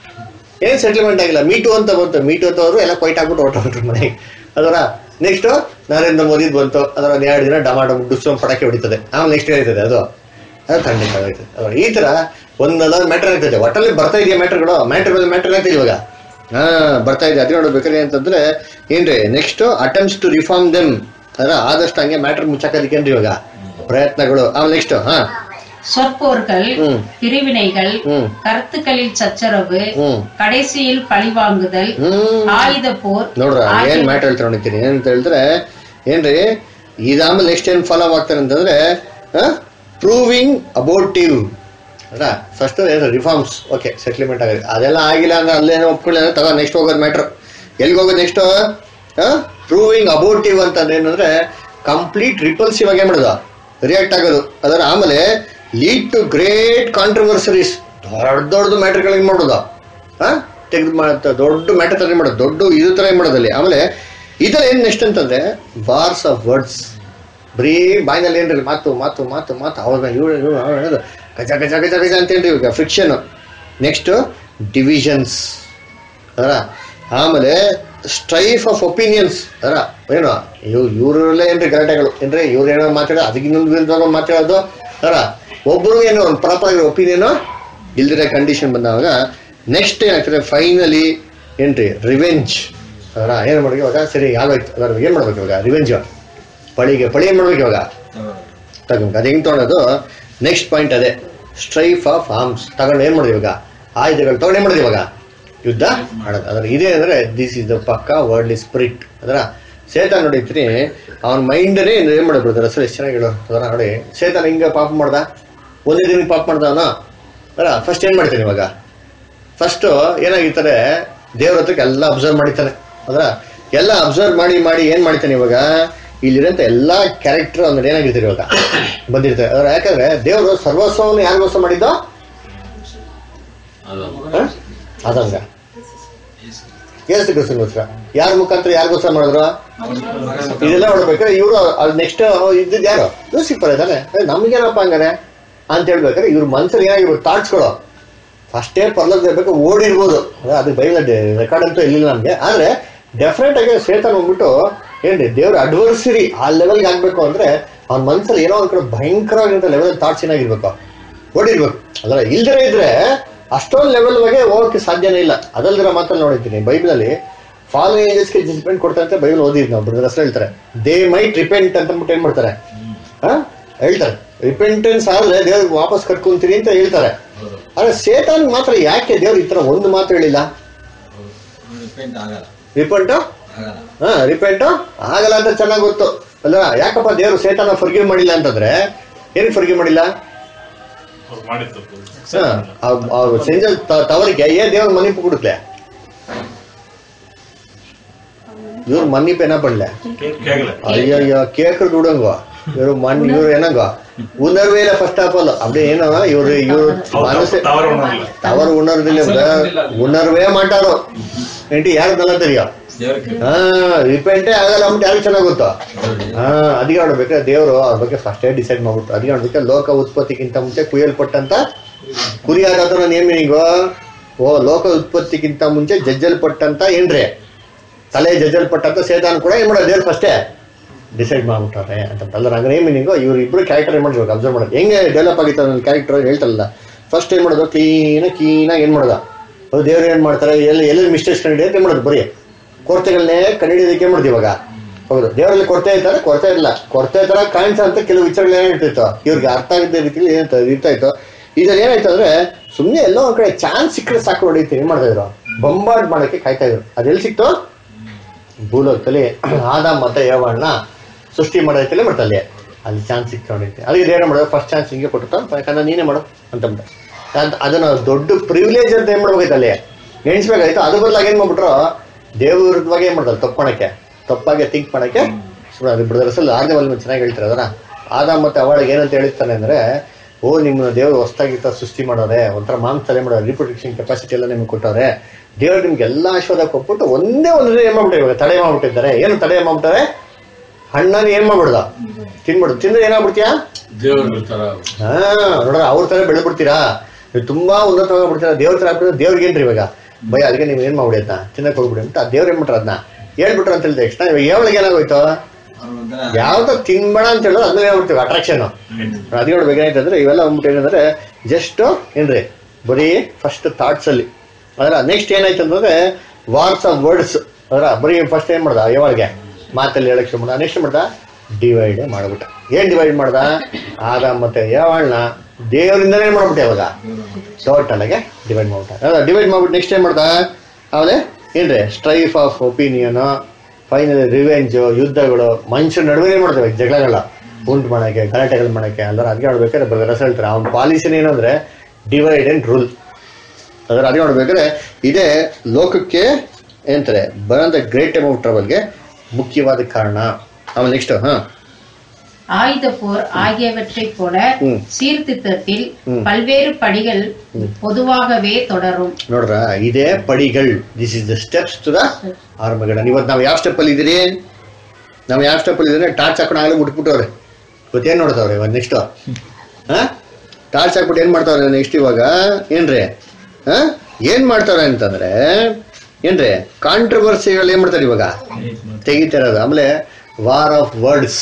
ಏನ್ ಸೆಟಲ್ಮೆಂಟ್ ಆಗಿಲ್ಲ ಮೀಟು ಅಂತ ಬಂತು ಮೀಟು ಅಂತ ಅವರು ಎಲ್ಲ ಕೊಯ್ಟ್ ಆಗ್ಬಿಟ್ಟು ಹೊರಟು ಮನೆಗೆ ಅದರ ನೆಕ್ಸ್ಟ್ ನರೇಂದ್ರ ಮೋದಿ ಬಂತು ಅದರ ಒಂದು ಎರಡು ದಿನ ಡಮಾಟ ಡುಸ್ಸೊಂದು ಪಟಾಕಿ ಹೊಡಿತದೆ ಆಮೇಲೆ ನೆಕ್ಸ್ಟ್ ಏನಾಯ್ತದೆ ಅದು ಅದು ಖಂಡಿತ ಆಗೋಯ್ತದೆ ಅದರ ಈ ತರ ಒಂದಲ್ಲ ಮ್ಯಾಟರ್ ಆಗ್ತದೆ ಒಟ್ಟಲ್ಲಿ ಬರ್ತಾ ಇದೆಯಾ ಮ್ಯಾಟರ್ಗಳು ಮ್ಯಾಟರ್ ಮೇಲೆ ಮ್ಯಾಟರ್ ಆಗ್ತದೆ ಇವಾಗ ಹಾ ಬರ್ತಾ ಇದೆ ಅದೇ ನೋಡ್ಬೇಕಾದ್ರೆ ಅಂತಂದ್ರೆ ಏನ್ರಿ next attempts to reform them ಅದರ ಆದಷ್ಟು ಹಂಗೆ ಮ್ಯಾಟರ್ ಮುಚ್ಚಾಕೋದಕ್ಕೇನ್ರಿ ಇವಾಗ ಪ್ರಯತ್ನಗಳು ಆಮೇಲೆ ನೆಕ್ಸ್ಟ್ ಹಾ சொற்போர்கள் ம். பிரிவினைகள் ம். கருத்துக்களில் சச்சரவு ಹ್ಮ್ கடைசியில் பழிவாங்குதல் ಹ್ಮ್ ஆயுத போர் ನೋಡ್ರ ஆகிய- ಏನ್ ಮ್ಯಾಟರ್ ಹೇಳ್ತಾ ನೋಡ್ತೀನಿ ಏನಂತ ಹೇಳಿದ್ರೆ ಏನ್ರಿ ಇದಾದ್ಮೇಲೆ ನೆಕ್ಸ್ಟ್ ಏನ್ ಫಾಲೋ ಆಗ್ತಾರೆ ಅಂತಂದ್ರೆ ಪ್ರೂವಿಂಗ್ ಅಬೌಟಿವ್ ಅಲ್ಲ ಫಸ್ಟ್ ಏನು ರಿಫಾರ್ಮ್ಸ್ ಓಕೆ ಸೆಟ್ಲ್ಮೆಂಟ್ ಆಗಿದೆ ಅದೆಲ್ಲ ಆಗಿಲ್ಲ ಅಂದ್ರೆ ಅಲ್ಲೇನೋ ಒಪ್ಕೊಳ್ಳಿ ತಗೋ ನೆಕ್ಸ್ಟ್ ಹೋಗೋದು ಮ್ಯಾಟ್ರ್ ಎಲ್ಲಿಗೆ ಹೋಗೋದು ನೆಕ್ಸ್ಟ್ ಪ್ರೂವಿಂಗ್ ಅಬೌಟಿವ್ ಅಂತಂದ್ರೆ ಏನಂದ್ರೆ ಕಂಪ್ಲೀಟ್ ರಿಪಲ್ಸಿವ್ ಆಗಿ ಮಾಡೋದು ರಿಯಾಕ್ಟ್ ಆಗೋದು ಅದರ ಆಮೇಲೆ ಲೀಡ್ ಟು ಗ್ರೇಟ್ ಕಾಂಟ್ರವರ್ಸರೀಸ್ ದೊಡ್ಡ ದೊಡ್ಡದು ಮ್ಯಾಟ್ರ್ಗಳಿಗೆ ಮಾಡೋದು ಹಾ ತೆಗೆದು ಮಾಡ್ತಾ ದೊಡ್ಡ ಮ್ಯಾಟರ್ ತರ ಮಾಡೋದು ದೊಡ್ಡ ಇದು ತರ ಮಾಡೋದಲ್ಲಿ ಆಮೇಲೆ ಇದರ ಏನ್ ನೆಕ್ಸ್ಟ್ ಅಂತಂದ್ರೆ ವಾರ್ಸ್ ಆಫ್ ವರ್ಡ್ಸ್ ಬರೀ ಬಾಯಿನಲ್ಲಿ ಏನ್ರಿ ಮಾತು ಮಾತು ಮಾತು ಮಾತು ಅವಾಗ ಇವ್ರು ಇವ್ರು ಅವ್ರು ಹೇಳೋದು ಗಜ ಗಜ ಗಜ ಗಜ ಅಂತೇನ್ರಿ ಇವಾಗ ಫ್ರಿಕ್ಷನ್ ನೆಕ್ಸ್ಟ್ ಡಿವಿಷನ್ಸ್ ಅದರ ಆಮೇಲೆ ಸ್ಟ್ರೈಫ್ ಆಫ್ ಒಪಿನಿಯನ್ಸ್ ಅದರ ಏನು ಇವ್ ಇವರಲ್ಲೇ ಏನ್ರಿ ಗಲಾಟೆಗಳು ಏನ್ರಿ ಇವ್ರು ಏನೋ ಮಾತಾಡೋ ಅದಕ್ಕೆ ಇನ್ನೊಂದು ವಿರುದ್ಧವಾಗಿ ಮಾತಾಡೋದು ಅದರ ಒಬ್ಬರು ಏನೋ ಒಂದು ಪ್ರಾಪರ್ ಒಪಿನಿಯನ್ ಇಲ್ದಿರೋ ಕಂಡೀಷನ್ ಬಂದಾಗ ನೆಕ್ಸ್ಟ್ ಏನಾಗ್ತದೆ ಫೈನಲಿ ಏನ್ರಿ ರಿವೆಂಜ್ ಅದರ ಏನು ಮಾಡ್ಬೇಕು ಇವಾಗ ಸರಿ ಆಗೋಯ್ತು ಅದರ ಏನು ಮಾಡ್ಬೇಕು ಇವಾಗ ರಿವೆಂಜ್ ಪಳಿಗೆ ಪಳಿ ಏನು ಮಾಡ್ಬೇಕು ಇವಾಗ ತಗೊಂಡು ಅದು ಹೆಂಗೆ ತೊಗೊಳೋದು ನೆಕ್ಸ್ಟ್ ಪಾಯಿಂಟ್ ಅದೇ ಸ್ಟ್ರೈಫ್ ಆಫ್ ಆರ್ಮ್ಸ್ ತಗೊಂಡು ಏನು ಮಾಡೋದು ಇವಾಗ ಆಯುಧಗಳು ತಗೊಂಡು ಏನು ಮಾಡೋದು ಇವಾಗ ಯುದ್ಧ ಮಾಡೋದು ಅದರ ಇದೇ ಅಂದರೆ ದಿಸ್ ಇಸ್ ದ ಪಕ್ಕ ವರ್ಲ್ಡ್ ಸ್ಪಿರಿಟ್ ಅದರ ಸೇತಾನ್ ನೋಡಿತ್ರಿ ಅವನ ಮೈಂಡನೇ ಏನು ಮಾಡೋದು ಅಸಲು ಎಷ್ಟು ಚೆನ್ನಾಗಿ ಹೇಳೋ ಅದರ ನೋಡಿ ಸೇತಾನ್ ಹಿಂಗೆ ಪಾಪ ಮಾಡ್ದ ಒಂದೇ ದಿನ ಪಾಪ ಮಾಡ್ದ ಅವನು ಅಲ್ಲ ಫಸ್ಟ್ ಏನು ಮಾಡ್ತಾನೆ ಇವಾಗ ಫಸ್ಟು ಏನಾಗಿರ್ತಾರೆ ದೇವ್ರ ಹತ್ರಕ್ಕೆ ಎಲ್ಲ ಅಬ್ಸರ್ವ್ ಮಾಡಿತಾನೆ ಅದರ ಎಲ್ಲ ಅಬ್ಸರ್ವ್ ಮಾಡಿ ಮಾಡಿ ಏನ್ ಮಾಡ್ತಾನೆ ಇವಾಗ ಇಲ್ಲಿರೋಂಥ ಎಲ್ಲ ಕ್ಯಾರೆಕ್ಟರ್ ಅಂದ್ರೆ ಏನಾಗಿರ್ತಾರೆ ಇವಾಗ ಬಂದಿರ್ತಾರೆ ಅದ್ರ ಯಾಕಂದ್ರೆ ದೇವರು ಸರ್ವಸ್ವವನ್ನು ಯಾರಿಗೋಸ್ಕರ ಮಾಡಿದ್ದೋ ಹ? ಅದಂಗ ಏಸು ಕ್ರಿಸ್ತನಿಗೋಸ್ಕರ ಯಾರ ಮುಖಾಂತರ ಯಾರಿಗೋಸ್ಕರ ಮಾಡಿದ್ರು ಇದೆಲ್ಲ ನೋಡ್ಬೇಕಾದ್ರೆ ಇವರು ಅದು ನೆಕ್ಸ್ಟ್ ಇದ್ದಿದ್ದು ಯಾರು ಲೂಸಿಫರ್ ಇದ್ದಾನೆ ನಮ್ಗೇನಪ್ಪ ಹಂಗಾರೆ ಅಂತ ಹೇಳ್ಬೇಕಾದ್ರೆ ಇವ್ರ ಮನ್ಸಲ್ಲಿ ಏನಾಗಿರ್ಬೇಕು ಥಾಟ್ಸ್ಗಳು ಫಸ್ಟೇ ಪರ್ಲಕ್ ಇರ್ಬೇಕು ಓಡಿರ್ಬೋದು ಅದೇ ಅದು ಬೈಲ ರೆಕಾರ್ಡ್ ಅಂತೂ ಇಲ್ಲಿಲ್ಲ ನಮಗೆ ಆದ್ರೆ ಡೆಫಿನೆಟ್ ಆಗಿ ಸೇತನ್ ಹೋಗ್ಬಿಟ್ಟು ಏನ್ರಿ ದೇವ್ರ ಅಡ್ವರ್ಸರಿ ಆ ಲೆವೆಲ್ಗೆ ಆಗ್ಬೇಕು ಅಂದ್ರೆ ಅವ್ನ ಮನ್ಸಲ್ಲಿ ಏನೋ ಒಂದ್ ಕಡೆ ಭಯಂಕರವಾಗಿರೋ ಲೆವೆಲ್ ಥಾಟ್ಸ್ ಏನಾಗಿರ್ಬೇಕು ಓಡಿರ್ಬೇಕು ಅದರ ಇಲ್ದಿರ ಇದ್ರೆ ಅಷ್ಟೊಂದು ಲೆವೆಲ್ ಬಗ್ಗೆ ಹೋಗಕ್ಕೆ ಸಾಧ್ಯನೇ ಇಲ್ಲ ಅದಲ್ದಿರ ಮಾತಲ್ಲಿ ನೋಡಿದ್ದೀನಿ ಬೈಬಲಲ್ಲಿ ಫಾಲೋ ಏಂಜಲ್ಸ್ಗೆ ಜಜ್ಮೆಂಟ್ ಕೊಡ್ತಾರೆ ಅಂತ ಬೈಬಲ್ ಓದಿದ್ ನಾವು ಬ್ರದರ್ ಹೆಸರು ಹೇಳ್ತಾರೆ ದೇ ಮೈಟ್ ರಿಪೆಂಟ್ ಅಂತ ಅಂದ್ಬಿಟ್ಟು ಏನ್ ಮಾಡ್ತಾರೆ ಹಾ ಹೇಳ್ತಾರೆ ರಿಪೆಂಟೆನ್ಸ್ ಆದ್ರೆ ದೇವ್ರಿಗೆ ವಾಪಸ್ ಕಟ್ಕೊಂತೀರಿ ಅಂತ ಹೇಳ್ತಾರೆ ಆದ್ರೆ ಸೇತಾನ್ ಮಾತ್ರ ಯಾಕೆ ದೇವ್ರು ಈ ತರ ಒಂದು ಮಾತು ಹೇಳಿಲ್ಲ ರಿಪೆಂಟ್ ಆಗಲ್ಲ ರಿಪೆಂಟ್ ಆಗಲ್ಲ ಹಾ ರಿಪೆಂಟ್ ಆಗಲ್ಲ ಅಂತ ಚೆನ್ನಾಗಿ ಗೊತ್ತು ಅಲ್ಲ ಯಾಕಪ್ಪ ದೇವ್ರು ಸೇತಾನ ಫರ್ಗಿವ್ ಮಾಡಿಲ್ಲ ಅಂತಂದ್ರೆ ಏನ್ ಫರ್ಗಿವ್ ಮಾಡಿಲ್ಲ ಹಾ, ಆ- ಆ ಸೆಂಜಲ್ ತ- ತವರಿಗೆ ಏ ದೇವ್ರ ಮನ್ನಿಪ್ಪು ಕೊಡುತ್ತೆ ಇವ್ರು ಮನ್ನಿப்பு ಏನ ಪಡ್ಲೆ ಅಯ್ಯಯ್ಯೋ ಕೇಕ್ರು ದುಡಂಗೋ ಇವರು ಮಣ್ ಇವ್ರು ಏನಂಗೋ ಉಣರ್ವೇ ಇಲ್ಲ ಫಸ್ಟ್ ಆಫ್ ಆಲ್ ಅಪ್ಡಿ ಏನೋ ಇವ್ರು ಇವ್ರು ಮನಸ್ಸು ತವರು ಉಣರ್ದಿಲ್ಲ ಉಣರ್ವೇ ಮಾಟಾರು ఏంటి ಯಾರು ನಲ್ಲ ತೆರಿಯೋ ದೇವ್ರಿಗೆ ಹಾ ರಿಪೆಂಟೇ ಆಗಲ್ಲ ಅಂದ್ಬಿಟ್ಟು ಯಾರು ಚೆನ್ನಾಗಿ ಗೊತ್ತಾ ಹಾ ಅದಕ್ಕೆ ನೋಡ್ಬೇಕಾದ್ರೆ ದೇವರು ಅವ್ರ ಬಗ್ಗೆ ಫಸ್ಟೇ ಡಿಸೈಡ್ ಮಾಡ್ಬಿಟ್ಟು ಅದಕ್ಕೆ ನೋಡ್ಬೇಕಾದ್ರೆ ಲೋಕ ಉತ್ಪತ್ತಿಗಿಂತ ಮುಂಚೆ ಕುಯ್ಯಲ್ಪಟ್ಟಂತ ಕುರಿಯಾದಾದ್ರ ನೇಮಿನಿಗೋ ಓ ಲೋಕ ಉತ್ಪತ್ತಿಗಿಂತ ಮುಂಚೆ ಜಜ್ಜಲ್ಪಟ್ಟಂತ ಏನ್ರಿ ತಲೆ ಜಜ್ಜಲ್ಪಟ್ಟಂತ ಸೇತಾನ್ ಕೂಡ ಏನ್ ಮಾಡೋದು ದೇವ್ರು ಫಸ್ಟೇ ಡಿಸೈಡ್ ಮಾಡ್ಬಿಟ್ಟಾರೆ ಅಂತ ಅಲ್ಲ ಹಂಗ ನೇಮಿನಿಗೋ ಇವ್ರು ಇಬ್ರು ಕ್ಯಾರೆಕ್ಟರ್ ಏನ್ ಮಾಡ್ಬೇಕು ಅಬ್ಸರ್ವ್ ಮಾಡೋದು ಹೆಂಗೆ ಡೆವಲಪ್ ಆಗಿತ್ತು ನನ್ನ ಕ್ಯಾರೆಕ್ಟರ್ ಹೇಳ್ತಲ್ಲ ಫಸ್ಟ್ ಏನ್ ಮಾಡೋದು ಕ್ಲೀನಾಗಿ ಕ್ಲೀನಾಗಿ ಏನ್ ಮಾಡೋದು ಅದು ದೇವ್ರು ಏನ್ ಮಾಡ್ತಾರೆ ಎಲ್ಲಿ ಎಲ್ಲಿ ಮಿಸ್ಟೇಕ್ಸ್ ಕಂಡಿದೆ ಅಂತ ಏನ್ ಮಾಡೋದು ಬರೀ ಕೊರತೆಗಳನ್ನೇ ಕಂಡುಹಿಡಿಯೋದಕ್ಕೆ ಏನ್ ಮಾಡ್ತೀವಿ ಇವಾಗ ಹೌದು ದೇವರಲ್ಲಿ ಕೊರತೆ ಇದ್ದಾರೆ ಕೊರತೆ ಇಲ್ಲ ಕೊರತೆ ತರ ಕಾಣಿಸ ಅಂತ ಕೆಲವು ವಿಚಾರಗಳು ಏನಿರ್ತಿತ್ತು ಇವ್ರಿಗೆ ಅರ್ಥ ಆಗದ ರೀತಿಯಲ್ಲಿ ಏನ್ ಇರ್ತಾ ಇತ್ತು ಇದ್ರಲ್ಲಿ ಏನಾಯ್ತು ಅಂದ್ರೆ ಸುಮ್ಮನೆ ಎಲ್ಲೋ ಒಂದ್ ಕಡೆ ಚಾನ್ಸ್ ಸಿಕ್ಕರೆ ಸಾಕು ಹೊಡಿತೀವಿ ಏನ್ ಮಾಡ್ತಾ ಇದ್ರು ಬಂಬಾರ್ಡ್ ಮಾಡಕ್ಕೆ ಕಾಯ್ತಾ ಇದ್ರು ಅದೆಲ್ಲಿ ಸಿಕ್ತು ಭೂಲೋಕದಲ್ಲಿ ಆದಾಮ್ ಮತ್ತೆ ಯಾವಣ್ಣ ಸೃಷ್ಟಿ ಮಾಡೋದಕ್ಕೆ ಮಾಡ್ತಲ್ಲಿ ಅಲ್ಲಿ ಚಾನ್ಸ್ ಸಿಕ್ಕೊಂಡಿದ್ದೆ ಅದಕ್ಕೆ ಏನು ಮಾಡೋದು ಫಸ್ಟ್ ಚಾನ್ಸ್ ಹಿಂಗೆ ಕೊಟ್ಟು ಯಾಕಂದ್ರೆ ನೀನೇ ಮಾಡು ಅಂತ ಅಂದ್ಬಿಟ್ಟು. ಅದ್ ಅದನ್ನ ದೊಡ್ಡ ಪ್ರಿವಿಲೇಜ್ ಅಂತ ಏನ್ ಮಾಡ್ಬೇಕಾಯ್ತು ಅಲ್ಲಿ ಎಣಿಸ್ಬೇಕಾಯ್ತು ಅದ್ರ ಬದಲಾಗಿ ಏನ್ ಮಾಡ್ಬಿಟ್ರು ದೇವ್ರ ವಿರುದ್ಧವಾಗಿ ಏನ್ ಮಾಡ್ತಾರೆ ತಪ್ಪು ಮಾಡಕ್ಕೆ ತಪ್ಪಾಗಿ ಥಿಂಕ್ ಮಾಡಕ್ಕೆ ಸುಮ್ಮನೆ ಅದು ಬಿಡದ್ರ ಸಲ ಆರನೇ ವಲ್ಮ ಚೆನ್ನಾಗಿ ಹೇಳ್ತಾರೆ ಅದನ್ನ ಆದಾಮ್ ಮತ್ತೆ ಅವಳಿಗೆ ಏನಂತ ಹೇಳ್ತಾನೆ ಅಂದ್ರೆ ಓ ನಿಮ್ಮ ದೇವ್ರು ಹೊಸ್ದಾಗಿ ತ ಸೃಷ್ಟಿ ಮಾಡೋರೆ ಒಂಥರ ಮಾಂಸ ತಲೆ ಮಾಡೋರೆ ರಿಪ್ರೊಡಕ್ಷನ್ ಕೆಪಾಸಿಟಿ ಎಲ್ಲ ನಿಮ್ಗೆ ಕೊಟ್ಟವ್ರೆ ದೇವ್ರು ನಿಮ್ಗೆ ಎಲ್ಲಾ ಆಶೀರ್ವಾದ ಕೊಟ್ಬಿಟ್ಟು ಒಂದೇ ಒಂದು ಏನ್ ಮಾಡ್ಬಿಟ್ಟು ಇವಾಗ ತಡೆ ಮಾಡ್ಬಿಟ್ಟಿದ್ದಾರೆ ಏನು ತಡೆ ಮಾಡ್ಬಿಟ್ಟಾರೆ ಹಣ್ಣನ್ನು ಏನ್ ಮಾಡ್ಬಿಡ್ದ ತಿನ್ಬಿಡು ತಿಂದ್ರೆ ಏನಾಗ್ಬಿಡ್ತೀಯಾ ದೇವ್ರ ತರ ಹಾ ನೋಡ್ರ ಅವ್ರ ತರ ಬೆಳೆದ್ಬಿಡ್ತೀರಾ ನೀವು ತುಂಬಾ ಉನ್ನತವಾಗಿ ಬಿಡ್ತೀರಾ ದೇವ್ರ ತರ ಆಗ್ಬಿಟ್ರೆ ದೇವ್ರಿಗೆ ಏನ್ರಿ ಇವಾಗ ಭಯ ಅದಕ್ಕೆ ನೀವು ಏನ್ ಮಾಡ್ಬಿಡಿ ಅಂತ ತಿನ್ನಕ್ ಹೋಗ್ಬಿಡಿ ಅಂತ ದೇವ್ರ ಏನ್ ಬಿಟ್ರ ಅದನ್ನ ಹೇಳ್ಬಿಟ್ರು ಅಂತ ಹೇಳಿದ ತಕ್ಷಣ ಇವಾಗ ಯಾವಳಿಗೆ ಏನಾಗೋಯ್ತು ಅವ್ರು ಒಂಥರ ಯಾವ್ದು ತಿನ್ಬೇಡ ಅಂತ ಹೇಳೋದು ಅದನ್ನ ಹೇಳ್ಬಿಡ್ತೀವಿ ಅಟ್ರಾಕ್ಷನ್ ಅದ್ ನೋಡ್ಬೇಕು ಏನಾಯ್ತಂದ್ರೆ ಇವೆಲ್ಲ ಅಂದ್ಬಿಟ್ಟು ಏನಂದ್ರೆ ಜಸ್ಟ್ ಏನ್ರಿ ಬರೀ ಫಸ್ಟ್ ಥಾಟ್ಸ್ ಅಲ್ಲಿ ಅದರ ನೆಕ್ಸ್ಟ್ ಏನಾಯ್ತು ಅಂತಂದ್ರೆ ವಾರ್ಸ್ ಆಫ್ ವರ್ಡ್ಸ್ ಅದರ ಬರೀ ಫಸ್ಟ್ ಏನ್ ಮಾಡ್ದ ಯಾವಾಗ ಮಾತಲ್ಲಿ ಹೇಳಕ್ ಶುರು ಮಾಡ್ದ ನೆಕ್ಸ್ಟ್ ಮಾಡ್ದ ಡಿವೈಡ್ ಮಾಡ್ಬಿಟ್ಟ ಏನ್ ಡಿವೈಡ್ ಮಾಡ್ದ ಆದ ಮತ್ತೆ ಯಾವಳ್ನ ದೇವರಿಂದನೇ ಏನ್ ಮಾಡ್ಬಿಟ್ಟೆ ಇವಾಗ ಟೋಟಲ್ ಆಗಿ ಡಿವೈಡ್ ಮಾಡ್ಬಿಟ್ಟ ಅದ ಡಿವೈಡ್ ಮಾಡ್ಬಿಟ್ಟು ನೆಕ್ಸ್ಟ್ ಏನ್ ಮಾಡ್ದ ಆಮೇಲೆ ಏನ್ರಿ strife of opinion final revenge ಯುದ್ಧಗಳು ಮನುಷ್ಯರ ನಡುವೆ ಏನ್ ಮಾಡ್ತೇವೆ ಜಗಳಗಳ ಉಂಟು ಮಾಡಕ್ಕೆ ಗಲಾಟೆಗಳು ಮಾಡಕ್ಕೆ ಅಲ್ಲರ ಅದಕ್ಕೆ ನೋಡ್ಬೇಕಾದ್ರೆ ಬ್ರದರ್ಸ್ ಹೇಳ್ತಾರೆ ಅವ್ನ ಪಾಲಿಸಿನ ಏನಂದ್ರೆ ಡಿವೈಡ್ ಅಂಡ್ ರೂಲ್ ಅದರ ಅದೇ ನೋಡ್ಬೇಕಾದ್ರೆ ಇದೇ ಲೋಕಕ್ಕೆ ಏನಂತಾರೆ ಬರೋಂಥ ಗ್ರೇಟ್ ಅಮೌಂಟ್ ಟ್ರಬಲ್ಗೆ ಮುಖ್ಯವಾದ ಕಾರಣ ಆಮೇಲೆ ನೆಕ್ಸ್ಟ್ ಹಾ ஆயுத போர் ஆகியவற்றைப் போல ம். சீர்திருத்தத்தில் ம். பல்வேறு படிகள் பொதுவாகவே தொடரும் ನೋಡ್ರ ಇದೇ ಪಡಿಗಳು this is the steps to the ಆರಂಭಗಳ ಇವತ್ತು ನಾವು ಯಾವ ಸ್ಟೆಪ್ ಅಲ್ಲಿ ಇದೀರಿ ನಾವು ಯಾವ ಸ್ಟೆಪ್ ಅಲ್ಲಿ ಇದ್ರೆ ಟಾರ್ಚ್ ಹಾಕೊಂಡು ಆಗಲೇ ಮುಟ್ಬಿಟ್ಟವ್ರೆ ಇವತ್ತೇನ್ ನೋಡ್ತಾವ್ರೆ ಇವಾಗ ನೆಕ್ಸ್ಟ್ ಹಾ ಟಾರ್ಚ್ ಹಾಕ್ಬಿಟ್ಟು ಏನ್ ಮಾಡ್ತಾವ್ರೆ ನೆಕ್ಸ್ಟ್ ಇವಾಗ ಏನ್ರಿ ಹಾ ಏನ್ ಮಾಡ್ತಾವ್ರೆ ಅಂತಂದ್ರೆ ಏನ್ರಿ ಕಾಂಟ್ರವರ್ಸಿಗಳು ಏನ್ ಮಾಡ್ತಾರೆ ಇವಾಗ ತೆಗಿತಿರೋದು ಆಮೇಲೆ ವಾರ್ ಆಫ್ ವರ್ಡ್ಸ್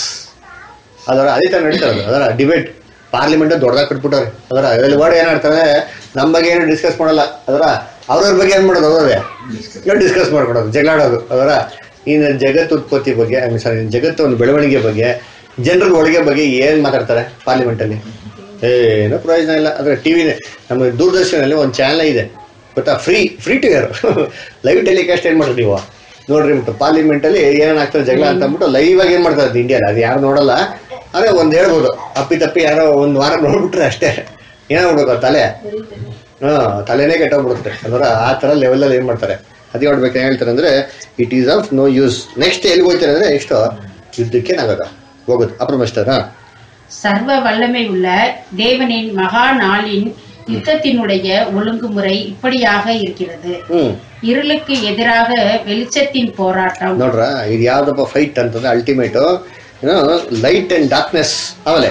ಅದರ ಅದೇ ತರ ನಡೀತಾ ಇರೋದು ಅದರ ಡಿಬೇಟ್ ಪಾರ್ಲಿಮೆಂಟ್ ದೊಡ್ಡದಾಗಿ ಕಟ್ಬಿಟ್ಟವ್ರೆ ಅದರ ಅದರಲ್ಲಿ ವರ್ಡ್ ಏನ್ ಮಾಡ್ತಾರೆ ನಮ್ಮ ಬಗ್ಗೆ ಏನು ಡಿಸ್ಕಸ್ ಮಾಡಲ್ಲ ಅದರ ಅವ್ರವ್ರ ಬಗ್ಗೆ ಏನ್ ಮಾಡೋದು ಅವ್ರವ್ರೆ ಡಿಸ್ಕಸ್ ಮಾಡ್ಕೊಡೋದು ಜಗಳಾಡೋದು ಅದರ ಇನ್ನು ಜಗತ್ ಉತ್ಪತ್ತಿ ಬಗ್ಗೆ ಸಾರಿ ಜಗತ್ತು ಒಂದು ಬೆಳವಣಿಗೆ ಬಗ್ಗೆ ಜನರ ಒಳಗೆ ಬಗ್ಗೆ ಏನ್ ಮಾತಾಡ್ತಾರೆ ಪಾರ್ಲಿಮೆಂಟ್ ಅಲ್ಲಿ ಏನೂ ಪ್ರಯೋಜನ ಇಲ್ಲ ಅಂದ್ರೆ ಟಿವಿನೇ ನಮ್ಮ ದೂರದರ್ಶನಲ್ಲಿ ಒಂದು ಚಾನಲ್ ಇದೆ ಗೊತ್ತಾ free free to air live telecast ಏನ್ ಮಾಡ್ರಿ ನೀವು ನೋಡ್ರಿ ಬಿಟ್ಟು ಪಾರ್ಲಿಮೆಂಟ್ ಅಲ್ಲಿ ಏನೇನ್ ಆಗ್ತದೆ ಜಗಳ ಅಂತ ಅಂದ್ಬಿಟ್ಟು ಲೈವ್ ಆಗಿ ಏನ್ ಮಾಡ್ತಾರೆ ಇಂಡಿಯಾದಲ್ಲಿ ಅದು ಯಾರು ನೋಡಲ್ಲ ಆದ್ರೆ ಒಂದ್ ಹೇಳ್ಬೋದು ಅಪ್ಪಿ ತಪ್ಪಿ ಯಾರೋ ಒಂದ್ ವಾರ ನೋಡ್ಬಿಟ್ರೆ ಅಷ್ಟೇ ಏನಾಗ್ಬಿಡ್ಬೇಕು ಆ ತಲೆ ಹಾ ತಲೆನೇ ಕೆಟ್ಟೋಗ್ಬಿಡುತ್ತೆ ಅಂದ್ರೆ ಆ ತರ ಲೆವೆಲ್ ಅಲ್ಲಿ ಏನ್ ಮಾಡ್ತಾರೆ ಅದೇ ನೋಡ್ಬೇಕು ಏನ್ ಹೇಳ್ತಾರೆ ಅಂದ್ರೆ it is of no use next ಎಲ್ಲಿ ಹೋಗ್ತಾರೆ ಅಂದ್ರೆ ನೆಕ್ಸ್ಟ್ ಯುದ್ಧಕ್ಕೆ ನಾವಾಗ ಹೋಗೋದು ಅಪ್ರಮಸ್ಟರ್ ಹಾ சர்வ வல்லமை உள்ள தேவனின் மகா நாளின் யுத்தத்தினுடைய ஒழுங்குமுறை இப்படியாக இருக்கிறது ಹ್ಮ್ இருளுக்கு எதிராக வெளிச்சத்தின் போராட்டம் ನೋಡ್ರ ಇದು ಯಾವ್ದಪ್ಪ ಫೈಟ್ ಅಂತಂದ್ರೆ ಅಲ್ಟಿಮೇಟ್ ಏನೋ ಲೈಟ್ ಅಂಡ್ ಡಾರ್ಕ್ನೆಸ್ ಆಮೇಲೆ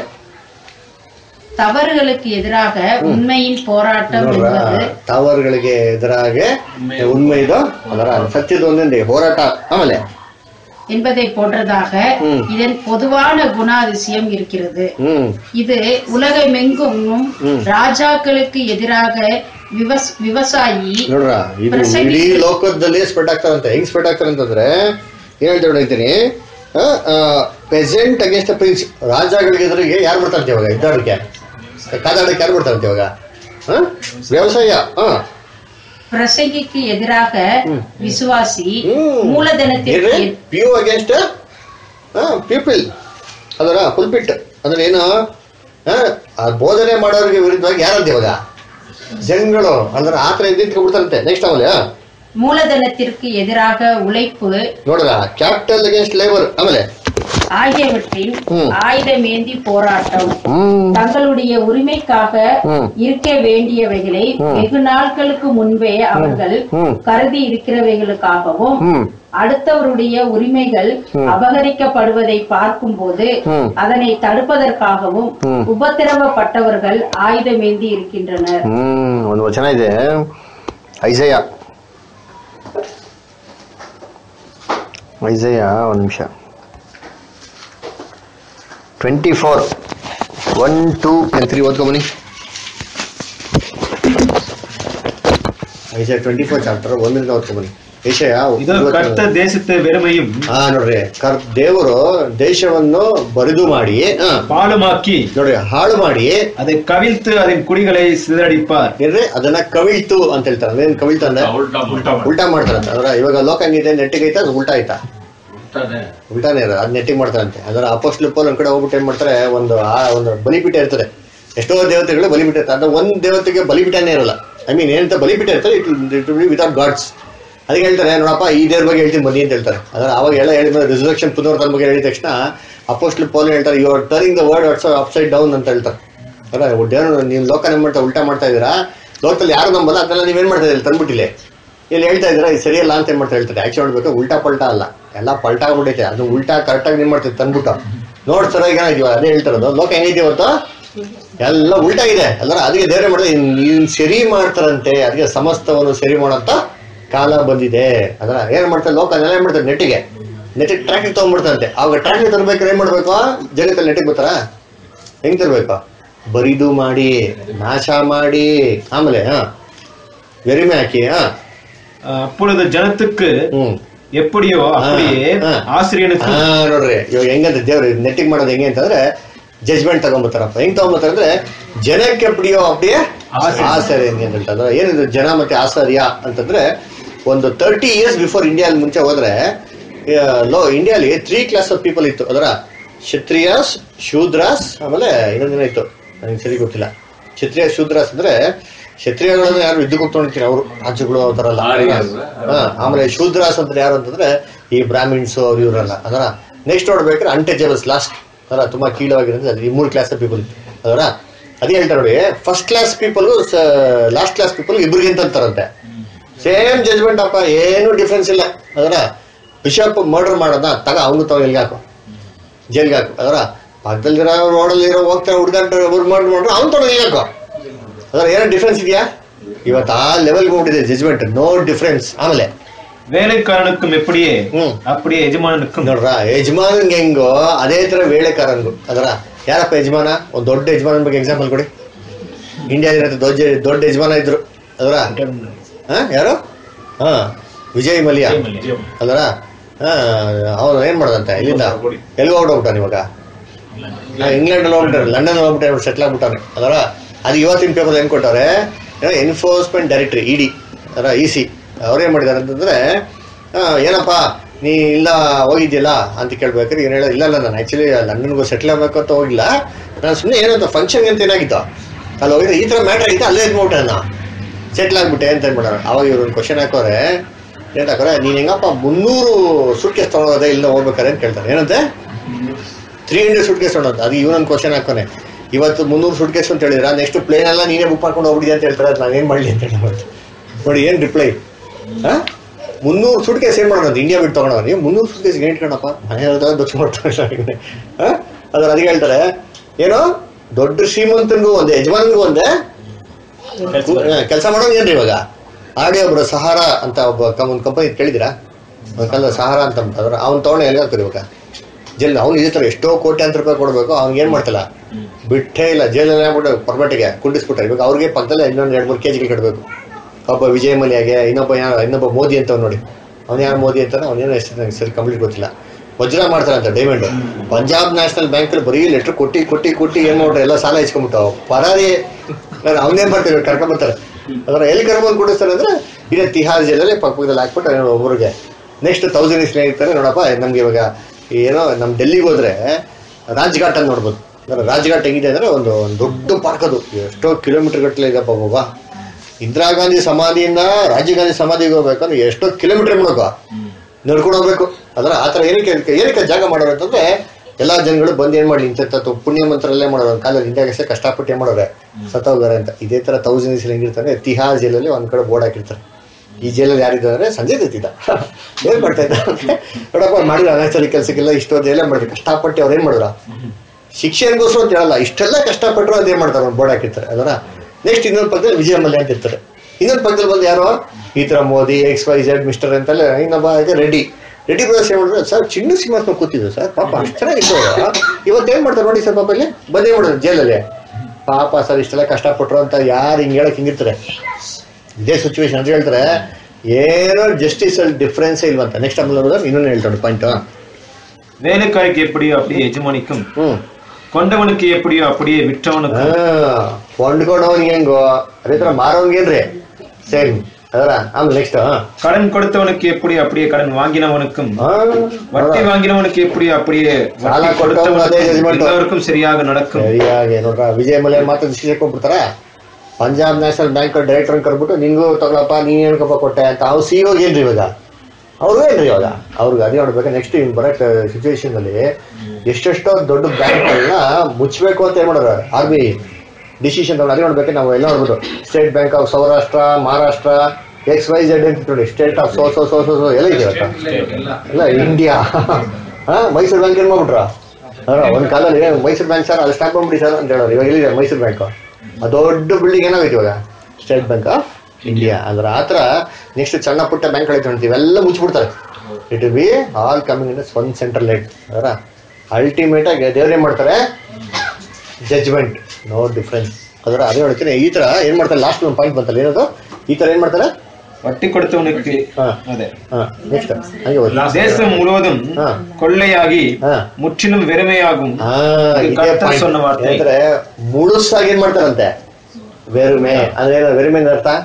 தவறுகளுக்கு எதிராக உண்மையின் போராட்டம் ನೋಡ್ರ என்பது ಟವರ್ಗಳಿಗೆ ಎದುರಾಗೆ ಉಣ್ಮೆದು ಅದರ ಸತ್ಯದ ಒಂದೇ ಹೋರಾಟ ಆಮೇಲೆ என்பதை போன்றதாக ம். இதன் பொதுவான குணாதிசயம் இருக்கிறது ಹ್ಮ್ இது உலகமெங்கும் ம். ராஜாக்களுக்கு எதிராக விவஸ் விவசாயி ನೋಡ್ರ ಇದು ಪ್ರಸಂಗಿ- ಇಡೀ ಲೋಕದಲ್ಲಿ ಸ್ಪ್ರೆಡ್ ಆಗ್ತಾರಂತೆ ಹೆಂಗ್ ಸ್ಪ್ರೆಡ್ ಆಗ್ತಾರೆ ಅಂತಂದ್ರೆ ಏನ್ ಹೇಳ್ತಾ ಹೇಳ್ತೀನಿ ಪೆಸೆಂಟ್ ಅಗೇನ್ಸ್ಟ್ ಪ್ರಿನ್ಸ್ ರಾಜಗಳಿಗೆ ಎದುರಿಗೆ ಯಾರು ಬರ್ತಾರಂತೆ ಇವಾಗ ಇದ್ದಾಡಕ್ಕೆ ಕಾದಾಡಕ್ಕೆ ಯಾರು ಬರ್ತಾರಂತೆ ಇವಾಗ ಹ? ವ್ಯವಸಾಯ ಹಾ பிரசங்கிக்கு எதிராக விசுவாசி ಹ್ಮ್. மூலதனத்திற்கு ಏನ್ರಿ ಪ್ಯೂ ಅಗೇನ್ಸ್ಟ್ ಪೀಪಲ್ ಅದರ ಫುಲ್ಪಿಟ್ ಅಂದ್ರೆ ಏನು ಆ, ಆ ಬೋಧನೆ ಮಾಡೋರಿಗೆ ವಿರುದ್ಧವಾಗಿ ಯಾರಂತ ಇವಾಗ ಜನಗಳು ಅಂದ್ರೆ ಆತರ ಇದ್ದಿಟ್ಕೊಬಿಡ್ತಾರಂತೆ ನೆಕ್ಸ್ಟ್ ಆಮೇಲೆ ಆ, மூலதனத்திற்கு எதிராக உழைப்பு ನೋಡ್ರ ಕ್ಯಾಪಿಟಲ್ ಅಗೇನ್ಸ್ಟ್ ಲೇಬರ್ ಆಮೇಲೆ ஆகியவற்றின் ம். ஆயுதமேந்தி போராட்டம் ಹ್ಮ್ தங்களுடைய உரிமைக்காக ம். இருக்க வேண்டியவைகளை வெகு நாட்களுக்கு முன்பே அவர்கள் ம். கருதி இருக்கிறவைகளுக்காகவும் ಹ್ಮ್ அடுத்தவருடைய உரிமைகள் அபகரிக்கப்படுவதை பார்க்கும்போது ம். அதனை தடுப்பதற்காகவும் ம். உபத்திரவப்பட்டவர்கள் ஆயுதமேந்தி இருக்கின்றனர் ಹ್ಮ್ ಒಂದು ವಚನ ಇದೆ ಐಸಯ್ಯ ಐಸಯ್ಯ ಒಂದು ನಿಮಿಷ twenty four one two and three ಓದ್ಕೊಂಬನಿ ಐಸಯ್ಯ ಟ್ವೆಂಟಿ ಫೋರ್ ಚಾಪ್ಟರ್ ಒಂದರಿಂದ ಓದ್ಕೊಂಬನಿ ಏಷಯ ಇದು ಕರ್ತ ದೇಶത്തെ வெறுமையும் ಹಾ ನೋಡ್ರಿ ಕರ್ ದೇವರು ದೇಶವನ್ನು ಬರಿದು ಮಾಡಿ ಹಾ பாழுமாக்கி ನೋಡ್ರಿ ಹಾಳು ಮಾಡಿ அதை கவிழ்த்து அதன் குடிகளை சிதறடிப்பார் ಏನ್ರಿ ಅದನ್ನ ಕವಿಳ್ತು ಅಂತ ಹೇಳ್ತಾರೆ ಅದೇನ್ ಕವಿಳ್ತು ಅಂದ್ರೆ ಉಲ್ಟಾ ಉಲ್ಟಾ ಉಲ್ಟಾ ಮಾಡ್ತಾರಂತ ಅಂದ್ರೆ ಇವಾಗ ಲೋಕ ಹಂಗಿದೆ ನೆಟ್ಟಿಗೆ ಐತಾ ಅದು ಉಲ್ಟಾ ಐತಾ ಉಲ್ಟಾನೆ ಉಲ್ಟಾನೇ ಇರೋದು ಅದು ನೆಟ್ಟಿಂಗ್ ಮಾಡ್ತಾರಂತೆ ಅದರ ಅಪೋಸ್ಟ್ಲ್ ಪೋಲ್ ಒಂದ್ ಕಡೆ ಹೋಗ್ಬಿಟ್ಟು ಏನ್ ಮಾಡ್ತಾರೆ ಒಂದು ಆ ಒಂದು ಬಲಿಪೀಠ ಇರ್ತದೆ ಎಷ್ಟೋ ದೇವತೆಗಳು ಬಲಿಪೀಠ ಇರ್ತದೆ ಅದು ಒಂದ್ ದೇವತೆಗೆ ಬಲಿಪೀಠನೇ ಇರಲ್ಲ ಐ ಮೀನ್ ಏನಂತ ಬಲಿಪೀಠ ಇರ್ತದೆ it it be without gods ಅದಕ್ಕೆ ಹೇಳ್ತಾರೆ ನೋಡಪ್ಪ ಈ ದೇವ್ರ ಬಗ್ಗೆ ಹೇಳ್ತೀನಿ ಬನ್ನಿ ಅಂತ ಹೇಳ್ತಾರೆ ಅದರ ಅವಾಗ ಎಲ್ಲ ಹೇಳಿದ ರಿಸರ್ವೇಷನ್ ಪುನರ್ತನ ಬಗ್ಗೆ ಹೇಳಿದ ತಕ್ಷಣ ಅಪೋಸ್ಟ್ಲ್ ಪೋಲ್ ಹೇಳ್ತಾರೆ you are turning the world its upside down ಅಂತ ಹೇಳ್ತಾರೆ ಅಲ್ಲ ದೇವ್ರು ನೀವು ಲೋಕ ಏನ್ ಮಾಡ್ತಾ ಉಲ್ಟಾ ಮಾಡ್ತಾ ಇದ್ದೀರಾ ಲೋಕದಲ್ಲಿ ಯಾರು ನಂಬಲ್ಲ ಅದನ್ನೆಲ್ಲ ನೀವೇನ್ ಮಾಡ್ತಾ ಇದ್ದೀರಿ ತಂದ್ಬಿಟ್ಟಿಲ್ಲ ಇಲ್ಲಿ ಹೇಳ್ತಾ ಇದ್ದೀರಾ ಇದು ಸರಿಯಲ್ಲ ಅಂತ ಏನ್ ಮಾಡ್ತಾ ಹೇಳ್ತಾರೆ ಆಕ್ಚುಲಿ ನೋಡ್ಬೇಕು ಉಲ್ಟಾ ಪಲ್ಟಾ ಅಲ್ಲ ಎಲ್ಲ ಪಲ್ಟಾ ಆಗ್ಬಿಟ್ಟೈತೆ ಅದು ಉಲ್ಟಾ ಕರೆಕ್ಟಾಗಿ ಏನ್ ಮಾಡ್ತೀವಿ ತಂದ್ಬಿಟ್ಟು ನೋಡ್ ಸರ ಈಗ ಏನಾಗಿವ ಅದೇ ಹೇಳ್ತಾರದು ಲೋಕ ಹೆಂಗೈತಿ ಇವತ್ತು ಎಲ್ಲ ಉಲ್ಟಾ ಇದೆ ಅಲ್ಲರ ಅದಕ್ಕೆ ದೇವ್ರೆ ಮಾಡಿದ್ರೆ ಇನ್ ಸರಿ ಮಾಡ್ತಾರಂತೆ ಅದಕ್ಕೆ ಸಮಸ್ತವನ್ನು ಸರಿ ಮಾಡೋಂತ ಕಾಲ ಬಂದಿದೆ ಅದರ ಏನ್ ಮಾಡ್ತಾರೆ ಲೋಕ ಅದೆಲ್ಲ ಏನ್ ಮಾಡ್ತಾರೆ ನೆಟ್ಟಿಗೆ ನೆಟ್ಟಿಗೆ ಟ್ರ್ಯಾಕಿಗೆ ತಗೊಂಡ್ಬಿಡ್ತಾರಂತೆ ಅವಾಗ ಟ್ರ್ಯಾಕಿಗೆ ತರ್ಬೇಕಾದ್ರೆ ಏನ್ ಮಾಡ್ಬೇಕು ಜಗತ್ತಲ್ಲಿ ನೆಟ್ಟಿಗೆ ಬರ್ತಾರ ಹೆಂಗ್ ತರ್ಬೇಕು ಬರಿದು ಮಾಡಿ ನಾಶ ಮಾಡಿ ಆಮೇಲೆ ಹಾ வெறுமை ஆக்கி ஆ அப்பொழுது ஜனத்துக்கு ಹ್ಮ್ எப்படியோ அப்படியே ஆ. ஆசிரியனுக்கு ಹಾ ನೋಡ್ರಿ ಇವಾಗ ಹೆಂಗಂತ ದೇವ್ರು ನೆಟ್ಟಿಗೆ ಮಾಡೋದು ಹೆಂಗೆ ಅಂತಂದ್ರೆ ಜಜ್ಮೆಂಟ್ ತಗೊಂಬತ್ತಾರಪ್ಪ ಹೆಂಗ್ ತಗೊಂಬತ್ತಾರ ಅಂದ್ರೆ ಜನಕ್ಕೆ ಎಪ್ಪಡಿಯೋ ಅಪ್ಡಿಯೇ ಆಸರೆ ಹೆಂಗೆ ಅಂತ ಹೇಳ್ತಾರೆ ಏನಿದು ಜನ ಮತ್ತೆ ಆಸರ್ಯ ಅಂತಂದ್ರೆ ಒಂದು ತರ್ಟಿ ಇಯರ್ಸ್ ಬಿಫೋರ್ ಇಂಡಿಯಾ ಮುಂಚೆ ಹೋದ್ರೆ ಆ, ಲೋ ಇಂಡಿಯಾಲಿ ತ್ರೀ ಕ್ಲಾಸ್ ಆಫ್ ಪೀಪಲ್ ಇತ್ತು ಅದರ ಕ್ಷತ್ರಿಯಾಸ್ ಶೂದ್ರಾಸ್ ಆಮೇಲೆ ಇನ್ನೊಂದಿನ ಇತ್ತು ನನಗೆ ಸರಿ ಗೊತ್ತಿಲ್ಲ ಕ್ಷತ್ರಿಯ ಶೂದ್ರಾಸ್ ಅಂದ್ರೆ ಕ್ಷತ್ರಿಯಗಳನ್ನ ಯಾರು ಯುದ್ಧಕ್ಕೆ ಹೋಗ್ಕೊಂಡಿರ್ತೀರಿ ಅವರು ರಾಜ್ಯಗಳು ಅವತಾರಲ್ಲ ಆರ್ಯರು. ಹಾ ಆಮೇಲೆ ಶೂದ್ರಾಸ್ ಅಂತ ಯಾರು ಅಂತಂದ್ರೆ ಈ ಬ್ರಾಹ್ಮಿನ್ಸ್ ಅವ್ರು ಇವರಲ್ಲ ಅದರ ನೆಕ್ಸ್ಟ್ ನೋಡ್ಬೇಕಾದ್ರೆ ಅನ್ಟಚಬಲ್ಸ್ ಲಾಸ್ಟ್ ಅದರ ತುಂಬಾ ಕೀಳವಾಗಿರೋದು ಅದು ಈ ಮೂರು ಕ್ಲಾಸ್ ಪೀಪಲ್ ಅದರ ಅದೇ ಹೇಳ್ತಾರೆ ನೋಡಿ first class people last class people ಇಬ್ರಿಗೆ ಅಂತ ಅಂತಾರಂತೆ ಸೇಮ್ ಜಜ್ಮೆಂಟ್ ಅಪ್ಪ ಏನು ಡಿಫ್ರೆನ್ಸ್ ಇಲ್ಲ ಅದರ ಬಿಷಪ್ ಮರ್ಡರ್ ಮಾಡೋದ ತಗ ಅವನು ತಗ ಎಲ್ಗೆ ಹಾಕು ಜೈಲ್ಗೆ ಹಾಕು ಅದರ ಪಕ್ಕದಲ್ಲಿರೋ ರೋಡಲ್ಲಿರೋ ಹೋಗ್ತಾರೆ ಹುಡುಗಂಟ ಅವ್ರು ಮಾಡಿ ಮಾಡ್ರೆ ಅವ್ನು ತೊಗೊಂಡು ಎಲ್ಗೆ ಹಾಕು ಅದರ ಏನೋ ಡಿಫ್ರೆನ್ಸ್ ಇದೆಯಾ ಇವತ್ತು ಆ ಲೆವೆಲ್ಗೆ ಹೋಗ್ಬಿಟ್ಟಿದೆ ಜಜ್ಮೆಂಟ್ ನೋ ಡಿಫ್ರೆನ್ಸ್ ಆಮೇಲೆ வேலைக்காரனுக்கும் எப்படியே ಹ್ಮ್ அப்படியே எஜமானுக்கும் ನೋಡ್ರ ಯಜಮಾನನ್ಗೆ ಹೆಂಗೋ ಅದೇ ತರ ವೇಳೆಕಾರನ್ಗು ಅದರ ಯಾರಪ್ಪ ಯಜಮಾನ ಒಂದು ದೊಡ್ಡ ಯಜಮಾನನ ಬಗ್ಗೆ ಎಕ್ಸಾಂಪಲ್ ಕೊಡಿ ಇಂಡಿಯಾದ ದೊಡ್ಡ ದೊಡ್ಡ ಯಜಮಾನ ಇದ್ರು ಅದರ ಹಾ ಯಾರು ಹಾ ವಿಜಯ್ ಮಲ್ಯ ಅದರ ಹಾ ಅವನು ಏನ್ ಮಾಡ್ದಂತೆ ಇಲ್ಲಿಂದ ಎಲ್ಲಿಗೆ ಹೊರಟೋಗ್ಬಿಟ್ಟಾನೆ ಇವಾಗ ಇಂಗ್ಲೆಂಡ್ ಅಲ್ಲಿ ಹೋಗ್ಬಿಟ್ಟಾರೆ ಲಂಡನ್ ಹೋಗ್ಬಿಟ್ಟಾರೆ ಸೆಟ್ಲ್ ಆಗ್ಬಿಟ್ಟಾನೆ ಅದರ ಅದು ಇವತ್ತಿನ ಪೇಪರ್ ಏನ್ ಕೊಟ್ಟಾರೆ ಎನ್ಫೋರ್ಸ್ಮೆಂಟ್ ಡೈರೆಕ್ಟರಿ ಇಡಿ ಅದರ ಇ ಸಿ ಅವ್ರೇನ್ ಮಾಡಿದಾರೆ ಅಂತಂದ್ರೆ ಆ, ಏನಪ್ಪ ನೀ ಇಲ್ಲ ಹೋಗಿದ್ಯಲ್ಲ ಅಂತ ಕೇಳ್ಬೇಕಾದ್ರೆ ಏನ್ ಹೇಳ ಇಲ್ಲ ಇಲ್ಲ ನಾನು ಆಕ್ಚುಲಿ ಲಂಡನ್ಗೂ ಸೆಟ್ಲ್ ಆಗ್ಬೇಕು ಅಂತ ಹೋಗಿಲ್ಲ ನಾನು ಸುಮ್ಮನೆ ಏನಂತ ಫಂಕ್ಷನ್ ಅಂತ ಏನಾಗಿತ್ತು ಅಲ್ಲಿ ಹೋಗಿದ್ರೆ ಈ ತರ ಮ್ಯಾಟ್ರ್ ಆಗಿತ್ತು ಅಲ್ಲೇ ಇದ್ಬಿಟ್ಟೆ ನಾನು ಸೆಟ್ಲ್ ಆಗ್ಬಿಟ್ಟೆ ಅಂತ ಏನ್ಮಾಡೋಣ ಅವಾಗ ಇವ್ರು ಒಂದು ಕ್ವಶನ್ ಹಾಕೋರೆ ಏನ್ ಹಾಕೋರೆ ನೀನ್ ಹೆಂಗಪ್ಪ ಮುನ್ನೂರು ಸುಟ್ಕೇಸ್ ತಗೊಳೋದೇ ಇಲ್ಲ ಹೋಗ್ಬೇಕಾರೆ ಅಂತ ಕೇಳ್ತಾರೆ ಏನಂತೆ ತ್ರೀ ಹಂಡ್ರೆಡ್ ಸುಟ್ ಕೇಸ್ ಅನ್ನೋದು ಅದು ಇವನೊಂದು ಕ್ವಶನ್ ಹಾಕೋನೆ ಇವತ್ತು ಮುನ್ನೂರು ಸುಟ್ ಕೇಸ್ ಅಂತ ಹೇಳಿದ್ರ ನೆಕ್ಸ್ಟ್ ಪ್ಲೇನ್ ಎಲ್ಲ ನೀನೇ ಬುಕ್ ಮಾಡ್ಕೊಂಡು ಹೋಗ್ಬಿಡಿ ಅಂತ ಹೇಳ್ತಾರೆ ನಾನು ಏನ್ ಮಾಡ್ಲಿ ಅಂತ ಹೇಳಿ ನೋಡಿ. ನೋಡಿ ಏನ್ ರಿಪ್ಲೈ ಹಾ ಮುನ್ನೂರು ಸುಟ್ ಕೇಸ್ ಏನ್ ಮಾಡೋದು ಇಂಡಿಯಾ ಬಿಟ್ಟು ತಗೊಳೋಣ ನೀವು ಮುನ್ನೂರು ಸುಟ್ ಕೇಸ್ ಏನ್ ಇಟ್ಕೊಂಡಪ್ಪ ಮನೆ ಹೇಳ್ತಾರೆ ದಕ್ಷಿಣ ಮಾಡ್ತಾರೆ ಹಾ ಅದ್ರ ಅದಕ್ಕೆ ಹೇಳ್ತಾರೆ ಏನೋ ದೊಡ್ಡ ಶ್ರೀಮಂತನಿಗೂ ಒಂದೇ ಯಜಮಾನ್ಗೂ ಒಂದೇ ಕೆಲಸ ಮಾಡೋದು ಏನ್ರಿ ಇವಾಗ ಆಡಿ ಒಬ್ರು ಸಹಾರ ಅಂತ ಒಬ್ಬ ಕಂ- ಒಂದು ಕಂಪನಿ ಕೇಳಿದಿರಾ ಒಂದು ಕಾಲ ಸಹಾರ ಅಂತ ಅದ್ರ ಅವ್ನು ತಗೊಂಡು ಎಲ್ಲಿ ಹಾಕ್ತಾರೆ ಇವಾಗ ಜೈಲ್ ಅವ್ನು ಇದೇ ಥರ ಎಷ್ಟೋ ಕೋಟ್ಯಾಂತರ ರೂಪಾಯಿ ಕೊಡಬೇಕು ಅವ್ನಿಗೆ ಏನು ಮಾಡ್ತಿಲ್ಲ ಬಿಟ್ಟೇ ಇಲ್ಲ ಜೈಲಲ್ಲಿ ಆಗ್ಬಿಟ್ಟು ಪರ್ಮನೆಂಟ್ಗೆ ಕುಂಡಿಸ್ಬಿಟ್ರೆ ಇವಾಗ ಅವ್ರಿಗೆ ಪಕ್ಕದಲ್ಲೇ ಇನ್ನೊಂದು ಎರಡು ಮೂರು ಕೆ ಜಿಗಳು ಕಟ್ಟಬೇಕು ಒಬ್ಬ ವಿಜಯ ಮಲ್ಯಾಗೆ ಇನ್ನೊಬ್ಬ ಯಾರು ಇನ್ನೊಬ್ಬ ಮೋದಿ ಅಂತ ನೋಡಿ ಅವ್ನು ಯಾರು ಮೋದಿ ಅಂತಾನೆ ಅವನೇನೋ ಹೆಸರು ನನಗೆ ಸರಿ ಕಂಪ್ಲೀಟ್ ಗೊತ್ತಿಲ್ಲ ವಜ್ರ ಮಾಡ್ತಾರಂತ ಡೈಮಂಡ್ ಪಂಜಾಬ್ ನ್ಯಾಷನಲ್ ಬ್ಯಾಂಕಲ್ಲಿ ಬರೀ ಲೆಟ್ರ್ ಕೊಟ್ಟಿ ಕೊಟ್ಟಿ ಕೊಟ್ಟಿ ಏನ್ ಮಾಡ್ರೆ ಎಲ್ಲ ಸಾಲ ಇಸ್ಕೊಂಡ್ಬಿಟ್ಟು ಪರಾರಿ ಅವನೇನ್ ಮಾಡ್ತಾರೆ ಕರ್ಕೊಂಡ್ಬರ್ತಾರೆ ಅದರ ಎಲ್ಲಿ ಕರ್ಕೊಂಡು ಕೊಡಿಸ್ತಾರೆ ಅಂದ್ರೆ ಇದೇ ತಿಹಾರ್ ಜೈಲಲ್ಲಿ ಪಕ್ಕದಲ್ಲಿ ಹಾಕ್ಬಿಟ್ಟು ಏನೋ ಒಬ್ಬರಿಗೆ ನೆಕ್ಸ್ಟ್ ತೌಸಂಡ್ ಇಸ್ ಇರ್ತಾರೆ ನೋಡಪ್ಪ ನಮ್ಗೆ ಇವಾಗ ಏನೋ ನಮ್ ಡೆಲ್ಲಿಗೆ ಹೋದ್ರೆ ರಾಜ್ಘಾಟ್ ಅಂತ ನೋಡ್ಬೋದು ಅಂದ್ರೆ ರಾಜ್ಘಾಟ್ ಹೆಂಗಿದೆ ಅಂದ್ರೆ ಒಂದು ಒಂದು ದೊಡ್ಡ ಪಾರ್ಕ್ ಅದು ಎಷ್ಟೋ ಕಿಲೋಮೀಟರ್ ಗಟ್ಟಲೆ ಇದೆಪ್ಪ ಬಾಬಾ ಇಂದಿರಾ ಗಾಂಧಿ ಸಮಾಧಿಯಿಂದ ರಾಜೀವ್ ಗಾಂಧಿ ಸಮಾಧಿಗೆ ಹೋಗ್ಬೇಕಂದ್ರೆ ಎಷ್ಟೋ ಕಿಲೋಮೀಟರ್ ಮಾಡಬೇಕು ನಡ್ಕೊಂಡು ಹೋಗ್ಬೇಕು ಅದರ ಆತರ ಏನಕ್ಕೆ ಏನಕ್ಕೆ ಜಾಗ ಮಾಡೋರು ಅಂತಂದ್ರೆ ಎಲ್ಲಾ ಜನಗಳು ಬಂದು ಏನ್ ಮಾಡ್ಲಿ ಇಂಥ ಪುಣ್ಯ ಮಂತ್ರಲ್ಲೇ ಮಾಡೋರು ಒಂದು ಕಾಲದಲ್ಲಿ ಇಂಡಿಯಾಗೆ ಕಷ್ಟಪಟ್ಟು ಏನ್ ಮಾಡೋರೆ ಸತ್ತೋಗಾರೆ ಅಂತ ಇದೇ ತರ ತೌಸಂಡ್ ಇಸ್ ಹೆಂಗಿರ್ತಾರೆ ತಿಹಾರ್ ಜೈಲಲ್ಲಿ ಒಂದ್ ಕಡೆ ಬೋರ್ಡ್ ಹಾಕಿರ್ತಾರೆ ಈ ಜೈಲಲ್ಲಿ ಯಾರಿದ್ದಾರೆ ಸಂಜೆ ತಿಂತಿದ್ದ ಏನ್ ಮಾಡ್ತಾ ಇದ್ದ ನೋಡಪ್ಪ ಮಾಡಿದ ಅನಾಚಾರಿ ಕೆಲಸಕ್ಕೆಲ್ಲ ಇಷ್ಟೊಂದು ಎಲ್ಲ ಮಾಡಿದ್ರು ಕಷ್ಟಪಟ್ಟು ಅವ್ರು ಏನ್ ಮಾಡಿದ್ರ ಶಿಕ್ಷೆಗೋಸ್ಕರ ಅಂತ ಹೇಳಲ್ಲ ಇಷ್ಟೆಲ್ಲ ಕಷ್ಟಪಟ್ಟರು ಅದೇನ್ ಮಾಡ್ತಾರೆ ಒಂದು ಬೋರ್ಡ್ ಹಾಕಿರ್ತಾರೆ ಅದರ ನೆಕ್ಸ್ಟ್ ಇನ್ನೊಂದು ಪಕ್ಕದಲ್ಲಿ ವಿಜಯ ಮಲ್ಯ ಅಂತ ಇರ್ತಾರೆ ಇನ್ನೊಂದು ಪಕ್ಕದಲ್ಲಿ ಬಂದು ಯಾರೋ ಈ ತರ Modi X Y Z mister ಅಂತೆಲ್ಲ ಇನ್ನೊಬ್ಬ ಇದೆ ರೆಡ್ಡಿ ರೆಡ್ಡಿ ಬ್ರದರ್ಸ್ ಏನ್ ಮಾಡಿದ್ರು ಸರ್ ಚಿನ್ನ ಸಿಂಹಾಸನ ಕೂತಿದ್ರು ಸರ್ ಪಾಪ ಅಷ್ಟು ಚೆನ್ನಾಗಿತ್ತು ಇವತ್ತು ಏನ್ ಮಾಡ್ತಾರೆ ನೋಡಿ ಸರ್ ಪಾಪ ಇಲ್ಲಿ ಬಂದೇ ಮಾಡಿದ್ರು ಜೈಲಲ್ಲಿ ಪಾಪ ಸರ್ ಇಷ್ಟೆಲ್ಲ ಕಷ್ಟಪಟ್ರು ಅಂತ ಯಾರು ಹಿಂಗ್ ಹೇಳಕ್ ಹಿಂಗಿರ್ತಾರೆ ಇದೇ ಸಿಚುವೇಶನ್ ಅಂತ ಹೇಳ್ತಾರೆ ಏನೋ ಜಸ್ಟಿಸ್ ಅಲ್ಲಿ ಡಿಫ್ರೆನ್ಸ್ ಇಲ್ವಂತ ನೆಕ್ಸ್ಟ್ ಆಮೇಲೆ ನೋಡಿದ್ರೆ ಇನ್ನೊಂದು ಹೇಳ್ತಾರೆ ಪಾಯಿಂಟ್ வேலைக்காரிக்கு எப்படியோ அப்படியே எஜமானிக்கும் ಹ್ಮ್ கொண்டவனுக்கு எப்படியோ அப்படியே விற்றவனுக்கும் ಕೊಂಡ್ಕೊಂಡವನಿಗೆ ಹೆಂಗೋ ಅದೇ ತರ ಮಾರೋನ್ಗೇನ್ರಿ ಸೇಮ್ ಅದರ ಆಮೇಲೆ ನೆಕ್ಸ್ಟ್ கடன் கொடுத்தவனுக்கு எப்படி அப்படியே கடன் வாங்கினவனுக்கும் வட்டி வாங்கினவனுக்கு எப்படி அப்படியே ಸಾಲ வட்டி ಕೊಟ್ಟವನು ಅದೇ judgment. கொடுத்தவனுக்கு எல்லாருக்கும் சரியாக நடக்கும் ಸರಿಯಾಗಿ ನೋಡ್ರ ವಿಜಯ್ ಮಲ್ಯ ಮಾತ್ರ ಡಿಸಿಷನ್ ಕೊಟ್ಬಿಡ್ತಾರ ಪಂಜಾಬ್ ನ್ಯಾಷನಲ್ ಬ್ಯಾಂಕ್ ಡೈರೆಕ್ಟರ್ ಕರ್ಬಿಟ್ಟು ನಿಂಗೂ ತಗೊಳಪ್ಪ ನೀನ್ ಏನಕ್ಕಪ್ಪ ಕೊಟ್ಟೆ ಅಂತ ಅವ್ರು ಸಿ ಏನ್ರಿ ಇವಾಗ ಅವ್ರಿಗೂ ಏನ್ರಿ ಇವಾಗ ಅವ್ರಿಗೆ ಅದೇ ನೋಡ್ಬೇಕು ನೆಕ್ಸ್ಟ್ ಇನ್ ಬರೋ ಸಿಚುವೇಶನ್ ಅಲ್ಲಿ ಎಷ್ಟೆಷ್ಟೋ ದೊಡ್ಡ ಬ್ಯಾಂಕ್ಗಳನ್ನ ಮುಚ್ಚಬೇಕು ಅಂತ ಏನ್ ಮಾಡೋರು ಆರ್ ಬಿ ಡಿಸಿಷನ್ ತಗೊಂಡು ಅದೇ ನೋಡ್ಬೇಕು ನಾವು ಎಲ್ಲ ನೋಡ್ಬೋದು State Bank of Saurashtra Maharashtra X Y Z ಅಂತ ನೋಡಿ state of so so so so so ಎಲ್ಲ ಇದೆ ಇವತ್ತು. ಇಲ್ಲ ಇಂಡಿಯಾ ಹಾ ಮೈಸೂರು ಬ್ಯಾಂಕ್ ಏನ್ ಮಾಡ್ಬಿಟ್ರ ಅಲ್ಲ ಒಂದ್ ಕಾಲದಲ್ಲಿ ಮೈಸೂರು ಬ್ಯಾಂಕ್ ಸರ್ ಅದು ಸ್ಟಾಪ್ ಮಾಡ್ಬಿಡಿ ಸರ್ ಅಂತ ಹೇಳೋರು ಇವಾಗ ಎಲ್ಲಿದೆ ಮೈಸೂರು ಬ್ಯಾಂಕ್ ಆ ದೊಡ್ಡ ಬಿಲ್ಡಿಂಗ್ ಏನಾಗೈತೆ ಇವಾಗ ಸ್ಟೇಟ್ ಬ್ಯಾಂಕ್ ಆಫ್ ಇಂಡಿಯಾ ಅಂದ್ರೆ ಆತರ ನೆಕ್ಸ್ಟ್ ಸಣ್ಣ ಪುಟ್ಟ ಬ್ಯಾಂಕ್ ಗಳು ಇವೆಲ್ಲ ಮುಚ್ಚಿಬಿಡ್ತಾರೆ it will be all coming in one central light ಅದರ ಅಲ್ಟಿಮೇಟ್ ಆಗಿ ದೇವ್ರೇನ್ ಮಾಡ್ತಾರೆ ಜಜ್ಮೆಂಟ್ ನೋ ಡಿಫ್ರೆನ್ಸ್ ಅದರ ಅದೇ ಹೇಳ್ತೀನಿ ಈ ತರ ಏನ್ ಮಾಡ್ತಾರೆ ಲಾಸ್ಟ್ ಒಂದು ಪಾಯಿಂಟ್ ಬಂತಲ್ಲ ಏನದು ಈ ತರ ಏನ್ ಮಾಡ್ತಾರೆ வட்டி கொடுத்தவனுக்கு ಹಾ அதே ಹಾ ನೆಕ್ಸ್ಟ್ ಹಂಗೆ ಹೋಗಿ தேசம் முழுவதும் ಹಾ கொள்ளையாகಿ ಹಾ முற்றிலும் வெறுமையாகும் ಆ, ಇದು ಇದೇ ಕರ್ತನ point. ಸೊನ್ನ ವಾರ್ತೆ. ಏನಂದ್ರೆ ಮುಳುಸಾಗಿ ಏನ್ ಮಾಡ್ತಾರಂತೆ ವೆರುಮೆ ಅಂದ್ರೆ ಏನು ವೆರುಮೆ ಅಂದ್ರೆ ಅರ್ಥ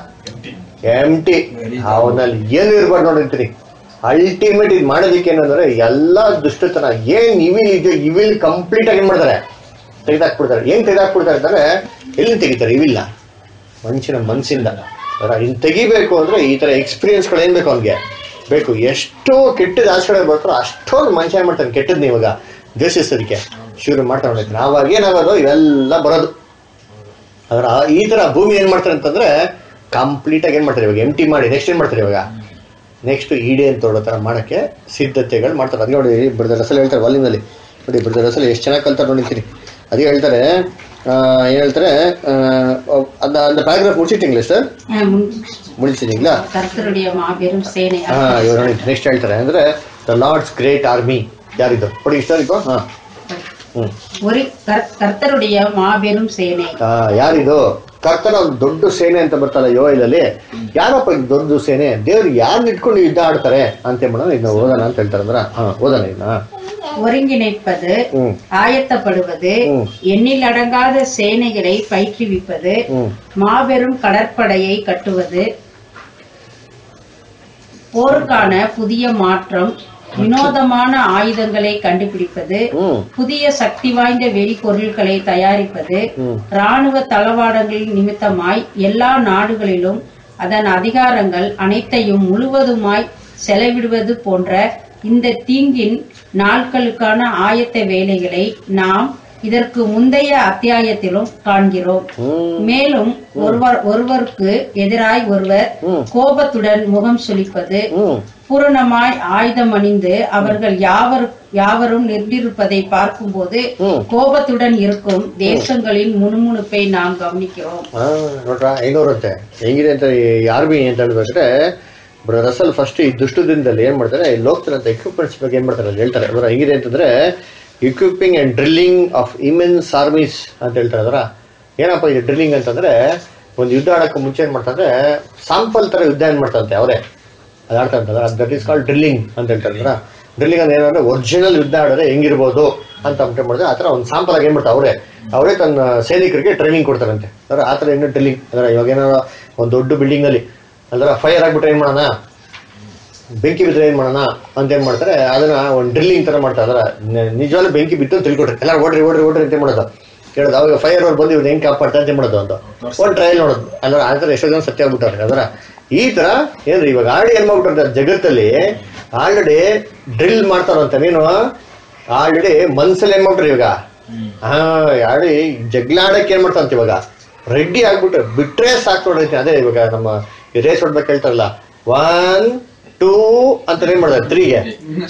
ಎಂಟಿ ಅವನಲ್ಲಿ ಏನು ಇರ್ಬಾರ್ದು ನೋಡಿರ್ತೀನಿ ಅಲ್ಟಿಮೇಟ್ ಇದು ಮಾಡೋದಕ್ಕೆ ಏನಂದ್ರೆ ಎಲ್ಲಾ ದುಷ್ಟತನ ಏನ್ ಇವಿಲ್ ಇದೆ ಇವಿಲ್ ಕಂಪ್ಲೀಟ್ ಆಗಿ ಏನ್ ಮಾಡ್ತಾರೆ ತೆಗೆದಾಕ್ಬಿಡ್ತಾರೆ ಏನ್ ತೆಗೆದಾಕ್ಬಿಡ್ತಾರೆ ಅಂತಂದ್ರೆ ಎಲ್ಲಿ ತೆಗಿತಾರೆ ಇವಿಲ್ಲ ಮನುಷ್ಯನ ಮನ್ಸಿಂದ ಅದರ ಇನ್ ತೆಗಿಬೇಕು ಅಂದ್ರೆ ಈ ತರ ಎಕ್ಸ್ಪೀರಿಯನ್ಸ್ಗಳು ಏನ್ ಬೇಕು ಅವ್ನಿಗೆ ಬೇಕು ಎಷ್ಟು ಕೆಟ್ಟದ ಆಚರಣೆ ಬರ್ತಾರೋ ಅಷ್ಟೊಂದು ಮನುಷ್ಯ ಏನ್ ಮಾಡ್ತಾನೆ ಕೆಟ್ಟದ್ ಇವಾಗ ದ್ವೇಷಿಸೋದಕ್ಕೆ ಶುರು ಮಾಡ್ತಾ ಹೊಂಡಿರ್ತಾನೆ ಅವಾಗ ಏನಾಗೋದು ಇವೆಲ್ಲ ಬರೋದು ಅದರ ಈ ತರ ಭೂಮಿ ಏನ್ ಮಾಡ್ತಾರೆ ಅಂತಂದ್ರೆ ಕಂಪ್ಲೀಟ್ ಆಗಿ ಏನ್ ಮಾಡ್ತಾರೆ ಇವಾಗ ಎಂಟಿ ಮಾಡಿ ನೆಕ್ಸ್ಟ್ ಏನ್ ಮಾಡ್ತಾರೆ ಇವಾಗ ನೆಕ್ಸ್ಟ್ ಈಡೇ ಅಂತ ತೊಡೋ ತರ ಮಾಡಕ್ಕೆ ಸಿದ್ಧತೆಗಳು ಮಾಡ್ತಾರೆ ಅದೇ ನೋಡಿ ಬ್ರದರ್ ರಸಲ್ ಹೇಳ್ತಾರೆ ವಾಲ್ಯೂಮ್ನಲ್ಲಿ ನೋಡಿ ಬ್ರದರ್ ರಸಲ್ ಎಷ್ಟು ಚೆನ್ನಾಗಿ ಕಲ್ತಾರೆ ನೋಡಿರ್ತೀನಿ ಅದೇ ಹೇಳ್ತಾರೆ ಆ, ಏನ್ ಹೇಳ್ತಾರೆ ಆ, ಅದ அந்த ಪ್ಯಾರಾಗ್ರಾಫ್ முடிச்சிட்டீங்களா ಸರ್ அஹ் முன்- முடிச்சிட்டீங்களா கர்த்தருடைய மாபெரும் சேனை ಹಾ ಇವ್ರು ನೋಡಿ ನೆಕ್ಸ್ಟ್ ಹೇಳ್ತಾರೆ ಅಂದ್ರೆ ದ ಲಾರ್ಡ್ಸ್ ಗ್ರೇಟ್ ಆರ್ಮಿ ಯಾರಿದು ಕೊಡಿ ಸರ್ ಇದು ಹಾ ಹ್ಮ್ ஒரு கர்- கர்த்தருடைய மாபெரும் சேனை ಆ, ಯಾರಿದು ಕರ್ತನ ಒಂದು ದೊಡ್ಡ ಸೇನೆ ಅಂತ ಬರ್ತಲ್ಲ ಯೋಯಲಲ್ಲಿ ಯಾರಪ್ಪ ಇದು ದೊಡ್ಡ ಸೇನೆ ದೇವ್ರು ಯಾರನ್ನ ಇಟ್ಕೊಂಡು ಯುದ್ಧ ಆಡ್ತಾರೆ ಅಂತ ಮಾಡೋಣ ಇದನ್ನ ಓದೋಣ ಅಂತ ಹೇಳ್ತಾರೆ ಅಂದ್ರ ಹಾ ಓದೋಣ ಇದನ್ನ ஒருங்கிணைப்பது ಹ್ಮ್ ஆயத்தப்படுவது ம். எண்ணில் அடங்காத சேனைகளை பயிற்றுவிப்பது ಹ್ಮ್ மாபெரும் கடற்படையை கட்டுவது போருக்கான புதிய மாற்றம் வினோதமான ஆயுதங்களை கண்டுபிடிப்பது ಹ್ಮ್ புதிய சக்தி வாய்ந்த வெடிபொருட்களை தயாரிப்பது ம். ராணுவ தளவாடங்களின் நிமித்தமாய் எல்லா நாடுகளிலும் அதன் அதிகாரங்கள் அனைத்தையும் முழுவதுமாய் செலவிடுவது போன்ற இந்த தீங்கின் நாட்களுக்கான ஆயத்த வேலைகளை நாம் இதற்கு முந்தைய அத்தியாயத்திலும் காண்கிறோம் ಹ್ಮ್ மேலும் ஒருவர் ஒருவருக்கு எதிராய் ஒருவர் ம். கோபத்துடன் முகம் சுளிப்பது ಹ್ಮ್ பூரணமாய் ஆயுதம் அணிந்து அவர்கள் யாவர் யாவரும் நின்றிருப்பதை பார்க்கும்போது ம். கோபத்துடன் இருக்கும் தேசங்களின் முணுமுணுப்பை நாம் கவனிக்கிறோம் ಹಾ ನೋಡ್ರ ಐನೂರು ಅಂತೆ ಹೆಂಗಿದೆ ಅಂತ ಈ ಆರ್ಮಿ ಅಂತ ಹೇಳ್ಬೇಕಾದ್ರೆ ಬ್ರದರ್ ರಸಲ್ ಫಸ್ಟ್ ಈ ದುಷ್ಟ ದಿನದಲ್ಲಿ ಏನ್ ಮಾಡ್ತಾರೆ ಇಲ್ಲಿ ಹೋಗ್ತಾರಂತ ಎಕ್ವಿಪ್ಮೆಂಟ್ಸ್ ಬಗ್ಗೆ ಏನ್ ಮಾಡ್ತಾರೆ ಅಲ್ಲಿ ಹೇಳ್ತಾರೆ ಅಂದ್ರೆ ಹೆಂಗಿದೆ ಅಂತಂದ್ರೆ equipping and drilling of immense armies ಅಂತ ಹೇಳ್ತಾರೆ ಅದರ ಏನಪ್ಪ ಇದು ಡ್ರಿಲ್ಲಿಂಗ್ ಅಂತಂದ್ರೆ ಒಂದು ಯುದ್ಧ ಆಡಕ್ಕೆ ಮುಂಚೆ ಏನ್ ಮಾಡ್ತಾರೆ ಸಾಂಪಲ್ ತರ ಯುದ್ಧ ಏನ್ ಮಾಡ್ತಂತೆ ಅವರೇ ಅದು ಆಡ್ತಾ ಅಂತಂದ್ರೆ ದಟ್ ಈಸ್ ಕಾಲ್ಡ್ ಡ್ರಿಲ್ಲಿಂಗ್ ಅಂತ ಹೇಳ್ತಾರೆ ಡ್ರಿಲ್ಲಿಂಗ್ ಅಂದ್ರೆ ಏನಂದ್ರೆ ಒರಿಜಿನಲ್ ಯುದ್ಧ ಆಡಿದ್ರೆ ಹೆಂಗಿರ್ಬೋದು ಅಂತ ಅಂಟೆ ಮಾಡಿದ್ರೆ ಆ ಥರ ಒಂದು ಸಾಂಪಲ್ ಆಗಿ ಏನ್ ಮಾಡ್ತಾರೆ ಅವರೇ ಅವರೇ ತನ್ನ ಸೈನಿಕರಿಗೆ ಟ್ರೈನಿಂಗ್ ಕೊಡ್ತಾರಂತೆ ಅಂದ್ರೆ ಆ ಥರ ಏನು ಡ್ರಿಲ್ಲಿಂಗ್ ಅಂದ್ರೆ ಇವಾಗ ಏನಾರ ಒಂದು ದೊಡ್ಡ ಬಿಲ್ಡಿಂಗ್ ಅಲ್ಲಿ ಅಂದ್ರೆ ಫೈರ್ ಆಗ್ಬಿಟ್ರೆ ಏನ್ ಮಾಡೋಣ ಬೆಂಕಿ ಬಿದ್ದರೆ ಏನ್ ಮಾಡೋಣ ಅಂತ ಏನ್ ಮಾಡ್ತಾರೆ ಅದನ್ನ ಒಂದು ಡ್ರಿಲ್ಲಿಂಗ್ ತರ ಮಾಡ್ತಾರೆ ಅದರ ನಿಜವಾಗ್ಲೂ ಬೆಂಕಿ ಬಿತ್ತು ಅಂತ ತಿಳ್ಕೊಟ್ರಿ ಎಲ್ಲರೂ ಓಡ್ರಿ ಓಡ್ರಿ ಓಡ್ರಿ ಅಂತ ಏನ್ ಮಾಡೋದು ಹೇಳೋದು ಅವಾಗ ಫೈರ್ ಅವ್ರು ಬಂದು ಇವ್ರು ಹೆಂಗ್ ಕಾಪಾಡ್ತಾರೆ ಅಂತ ಏನ್ ಮಾಡೋದು ಅಂತ ಒಂದು ಟ್ರಯಲ್ ನೋಡೋದು ಅಂದ್ರೆ ಆ ಥರ ಎಷ್ಟೋ ಜನ ಸತ್ಯ ಆಗ್ಬಿಟ್ಟಾರೆ ಅದರ ಈ ತರ ಏನ್ರಿ ಇವಾಗ ಆಲ್ರೆಡಿ ಏನ್ ಮಾಡ್ಬಿಟ್ಟಾರೆ ಜಗತ್ತಲ್ಲಿ ಆಲ್ರೆಡಿ ಡ್ರಿಲ್ ಮಾಡ್ತಾರಂತ ನೀನು ಆಲ್ರೆಡಿ ಮನ್ಸಲ್ಲಿ ಏನ್ ಮಾಡ್ಬಿಟ್ರಿ ಇವಾಗ ಹಾ ಆಲ್ರೆಡಿ ಜಗ್ಲಾಡಕ್ಕೆ ಏನ್ ಮಾಡ್ತಾರಂತ ಇವಾಗ ರೆಡಿ ಆಗ್ಬಿಟ್ರೆ ಬಿಟ್ರೆ ಸಾಕು ನೋಡೈತಿ ಅದೇ ಇವಾಗ ನಮ್ಮ ರೇಸ್ ಹೊಡ್ಬೇಕು ಹೇಳ್ತಾರಲ್ಲ ಒನ್ ಟೂ ಅಂತ ಏನ್ ಮಾಡ್ತಾರೆ ತ್ರೀಗೆ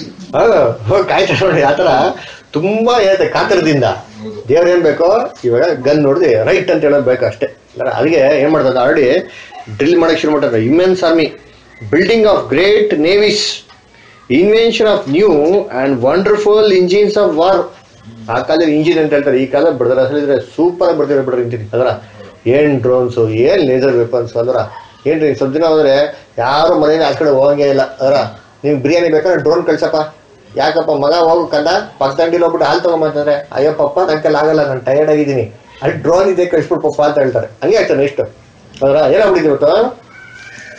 ಹೋಗಿ ಕಾಯ್ತಾರೆ ನೋಡಿ ಆತರ ತುಂಬಾ ಏನಂತೆ ಕಾತರದಿಂದ ದೇವ್ರ ಏನ್ ಬೇಕೋ ಇವಾಗ ಗನ್ ನೋಡಿದ್ರೆ ರೈಟ್ ಅಂತ ಹೇಳೋದು ಬೇಕು ಅಷ್ಟೇ ಅಂದ್ರೆ ಅದಕ್ಕೆ ಏನ್ ಮಾಡ್ತಾರೆ ಆಲ್ರೆಡಿ ಡ್ರಿಲ್ ಮಾಡಕ್ ಶುರು ಮಾಡ್ತಾರೆ immense army building of great navies invention of new and wonderful engines of war ಆ ಕಾಲದಲ್ಲಿ ಇಂಜಿನ್ ಅಂತ ಹೇಳ್ತಾರೆ ಈ ಕಾಲ ಬಿಡದ್ರ ಹೇಳಿದ್ರೆ ಸೂಪರ್ ಬರ್ತಾರೆ ಬಿಡ್ರಿ ಇಂಜಿನ್ ಅದರ ಏನ್ ಡ್ರೋನ್ಸ್ ಏನ್ ಲೇಸರ್ ವೆಪನ್ಸ್ ಅದರ ಏನ್ರಿ ಸ್ವಲ್ಪ ದಿನ ಹೋದ್ರೆ ಯಾರು ಮನೆಯಿಂದ ಆ ಕಡೆ ಹೋಗಂಗೇ ಇಲ್ಲ ಅದರ ನಿಮ್ಗೆ ಬಿರಿಯಾನಿ ಬೇಕಾದ್ರೆ ಡ್ರೋನ್ ಕಳ್ಸಪ್ಪ ಯಾಕಪ್ಪ ಮಗ ಹೋಗು ಕಂದ ಪಕ್ಕದಂಡಿಲಿ ಹೋಗ್ಬಿಟ್ಟು ಹಾಲು ತಗೊಂಬಂತಂದ್ರೆ ಅಯ್ಯೋ ಪಪ್ಪ ನನ್ ಕೈಲಿ ಆಗಲ್ಲ ನಾನು ಟಯರ್ಡ್ ಆಗಿದ್ದೀನಿ ಅಲ್ಲಿ ಡ್ರೋನ್ ಇದೆ ಕಳ್ಸ್ಬಿಡು ಪಪ್ಪ ಅಂತ ಹೇಳ್ತಾರೆ ಹಂಗೆ ಆಗ್ತಾನೆ ಇಷ್ಟು ಅದರ ಏನಾಗ್ಬಿಟ್ಟಿದೆ ಇವತ್ತು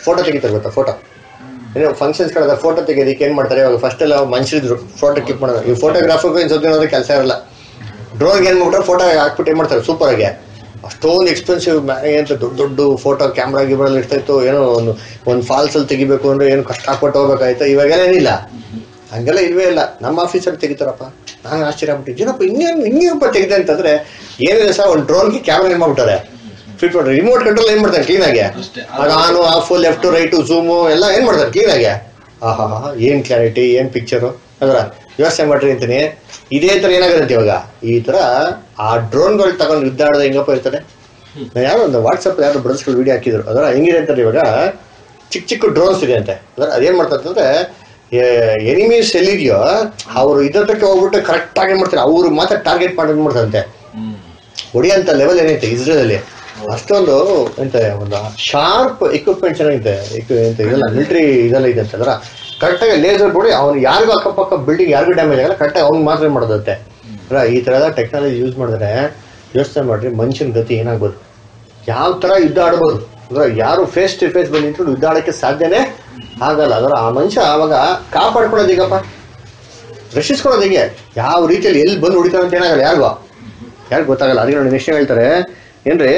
ಫೋಟೋ ತೆಗಿತಾರೆ ಗೊತ್ತಾ ಫೋಟೋ ಏನೋ ಫಂಕ್ಷನ್ಸ್ಗಳದ ಫೋಟೋ ತೆಗೆಯೋದಕ್ಕೆ ಏನು ಮಾಡ್ತಾರೆ ಇವಾಗ ಫಸ್ಟ್ ಎಲ್ಲ ಮನುಷ್ಯರಿದ್ರು ಫೋಟೋ ಕ್ಲಿಕ್ ಮಾಡೋದು ಈ ಫೋಟೋಗ್ರಾಫರ್ಗೂ ಏನು ಸದ್ಯ ಅನ್ನೋದು ಕೆಲಸ ಇರಲ್ಲ ಡ್ರೋನ್ಗೆ ಏನು ಮಾಡ್ಬಿಟ್ರೆ ಫೋಟೋ ಹಾಕ್ಬಿಟ್ಟು ಏನು ಮಾಡ್ತಾರೆ ಸೂಪರ್ ಆಗಿ ಅಷ್ಟೊಂದು ಎಕ್ಸ್ಪೆನ್ಸಿವ್ ಅಂತ ದೊಡ್ಡ ದೊಡ್ಡ ಫೋಟೋ ಕ್ಯಾಮ್ರಾ ಗಿಮ್ರಲ್ಲಿ ಇರ್ತಾ ಇತ್ತು ಏನೋ ಒಂದು ಒಂದು ಫಾಲ್ಸಲ್ಲಿ ತೆಗಿಬೇಕು ಅಂದ್ರೆ ಏನು ಕಷ್ಟಪಟ್ಟು ಹೋಗ್ಬೇಕಾಯ್ತು ಇವಾಗೆಲ್ಲ ಏನಿಲ್ಲ ಹಂಗೆಲ್ಲ ಇಲ್ವೇ ಇಲ್ಲ ನಮ್ಮ ಆಫೀಸಲ್ಲಿ ತೆಗಿತಾರಪ್ಪ ನಾನು ಆಶ್ಚರ್ಯಪಟ್ಟಿದ್ದೆ ಏನಪ್ಪ ಇನ್ನೇನು ಹಿಂಗೇನಪ್ಪ ತೆಗಿದೆ ಅಂತಂದ್ರೆ ಏನಿದೆ ಸರ್ ಒಂದು ಡ್ರೋನ್ಗೆ ಕ್ಯಾಮ್ರಾ ಏನು ಮಾಡ್ಬಿಟ್ಟಾರೆ ಫಿಟ್ ಮಾಡ್ತಾರೆ ರಿಮೋಟ್ ಕಂಟ್ರೋಲ್ ಏನು ಮಾಡ್ತಾರೆ ಕ್ಲೀನಾಗಿ ಅಷ್ಟೇ. ಆಗ ಆನು ಆಫ್ ಲೆಫ್ಟ್ ರೈಟು ಝೂಮು ಎಲ್ಲ ಏನು ಮಾಡ್ತಾರೆ ಕ್ಲೀನಾಗಿ ಆಹಾ ಹಾ ಏನು ಕ್ಲಾರಿಟಿ ಏನು ಪಿಕ್ಚರು ಅದರ ಯೋಚನೆ ಮಾಡ್ರಿ ಅಂತೀನಿ ಇದೇ ಥರ ಏನಾಗುತ್ತೆ ಇವಾಗ ಈ ಥರ ಆ ಡ್ರೋನ್ಗಳು ತಗೊಂಡು ಯುದ್ಧಾಡೋದು ಹೆಂಗಪ್ಪ ಇರ್ತಾರೆ ನಾನು ಯಾರೋ ಒಂದು ವಾಟ್ಸಪ್ ಯಾರೋ ಬ್ರದರ್ಸ್ಗಳು ವಿಡಿಯೋ ಹಾಕಿದ್ರು ಅದರ ಹೆಂಗಿದೆ ಅಂತಾರೆ ಇವಾಗ ಚಿಕ್ಕ ಚಿಕ್ಕ ಡ್ರೋನ್ಸ್ ಇದೆ ಅಂತೆ ಅದರ ಅದೇನು ಮಾಡ್ತಾರೆ ಅಂತಂದ್ರೆ ಎನಿಮೀಸ್ ಎಲ್ಲಿದೆಯೋ ಅವರು ಇದಕ್ಕೆ ಹೋಗ್ಬಿಟ್ಟು ಕರೆಕ್ಟಾಗಿ ಏನು ಮಾಡ್ತಾರೆ ಅವರು ಮಾತ್ರ ಟಾರ್ಗೆಟ್ ಮಾಡೋದು ಮಾಡ್ತಾರಂತೆ ಹೊಡಿಯಂತ ಲೆವೆಲ್ ಏನೈತೆ ಇಸ್ರೇಲಲ್ಲಿ ಅಷ್ಟೊಂದು ಎಂತ ಒಂದು ಶಾರ್ಪ್ ಎಕ್ವಿಪ್ಮೆಂಟ್ ಚೆನ್ನಾಗಿದೆ equi- ಎಂತ ಇದೆಲ್ಲ ಮಿಲಿಟರಿ ಇದೆಲ್ಲ ಇದೆ ಅಂತಂದ್ರ ಕರೆಕ್ಟಾಗಿ ಲೇಸರ್ ಬಿಡಿ ಅವ್ನು ಯಾರಿಗೂ ಅಕ್ಕಪಕ್ಕ ಬಿಲ್ಡಿಂಗ್ ಯಾರಿಗೂ ಡ್ಯಾಮೇಜ್ ಆಗಲ್ಲ ಕರೆಕ್ಟಾಗಿ ಅವ್ನು ಮಾತ್ರ ಮಾಡೋದಂತೆ ಅಲ್ಲ ಈ ಥರದ ಟೆಕ್ನಾಲಜಿ ಯೂಸ್ ಮಾಡಿದ್ರೆ ಯೋಚನೆ ಮಾಡ್ರಿ ಮನುಷ್ಯನ ಗತಿ ಏನಾಗ್ಬೋದು ಯಾವ ಥರ ಯುದ್ಧ ಆಡ್ಬೋದು ಅಂದ್ರೆ ಯಾರು ಫೇಸ್ ಟು ಫೇಸ್ ಬಂದು ನಿಂತ್ಕೊಂಡು ಯುದ್ಧ ಆಡೋಕ್ಕೆ ಸಾಧ್ಯನೇ ಆಗಲ್ಲ ಅದರ ಆ ಮನುಷ್ಯ ಅವಾಗ ಕಾಪಾಡ್ಕೊಳ್ಳೋದು ಈಗಪ್ಪ ರಕ್ಷಿಸ್ಕೊಳ್ಳೋದು ಹೇಗೆ ಯಾವ ರೀತಿಯಲ್ಲಿ ಎಲ್ಲಿ ಬಂದು ಹೊಡಿತಾನೆ ಅಂತ ಏನಾಗಲ್ಲ ಯಾರಿಗೂ ಯಾರು ಗೊತ್ತಾಗಲ್ಲ ಅದಕ್ಕೆ ನೋಡಿ ನೆಕ್ಸ್ಟ್ ಹೇಳ್ತಾರೆ ಏನ್ರಿ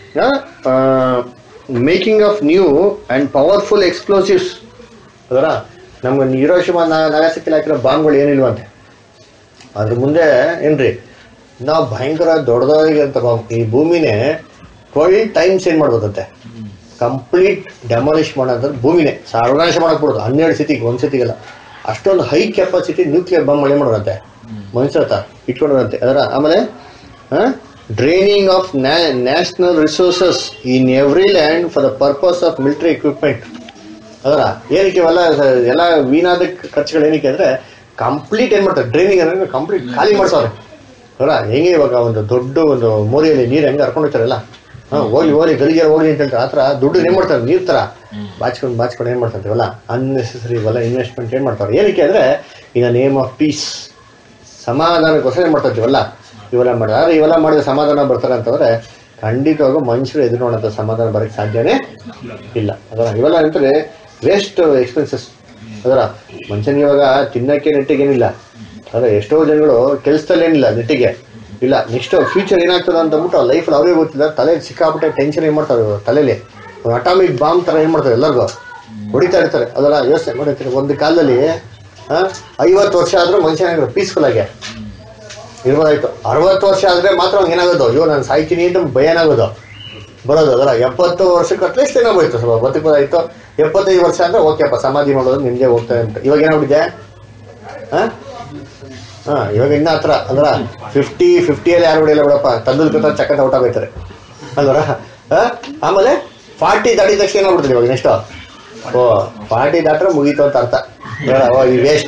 making of new and powerful explosives ಅದರ ನಮ್ಗೆ ಹಿರೋಶಿಮಾ ನಾಗಾಸಕ್ಕಿಲಿ ಹಾಕಿರೋ ಬಾಂಬ್ಗಳು ಏನಿಲ್ವಂತೆ ಅದ್ರ ಮುಂದೆ ಏನ್ರಿ ನಾವು ಭಯಂಕರ ದೊಡ್ಡದಾಗಿರಂತ ಬಾಂಬ್ ಈ ಭೂಮಿನೇ ಟ್ವೆಲ್ ಟೈಮ್ಸ್ ಏನು ಮಾಡ್ಬೋದಂತೆ ಕಂಪ್ಲೀಟ್ ಡೆಮಾಲಿಷ್ ಮಾಡೋದಂದ್ರೆ ಭೂಮಿನೇ ಸರ್ವನಾಶ ಮಾಡಕ್ ಬಿಡೋದು ಹನ್ನೆರಡು ಸತಿಗೆ ಒಂದು ಸತಿಗೆಲ್ಲ ಅಷ್ಟೊಂದು ಹೈ ಕೆಪಾಸಿಟಿ ನ್ಯೂಕ್ಲಿಯರ್ ಬಾಂಬ್ ಮಳೆ ಮಾಡೋದಂತೆ ಮನುಷ್ಯ ಹತ್ರ ಇಟ್ಕೊಂಡ್ರಂತೆ ಅದರ ಆಮೇಲೆ draining of national resources in every land for the purpose of military equipment ಅದರ ಏನಕ್ಕೆ ಇವೆಲ್ಲ ಎಲ್ಲ ವೀಣಾದ ಖರ್ಚುಗಳು ಏನಕ್ಕೆ ಅಂದ್ರೆ ಕಂಪ್ಲೀಟ್ ಏನ್ ಮಾಡ್ತಾರೆ ಡ್ರೈನಿಂಗ್ ಅಂದ್ರೆ ಕಂಪ್ಲೀಟ್ ಖಾಲಿ ಮಾಡ್ತಾರೆ ಅವರ ಹೆಂಗೆ ಇವಾಗ ಒಂದು ದೊಡ್ಡ ಒಂದು ಮೋರಿಯಲ್ಲಿ ನೀರು ಹೆಂಗೆ ಹರ್ಕೊಂಡು ಹೋಗ್ತಾರಲ್ಲ ಹಾ ಹೋಗ್ಲಿ ಹೋಗ್ಲಿ ಗಲಿಗೆ ಹೋಗ್ಲಿ ಅಂತ ಹೇಳ್ತಾರೆ ಆ ಥರ ದುಡ್ಡು ಏನ್ ಮಾಡ್ತಾರೆ ನೀರ್ ತರ ಬಾಚ್ಕೊಂಡು ಬಾಚ್ಕೊಂಡು ಏನ್ ಮಾಡ್ತಾರೆ ಇವೆಲ್ಲ ಅನ್ನೆಸೆಸರಿ ಇವೆಲ್ಲ ಇನ್ವೆಸ್ಟ್ಮೆಂಟ್ ಏನ್ ಮಾಡ್ತಾರೆ ಏನಕ್ಕೆ ಅಂದ್ರೆ ಇನ್ ನೇಮ್ ಆಫ್ ಪೀಸ್ ಸಮಾಧಾನಕ್ಕೋಸ್ಕರ ಏನ್ ಮಾಡ್ತಾ ಇವೆಲ್ಲ ಇವೆಲ್ಲ ಮಾಡಿದ್ರೆ ಆದ್ರೆ ಇವೆಲ್ಲ ಮಾಡಿದ ಸಮಾಧಾನ ಬರ್ತಾರೆ ಅಂತಂದ್ರೆ ಖಂಡಿತವಾಗೂ ಮನುಷ್ಯರು ಎದುರು ನೋಡೋಂಥ ಸಮಾಧಾನ ಬರಕ್ಕೆ ಸಾಧ್ಯನೇ ಇಲ್ಲ ಅದರ ಇವೆಲ್ಲ ಅಂತಾರೆ ವೇಸ್ಟ್ ಎಕ್ಸ್ಪೆನ್ಸಸ್ ಅದರ ಮನುಷ್ಯನಿಗೆ ಇವಾಗ ತಿನ್ನಕ್ಕೆ ನೆಟ್ಟಿಗೇನಿಲ್ಲ ಅದೇ ಎಷ್ಟೋ ಜನಗಳು ಕೆಲಸದಲ್ಲಿ ಏನಿಲ್ಲ ನೆಟ್ಟಿಗೆ ಇಲ್ಲ ನೆಕ್ಸ್ಟ್ ಫ್ಯೂಚರ್ ಏನಾಗ್ತದೆ ಅಂತ ಅಂದ್ಬಿಟ್ಟು ಲೈಫಲ್ಲಿ ಅವ್ರಿಗೆ ಗೊತ್ತಿಲ್ಲ ತಲೆ ಸಿಕ್ಕಾಬಿಟ್ಟೆ ಟೆನ್ಷನ್ ಏನು ಮಾಡ್ತಾರೆ ಇವ್ರು ತಲೆಯಲ್ಲಿ ಅಟಾಮಿಕ್ ಬಾಂಬ್ ಥರ ಏನು ಮಾಡ್ತಾರೆ ಎಲ್ಲರಿಗೂ ಹೊಡಿತಾ ಇರ್ತಾರೆ ಅದೆಲ್ಲ ಯೋಚನೆ ಮಾಡಿರ್ತೀನಿ ಒಂದು ಕಾಲದಲ್ಲಿ ಐವತ್ತು ವರ್ಷ ಆದರೂ ಮನುಷ್ಯನಾಗಿರೋ ಪೀಸ್ಫುಲ್ ಆಗಿ ಇರ್ಬೋದಾಯ್ತು ಅರವತ್ತು ವರ್ಷ ಆದ್ರೆ ಮಾತ್ರ ಅವ್ನಿಗೆ ಏನಾಗೋದು ಅಯ್ಯೋ ನಾನು ಸಾಯ್ತೀನಿ ಅಂತ ಭಯ ಏನಾಗೋದು ಬರೋದು ಅದರ ಎಪ್ಪತ್ತು ವರ್ಷಕ್ಕೆ ಅಟ್ಲೀಸ್ಟ್ ಏನಾಗೋಯ್ತು ಸ್ವಲ್ಪ ಬದುಕೋದಾಯ್ತು ಎಪ್ಪತ್ತೈದು ವರ್ಷ ಅಂದ್ರೆ ಓಕೆಪ್ಪ ಸಮಾಧಿ ಮಾಡೋದು ನಿಮ್ಗೆ ಹೋಗ್ತಾರೆ ಅಂತ ಇವಾಗ ಏನಾಗ್ಬಿಟ್ಟಿದೆ ಹಾ ಹಾ ಇವಾಗ ಇನ್ನ ಹತ್ರ ಅಂದ್ರ ಫಿಫ್ಟಿ ಫಿಫ್ಟಿಯಲ್ಲಿ ಯಾರು ಹೊಡಿಯಲ್ಲ ಬಿಡಪ್ಪ ತಂದದ ಕತ್ತ ಚಕ್ಕಂತ ಔಟ್ ಆಗೋಯ್ತಾರೆ ಅಲ್ವರ ಹಾ ಆಮೇಲೆ ಫಾರ್ಟಿ ದಾಟಿದ ತಕ್ಷಣ ಏನಾಗ್ಬಿಡ್ತದೆ ಇವಾಗ ನೆಕ್ಸ್ಟ್ ಓ ಫಾರ್ಟಿ ದಾಟ್ರೆ ಮುಗೀತು ಅಂತ ಅರ್ಥ ಬೇಡ, ಓ ಈ ವೇಸ್ಟ್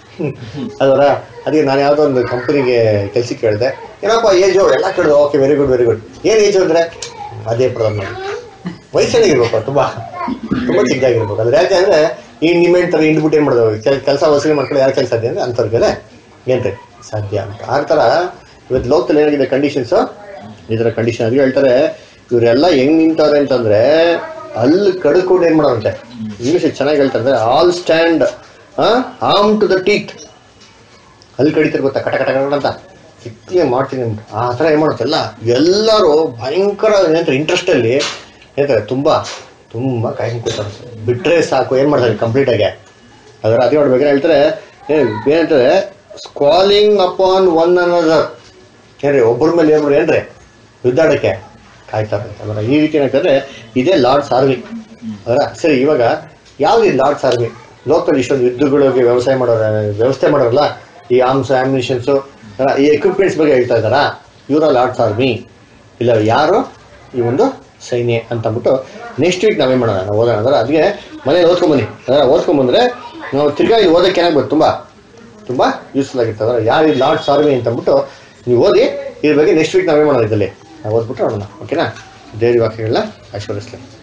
ಅದರ ಅದಕ್ಕೆ ನಾನು ಯಾವುದೋ ಒಂದು ಕಂಪನಿಗೆ ಕೆಲ್ಸಕ್ಕೆ ಕೇಳಿದೆ ಏನಪ್ಪ ಏಜು ಎಲ್ಲ ಕೇಳಿದೆ okay very good very good ಏನು ಏಜು ಅಂದರೆ ಅದೇ ಪ್ರಧಾನ ವಯಸ್ಸಾಗಿರ್ಬೇಕು ತುಂಬ ತುಂಬ ಚಿಕ್ಕದಾಗಿರ್ಬೇಕು ಅದ್ರ ಯಾಕೆ ಅಂದರೆ ಈ ನಿಮ್ಮ ಥರ ಇಂಡ್ಬಿಟ್ಟು ಏನು ಮಾಡಿದ್ರು ಕೆಲಸ ವಸೂಲಿ ಮಾಡ್ಕೊಂಡು ಯಾರು ಕೆಲಸ ಇದೆ ಅಂದರೆ ಅಂಥವ್ರಿಗೆಲ್ಲ ಏನ್ರಿ ಸಾಧ್ಯ ಅಂತ ಆ ಥರ ಇವತ್ತು ಲೋಕದಲ್ಲಿ ಏನಾಗಿದೆ ಕಂಡೀಷನ್ಸು ಈ ಥರ ಕಂಡೀಷನ್ ಅದಕ್ಕೆ ಹೇಳ್ತಾರೆ ಇವರೆಲ್ಲ ಹೆಂಗ್ ನಿಂತವ್ರೆ ಅಂತಂದ್ರೆ ಅಲ್ಲಿ ಕಡ್ಕೊಂಡು ಏನ್ ಮಾಡೋರಂತೆ ಇಂಗ್ಲಿಷ್ ಚೆನ್ನಾಗಿ ಹೇಳ್ತಾರೆ all stand arm to the teeth ಅಲ್ಲಿ ಕಡಿತಾರೆ ಗೊತ್ತಾ ಕಟ ಕಟ ಕಟ ಅಂತ ಸಿಕ್ಕೇ ಮಾಡ್ತೀನಿ ಅಂತ ಆ ಥರ ಏನು ಮಾಡುತ್ತೆ ಎಲ್ಲ ಎಲ್ಲರೂ ಭಯಂಕರ ಏನಂತಾರೆ ಇಂಟ್ರೆಸ್ಟ್ ಅಲ್ಲಿ ಏನಂತಾರೆ ತುಂಬಾ ತುಂಬಾ ಕಾಯ್ಕೊಂಡು ಕೂತಾರೆ ಬಿಟ್ರೆ ಸಾಕು ಏನ್ ಮಾಡ್ತಾರೆ ಕಂಪ್ಲೀಟ್ ಆಗಿ ಅದರ ಅದೇ ನೋಡ್ಬೇಕಾದ್ರೆ ಹೇಳ್ತಾರೆ ಏನ್- ಏನಂತಾರೆ ಸ್ಕ್ವಾಲಿಂಗ್ ಅಪಾನ್ ಒನ್ ಅನದರ್ ಏನ್ರಿ ಒಬ್ಬರ ಮೇಲೆ ಏನ್ರಿ ಏನ್ರಿ ಯುದ್ಧಾಡಕ್ಕೆ ಕಾಯ್ತಾರೆ ಅದರ ಈ ರೀತಿ ಏನಾಗ್ತದೆ ಇದೇ ಲಾರ್ಡ್ಸ್ ಆರ್ಮಿ ಅದರ ಸರಿ ಇವಾಗ ಯಾವ್ದು ಲಾರ್ಡ್ಸ್ ಆರ್ಮಿ ಲೋಕಲ್ ಇಷ್ಟೊಂದು ಯುದ್ಧಗಳಿಗೆ ವ್ಯವಸಾಯ ಮಾಡೋರ ವ್ಯವಸ್ಥೆ ಮಾಡೋರಲ್ಲ ಈ ಆರ್ಮ್ಸ್ ಆಮ್ಯುನಿಷನ್ಸು ಈ ಎಕ್ವಿಪ್ಮೆಂಟ್ಸ್ ಬಗ್ಗೆ ಹೇಳ್ತಾ ಇದ್ದಾರಾ ಇವರ ಲಾರ್ಡ್ಸ್ ಆರ್ಮಿ ಇಲ್ಲ ಯಾರು ಈ ಒಂದು ಸೈನ್ಯ ಅಂತ ಅಂದ್ಬಿಟ್ಟು ನೆಕ್ಸ್ಟ್ ವೀಕ್ ನಾವೇನ್ ಮಾಡೋಣ ನಾವು ಓದೋಣ ಅಂದ್ರೆ ಅದಕ್ಕೆ ಮನೇಲಿ ಓದ್ಕೊಂಬನ್ನಿ ಅದರ ಓದ್ಕೊಂಬಂದ್ರೆ ನಾವು ತಿರ್ಗಾ ಇಲ್ಲಿ ಓದಕ್ಕೆ ಏನಾಗ್ಬೋದು ತುಂಬಾ ತುಂಬಾ ಯೂಸ್ಫುಲ್ ಆಗಿರ್ತದೆ ಅಂದ್ರೆ ಯಾರು ಈ ಲಾರ್ಡ್ಸ್ ಆರ್ಮಿ ಅಂತ ಅಂದ್ಬಿಟ್ಟು ನೀವು ಓದಿ ಇದ್ರ ಬಗ್ಗೆ ನೆಕ್ಸ್ಟ್ ವೀಕ್ ನಾವೇನ್ ಮಾಡೋಣ ಇದರಲ್ಲಿ ನಾವು ಓದ್ಬಿಟ್ಟು ನೋಡೋಣ ಓಕೆನಾ ದೇವ್ರ ವಾಕ್ಯಗಳನ್ನ ಆಶೀರ್ವದಿಸ್ಲಿ